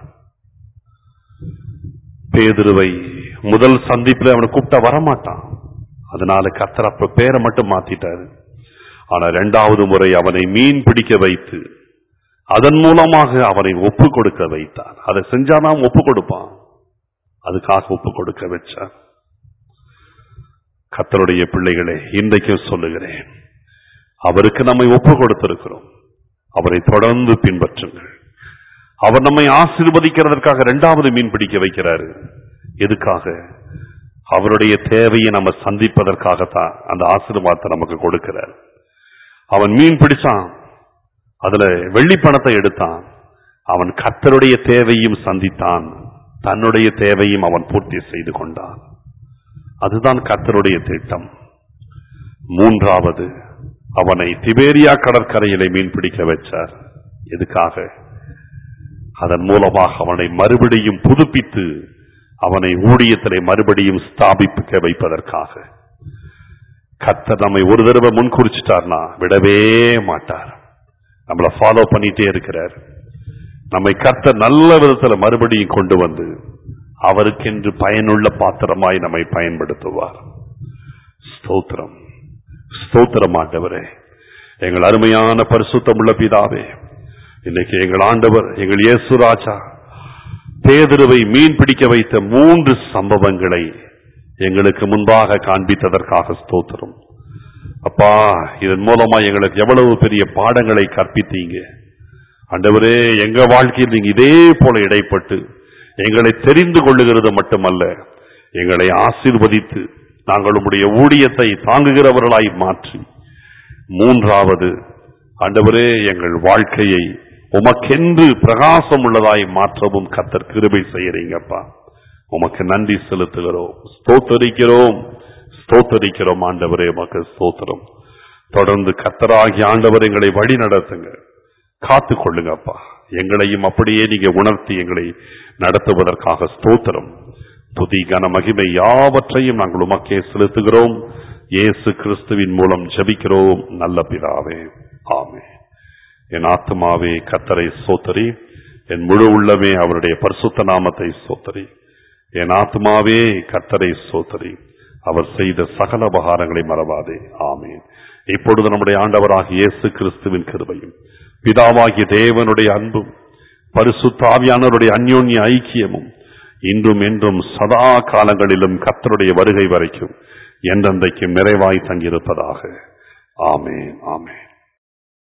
A: பேதுருவை முதல் சந்திப்புல அவனை கூப்பிட்டா வரமாட்டான் அதனால கத்தர் அப்ப பேரை மட்டும் மாத்திட்டாரு ஆனா இரண்டாவது முறை அவனை மீன் பிடிக்க வைத்து அதன் மூலமாக அவனை ஒப்பு கொடுக்க வைத்தார் அதை செஞ்சாதான் ஒப்பு கொடுப்பான் அதுக்காக ஒப்பு கொடுக்க வச்சார் கத்தருடைய பிள்ளைகளே இன்றைக்கும் சொல்லுகிறேன் அவருக்கு நம்மை ஒப்பு கொடுத்திருக்கிறோம் அவரை தொடர்ந்து பின்பற்றுங்கள் அவர் நம்மை ஆசீர்வதிக்கிறதற்காக இரண்டாவது மீன் பிடிக்க வைக்கிறாரு எதுக்காக அவருடைய தேவையை நம்ம சந்திப்பதற்காகத்தான் அந்த ஆசீர்வாதத்தை நமக்கு கொடுக்கிறார் அவன் மீன் பிடிச்சான் அதுல வெள்ளி பணத்தை எடுத்தான் அவன் கத்தருடைய தேவையும் சந்தித்தான் தன்னுடைய தேவையும் அவன் பூர்த்தி செய்து கொண்டான் அதுதான் கத்தருடைய திட்டம் மூன்றாவது அவனை திபேரியா கடற்கரையிலே மீன் பிடிக்க வச்சார் எதுக்காக அதன் மூலமாக அவனை மறுபடியும் புதுப்பித்து அவனை ஊழியத்திலே மறுபடியும் ஸ்தாபிக்க வைப்பதற்காக கத்தர் நம்மை ஒரு தடவை முன்குறிச்சிட்டார்னா விடவே மாட்டார் நம்மளை ஃபாலோ பண்ணிட்டே இருக்கிறார் நம்மை கர்த்தர் நல்ல விதத்துல மறுபடியும் கொண்டு வந்து அவருக்கென்று பயனுள்ள பாத்திரமாய் நம்மை பயன்படுத்துவார் ஸ்தோத்திரம் ஸ்தோத்திரம் ஆண்டவரே எங்கள் அருமையான பரிசுத்தமுள்ள பிதாவே இன்னைக்கு எங்கள் ஆண்டவர் எங்கள் இயேசு ராஜா பேதுருவை மீன் பிடிக்க வைத்த மூன்று சம்பவங்களை எங்களுக்கு முன்பாக காண்பித்ததற்காக ஸ்தோத்திரம் அப்பா இதன் மூலமா எங்களுக்கு எவ்வளவு பெரிய பாடங்களை கற்பித்தீங்க ஆண்டவரே எங்க வாழ்க்கையில் நீங்க இதே போல இடைப்பட்டு எங்களை தெரிந்து கொள்ளுகிறது மட்டுமல்ல எங்களை ஆசீர்வதித்து நாங்கள் உம்முடைய ஊழியத்தை தாங்குகிறவர்களாய் மாற்றி மூன்றாவது ஆண்டவரே எங்கள் வாழ்க்கையை உமக்கென்று பிரகாசம் உள்ளதாய் மாற்றவும் கத்தர் கிருபை செய்யறீங்கப்பா உமக்கு நன்றி செலுத்துகிறோம் ஸ்தோத்தரிக்கிறோம் ஸ்தோத்தரிக்கிறோம் ஆண்டவரே உமக்கு ஸ்தோத்திரம் தொடர்ந்து கத்தராகி ஆண்டவர் எங்களை வழி நடத்துங்க காத்து கொள்ளுங்கப்பா எங்களையும் அப்படியே நீங்க உணர்த்தி எங்களை நடத்துவதற்காக ஸ்தோத்திரம் துதி கன மகிமை யாவற்றையும் நாங்கள் உமக்கே செலுத்துகிறோம் இயேசு கிறிஸ்துவின் மூலம் ஜெபிக்கிறோம் நல்ல பிதாவே ஆமே என் ஆத்மாவே கத்தரை சோத்தரி என் முழு உள்ளமே அவருடைய பரிசுத்த நாமத்தை சோத்தரி என் ஆத்மாவே கத்தரை சோத்தரி அவர் செய்த சகல உபகாரங்களை மறவாதே ஆமேன் இப்பொழுது நம்முடைய ஆண்டவராகிய இயேசு கிறிஸ்துவின் கிருபையும் பிதாவாகிய தேவனுடைய அன்பும் பரிசுத்தாவியானவருடைய அந்யோன்ய ஐக்கியமும் இன்றும் என்றும் சதா காலங்களிலும் கத்தருடைய வருகை வரைக்கும் என்றென்றைக்கும் நிறைவாய் தங்கியிருப்பதாக ஆமேன் ஆமேன்